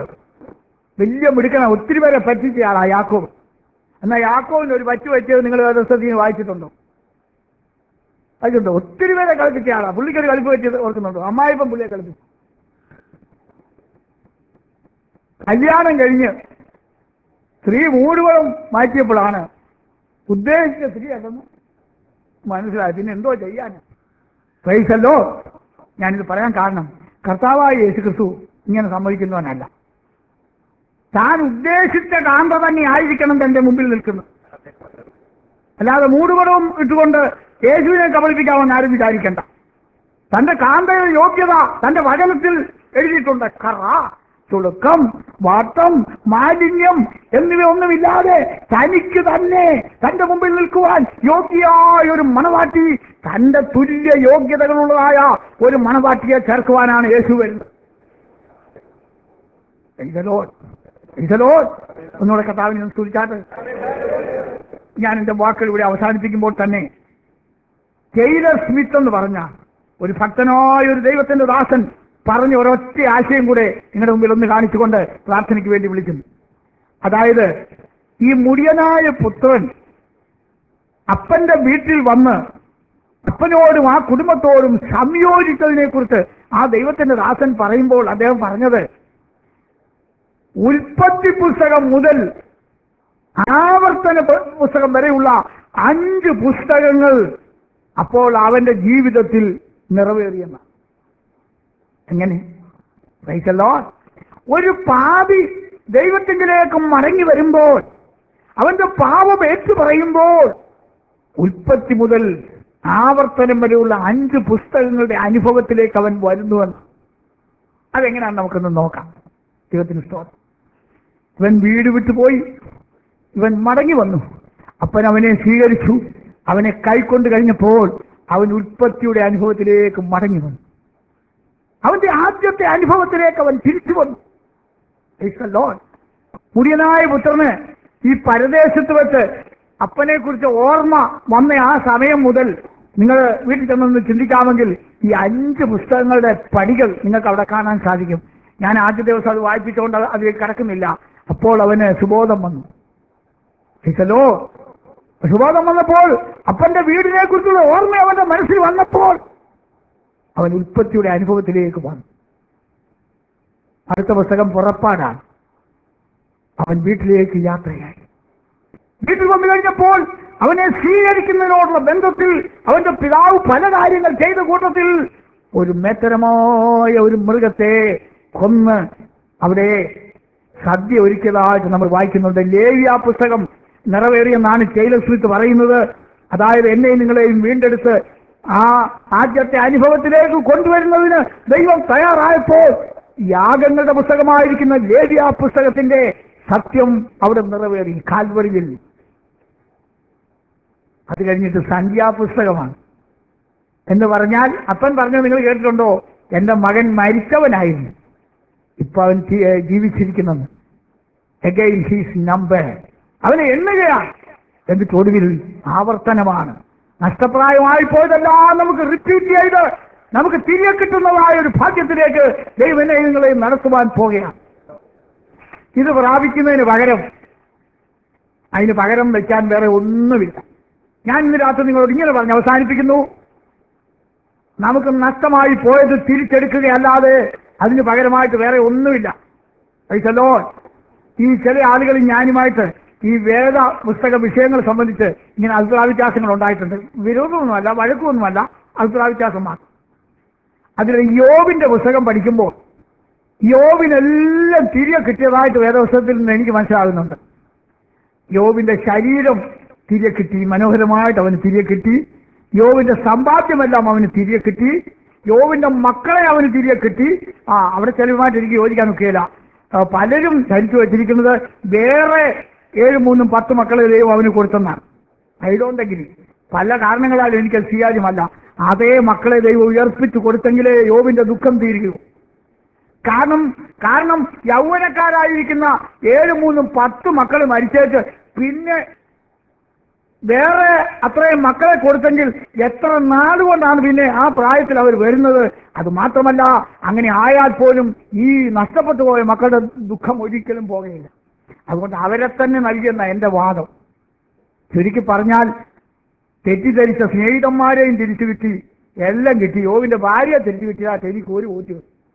വലിയ മിടുക്കന ഒത്തിരി പേരെ പറ്റിച്ചയാളാ യാക്കോബ് എന്നാൽ യാക്കോബിന് ഒരു പറ്റു പറ്റിയത് നിങ്ങൾ വേദസ്ഥത്തിന് വായിച്ചിട്ടുണ്ടോ വായിച്ചിട്ടുണ്ടോ ഒത്തിരി പേരെ കളിപ്പിച്ച ആളാ പുള്ളിക്കൊരു കളിപ്പ് പറ്റിയത് ഓർക്കുന്നുണ്ടോ അമ്മായിപ്പം പുള്ളിയെ കളിപ്പിച്ചു കല്യാണം കഴിഞ്ഞ് സ്ത്രീ മൂടുവളം മാറ്റിയപ്പോഴാണ് ഉദ്ദേശിച്ച സ്ത്രീ അല്ലെന്ന് മനസ്സിലായി പിന്നെ എന്തോ ചെയ്യാൻ പൈസല്ലോ ഞാനിത് പറയാൻ കാരണം കർത്താവായ യേശു ക്രിസ്തു ഇങ്ങനെ സമ്മതിക്കുന്നവനല്ല താൻ ഉദ്ദേശിച്ച കാന്ത തന്നെ ആയിരിക്കണം തന്റെ മുമ്പിൽ നിൽക്കുന്നത് അല്ലാതെ മൂടുപടവും ഇട്ടുകൊണ്ട് യേശുവിനെ കബളിപ്പിക്കാമെന്ന് ആരും വിചാരിക്കണ്ട തന്റെ കാന്തയുടെ യോഗ്യത തന്റെ വചനത്തിൽ എഴുതിയിട്ടുണ്ട് കറ ചുളുക്കം വാട്ടം മാലിന്യം എന്നിവയൊന്നുമില്ലാതെ തനിക്ക് തന്നെ തന്റെ മുമ്പിൽ നിൽക്കുവാൻ യോഗ്യയായ ഒരു മണവാട്ടി തന്റെ തുല്യ യോഗ്യതകളുള്ളതായ ഒരു മണവാട്ടിയെ ചേർക്കുവാനാണ് യേശു വരുന്നത് ഇതലോ ഇതലോ ഒന്നുകൂടെ കർത്താവിനെ ഒന്ന് സ്തുതിച്ചാട്ട് ഞാൻ എന്റെ വാക്കുകൾ ഇവിടെ അവസാനിപ്പിക്കുമ്പോൾ തന്നെ ടെയ്ലർ സ്മിത്ത് എന്ന് പറഞ്ഞ ഒരു ഭക്തനായ ഒരു ദൈവത്തിന്റെ ദാസൻ പറഞ്ഞ ഒരൊറ്റ ആശയം കൂടെ നിങ്ങളുടെ മുമ്പിൽ ഒന്ന് കാണിച്ചുകൊണ്ട് പ്രാർത്ഥനയ്ക്ക് വേണ്ടി വിളിക്കുന്നു അതായത് ഈ മുടിയനായ പുത്രൻ അപ്പന്റെ വീട്ടിൽ വന്ന് അപ്പനോടും ആ കുടുംബത്തോടും സംയോജിച്ചതിനെ കുറിച്ച് ആ ദൈവത്തിന്റെ ദാസൻ പറയുമ്പോൾ അദ്ദേഹം പറഞ്ഞത് ഉൽപ്പത്തി പുസ്തകം മുതൽ ആവർത്തന പു- പുസ്തകം വരെയുള്ള അഞ്ച് പുസ്തകങ്ങൾ അപ്പോൾ അവന്റെ ജീവിതത്തിൽ നിറവേറിയെന്ന എങ്ങനെ Praise the Lord. ഒരു പാപി ദൈവത്തിങ്കിലേക്ക് മടങ്ങി വരുമ്പോൾ അവന്റെ പാപം ഏറ്റു പറയുമ്പോൾ ഉൽപ്പത്തി മുതൽ ആവർത്തനം വരെയുള്ള അഞ്ച് പുസ്തകങ്ങളുടെ അനുഭവത്തിലേക്ക് അവൻ വരുന്നുവെന്ന് അതെങ്ങനെയാണ് നമുക്കൊന്ന് നോക്കാം ദൈവത്തിന് സ്തോത്രം ഇവൻ വീട് വിട്ടുപോയി ഇവൻ മടങ്ങി വന്നു അപ്പൻ അവനെ സ്വീകരിച്ചു അവനെ കൈക്കൊണ്ട് കഴിഞ്ഞപ്പോൾ അവൻ ഉൽപ്പത്തിയുടെ അനുഭവത്തിലേക്ക് മടങ്ങി വന്നു അവന്റെ ആദ്യത്തെ അനുഭവത്തിലേക്ക് അവൻ തിരിച്ചു വന്നു Praise the Lord. മുടിയനായ പുത്രന് ഈ പരദേശത്ത് വെച്ച് അപ്പനെ കുറിച്ച് ഓർമ്മ വന്ന ആ സമയം മുതൽ നിങ്ങൾ വീട്ടിൽ ചെന്നൊന്ന് ചിന്തിക്കാമെങ്കിൽ ഈ അഞ്ച് പുസ്തകങ്ങളുടെ പടികൾ നിങ്ങൾക്ക് അവിടെ കാണാൻ സാധിക്കും ഞാൻ ആദ്യ ദിവസം അത് വായിപ്പിച്ചുകൊണ്ട് അത് അതിലേക്ക് കടക്കുന്നില്ല അപ്പോൾ അവന് സുബോധം വന്നു ശിശലോ സുബോധം വന്നപ്പോൾ അപ്പന്റെ വീടിനെ കുറിച്ചുള്ള ഓർമ്മ അവന്റെ മനസ്സിൽ വന്നപ്പോൾ അവൻ ഉൽപ്പത്തിയുടെ അനുഭവത്തിലേക്ക് വന്നു അടുത്ത പുസ്തകം പുറപ്പാടാണ് അവൻ വീട്ടിലേക്ക് യാത്രയായി വീട്ടിൽ വന്നു കഴിഞ്ഞപ്പോൾ അവനെ സ്വീകരിക്കുന്നതിനോടുള്ള ബന്ധത്തിൽ അവന്റെ പിതാവ് പല കാര്യങ്ങൾ ചെയ്ത കൂട്ടത്തിൽ ഒരു മേത്തരമായ ഒരു മൃഗത്തെ കൊന്ന് അവിടെ സദ്യ ഒരുക്കിയതായിട്ട് നമ്മൾ വായിക്കുന്നുണ്ട് ലേവ്യ പുസ്തകം നിറവേറിയെന്നാണ് ടൈലർ സ്മിത്ത് പറയുന്നത് അതായത് എന്നെയും നിങ്ങളെയും വീണ്ടെടുത്ത് ആ ആദ്യത്തെ അനുഭവത്തിലേക്ക് കൊണ്ടുവരുന്നതിന് ദൈവം തയ്യാറായപ്പോൾ യാഗങ്ങളുടെ പുസ്തകമായിരിക്കുന്ന ലേവ്യ പുസ്തകത്തിന്റെ സത്യം അവിടെ നിറവേറി കാൽവറിയിൽ അത് കഴിഞ്ഞിട്ട് സംഖ്യാപുസ്തകമാണ് എന്ന് പറഞ്ഞാൽ അപ്പൻ പറഞ്ഞത് നിങ്ങൾ കേട്ടിട്ടുണ്ടോ എന്റെ മകൻ മരിച്ചവനായിരുന്നു ഇപ്പൊ അവൻ ജീ- ഏ, ജീവിച്ചിരിക്കുന്നത് അഗൈൻ ഹീസ് നമ്പർ അവനെ എണ്ണുകയാണ് എന്നിട്ട് ഒടുവിൽ ആവർത്തനമാണ് നഷ്ടപ്രായമായി പോയതെല്ലാം നമുക്ക് റിപ്പീറ്റ് ചെയ്ത് നമുക്ക് തിരികെ കിട്ടുന്നതായ ഒരു ഭാഗ്യത്തിലേക്ക് ദൈവനെ നിങ്ങളെ നടത്തുവാൻ പോകുകയാണ് ഇത് പ്രാപിക്കുന്നതിന് പകരം അതിന് പകരം വെക്കാൻ വേറെ ഒന്നുമില്ല ഞാൻ ഇന്ന് രാത്രി നിങ്ങളോട് ഇങ്ങനെ പറഞ്ഞ് അവസാനിപ്പിക്കുന്നു നമുക്ക് നഷ്ടമായി പോയത് തിരിച്ചെടുക്കുകയല്ലാതെ അതിന് പകരമായിട്ട് വേറെ ഒന്നുമില്ല ഐസല്ലോ ഈ ചില ആളുകൾ ഞാനുമായിട്ട് ഈ വേദ പുസ്തക വിഷയങ്ങൾ സംബന്ധിച്ച് ഇങ്ങനെ അഭിപ്രായ വ്യത്യാസങ്ങൾ ഉണ്ടായിട്ടുണ്ട് വിരോധമൊന്നുമല്ല വഴക്കൊന്നുമല്ല അഭിപ്രായ വ്യത്യാസം മാത്രം അതിൽ യോബിന്റെ പുസ്തകം പഠിക്കുമ്പോൾ യോബിനെല്ലാം തിരികെ കിട്ടിയതായിട്ട് വേദപുസ്തകത്തിൽ നിന്ന് എനിക്ക് മനസ്സിലാകുന്നുണ്ട് യോബിന്റെ ശരീരം തിരികെ കിട്ടി മനോഹരമായിട്ട് അവന് തിരികെ കിട്ടി യോബിന്റെ സമ്പാദ്യമെല്ലാം അവന് തിരികെ കിട്ടി യോബിന്റെ മക്കളെ അവന് തിരികെ കിട്ടി ആ അവിടെ ചെലവുമായിട്ട് എനിക്ക് യോജിക്കാൻ ഒക്കെയില്ല ആ, പലരും ധരിച്ചു വെച്ചിരിക്കുന്നത് വേറെ ഏഴ് മൂന്നും പത്ത് മക്കളെ ദൈവം അവന് കൊടുത്തെന്നാണ് ഐഡോണ്ടെങ്കിൽ പല കാരണങ്ങളാലും എനിക്ക് സ്വീകാര്യമല്ല അതേ മക്കളെ ദൈവം ഉയർപ്പിച്ചു കൊടുത്തെങ്കിലേ യോബിന്റെ ദുഃഖം തീരുകയൂ കാരണം കാരണം യൗവനക്കാരായിരിക്കുന്ന ഏഴ് മൂന്നും പത്ത് മക്കൾ മരിച്ചേച്ച് പിന്നെ വേറെ അത്രയും മക്കളെ കൊടുത്തെങ്കിൽ എത്ര നാളുകൊണ്ടാണ് പിന്നെ ആ പ്രായത്തിൽ അവർ വരുന്നത് അത് മാത്രമല്ല അങ്ങനെ ആയാൽ പോലും ഈ നഷ്ടപ്പെട്ടു പോയ മക്കളുടെ ദുഃഖം ഒരിക്കലും പോകുകയില്ല അതുകൊണ്ട് അവരെ തന്നെ നൽകിയെന്ന എന്റെ വാദം ചുരുക്കി പറഞ്ഞാൽ തെറ്റിദ്ധരിച്ച സ്നേഹിതന്മാരെയും തിരിച്ചു കിട്ടി എല്ലാം കിട്ടി യോവിന്റെ ഭാര്യ തിരിച്ചു കിട്ടിയാ എനിക്ക് ഒരു ഊറ്റി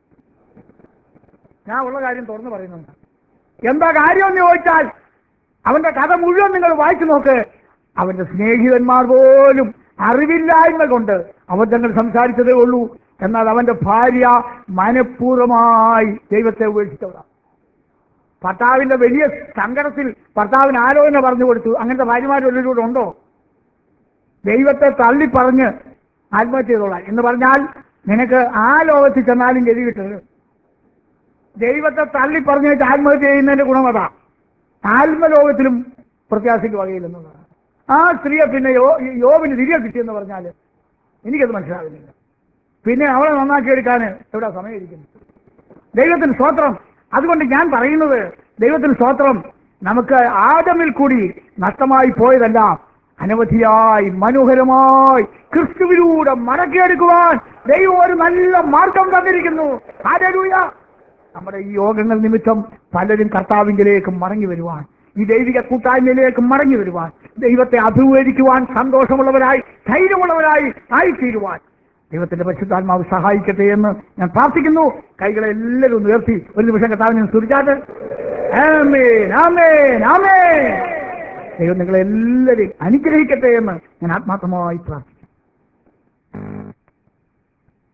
ഞാൻ ഉള്ള കാര്യം തുറന്നു പറയുന്നുണ്ട് എന്താ കാര്യം എന്ന് ചോദിച്ചാൽ അവന്റെ കഥ മുഴുവൻ നിങ്ങൾ വായിച്ചു നോക്ക് അവന്റെ സ്നേഹിതന്മാർ പോലും അറിവില്ലായ്മ കൊണ്ട് അബദ്ധങ്ങൾ സംസാരിച്ചതേ ഉള്ളൂ എന്നാൽ അവന്റെ ഭാര്യ മനഃപൂർവമായി ദൈവത്തെ ഉപേക്ഷിച്ചവളാണ് ഭർത്താവിന്റെ വലിയ സങ്കടത്തിൽ ഭർത്താവിന് ആലോചന പറഞ്ഞു കൊടുത്തു അങ്ങനത്തെ ഭാര്യമാർ വല്ലവരും ഉണ്ടോ ദൈവത്തെ തള്ളി പറഞ്ഞ് ആത്മഹത്യ ചെയ്തോളാം എന്ന് പറഞ്ഞാൽ നിനക്ക് ആ ലോകത്തിൽ ചെന്നാലും ഗതി കിട്ടരുത് ദൈവത്തെ തള്ളി പറഞ്ഞേച്ച് ആത്മഹത്യ ചെയ്യുന്നതിന്റെ ഗുണം അതാ ആത്മലോകത്തിലും പ്രത്യാശയ്ക്ക് വകയില്ലെന്നുള്ളതാണ് ആ സ്ത്രീയെ പിന്നെ യോ യോവിന് തിരികെ കിട്ടിയെന്ന് പറഞ്ഞാൽ എനിക്കത് മനസ്സിലാകുന്നില്ല പിന്നെ അവളെ നന്നാക്കി എടുക്കാൻ എവിടെ സമയമിരിക്കുന്നു ദൈവത്തിന് സ്തോത്രം അതുകൊണ്ട് ഞാൻ പറയുന്നത് ദൈവത്തിന് സ്തോത്രം നമുക്ക് ആദമിൽ കൂടി നഷ്ടമായി പോയതെല്ലാം അനവധിയായി മനോഹരമായി ക്രിസ്തുവിലൂടെ മടക്കിയെടുക്കുവാൻ ദൈവം ഒരു നല്ല മാർഗം തന്നിരിക്കുന്നു ഹല്ലേലൂയ നമ്മുടെ ഈ യോഗങ്ങൾ നിമിത്തം പലരും കർത്താവിങ്കിലേക്ക് മടങ്ങി വരുവാൻ ഈ ദൈവിക കൂട്ടായ്മയിലേക്ക് മടങ്ങി വരുവാൻ ദൈവത്തെ അഭിമുഖീകരിക്കുവാൻ സന്തോഷമുള്ളവരായി ധൈര്യമുള്ളവരായി ആയിത്തീരുവാൻ ദൈവത്തിന്റെ പരിശുദ്ധാത്മാവ് സഹായിക്കട്ടെ എന്ന് ഞാൻ പ്രാർത്ഥിക്കുന്നു കൈകളെ എല്ലാവരും ഒന്ന് ഉയർത്തി ഒരു നിമിഷം കർത്താവിനെ സ്തുതിച്ചാട്ട് ആമേൻ ആമേൻ ആമേൻ ദൈവം നിങ്ങളെ എല്ലാവരെയും അനുഗ്രഹിക്കട്ടെ എന്ന് ഞാൻ ആത്മാർത്ഥമായി പ്രാർത്ഥിക്കുന്നു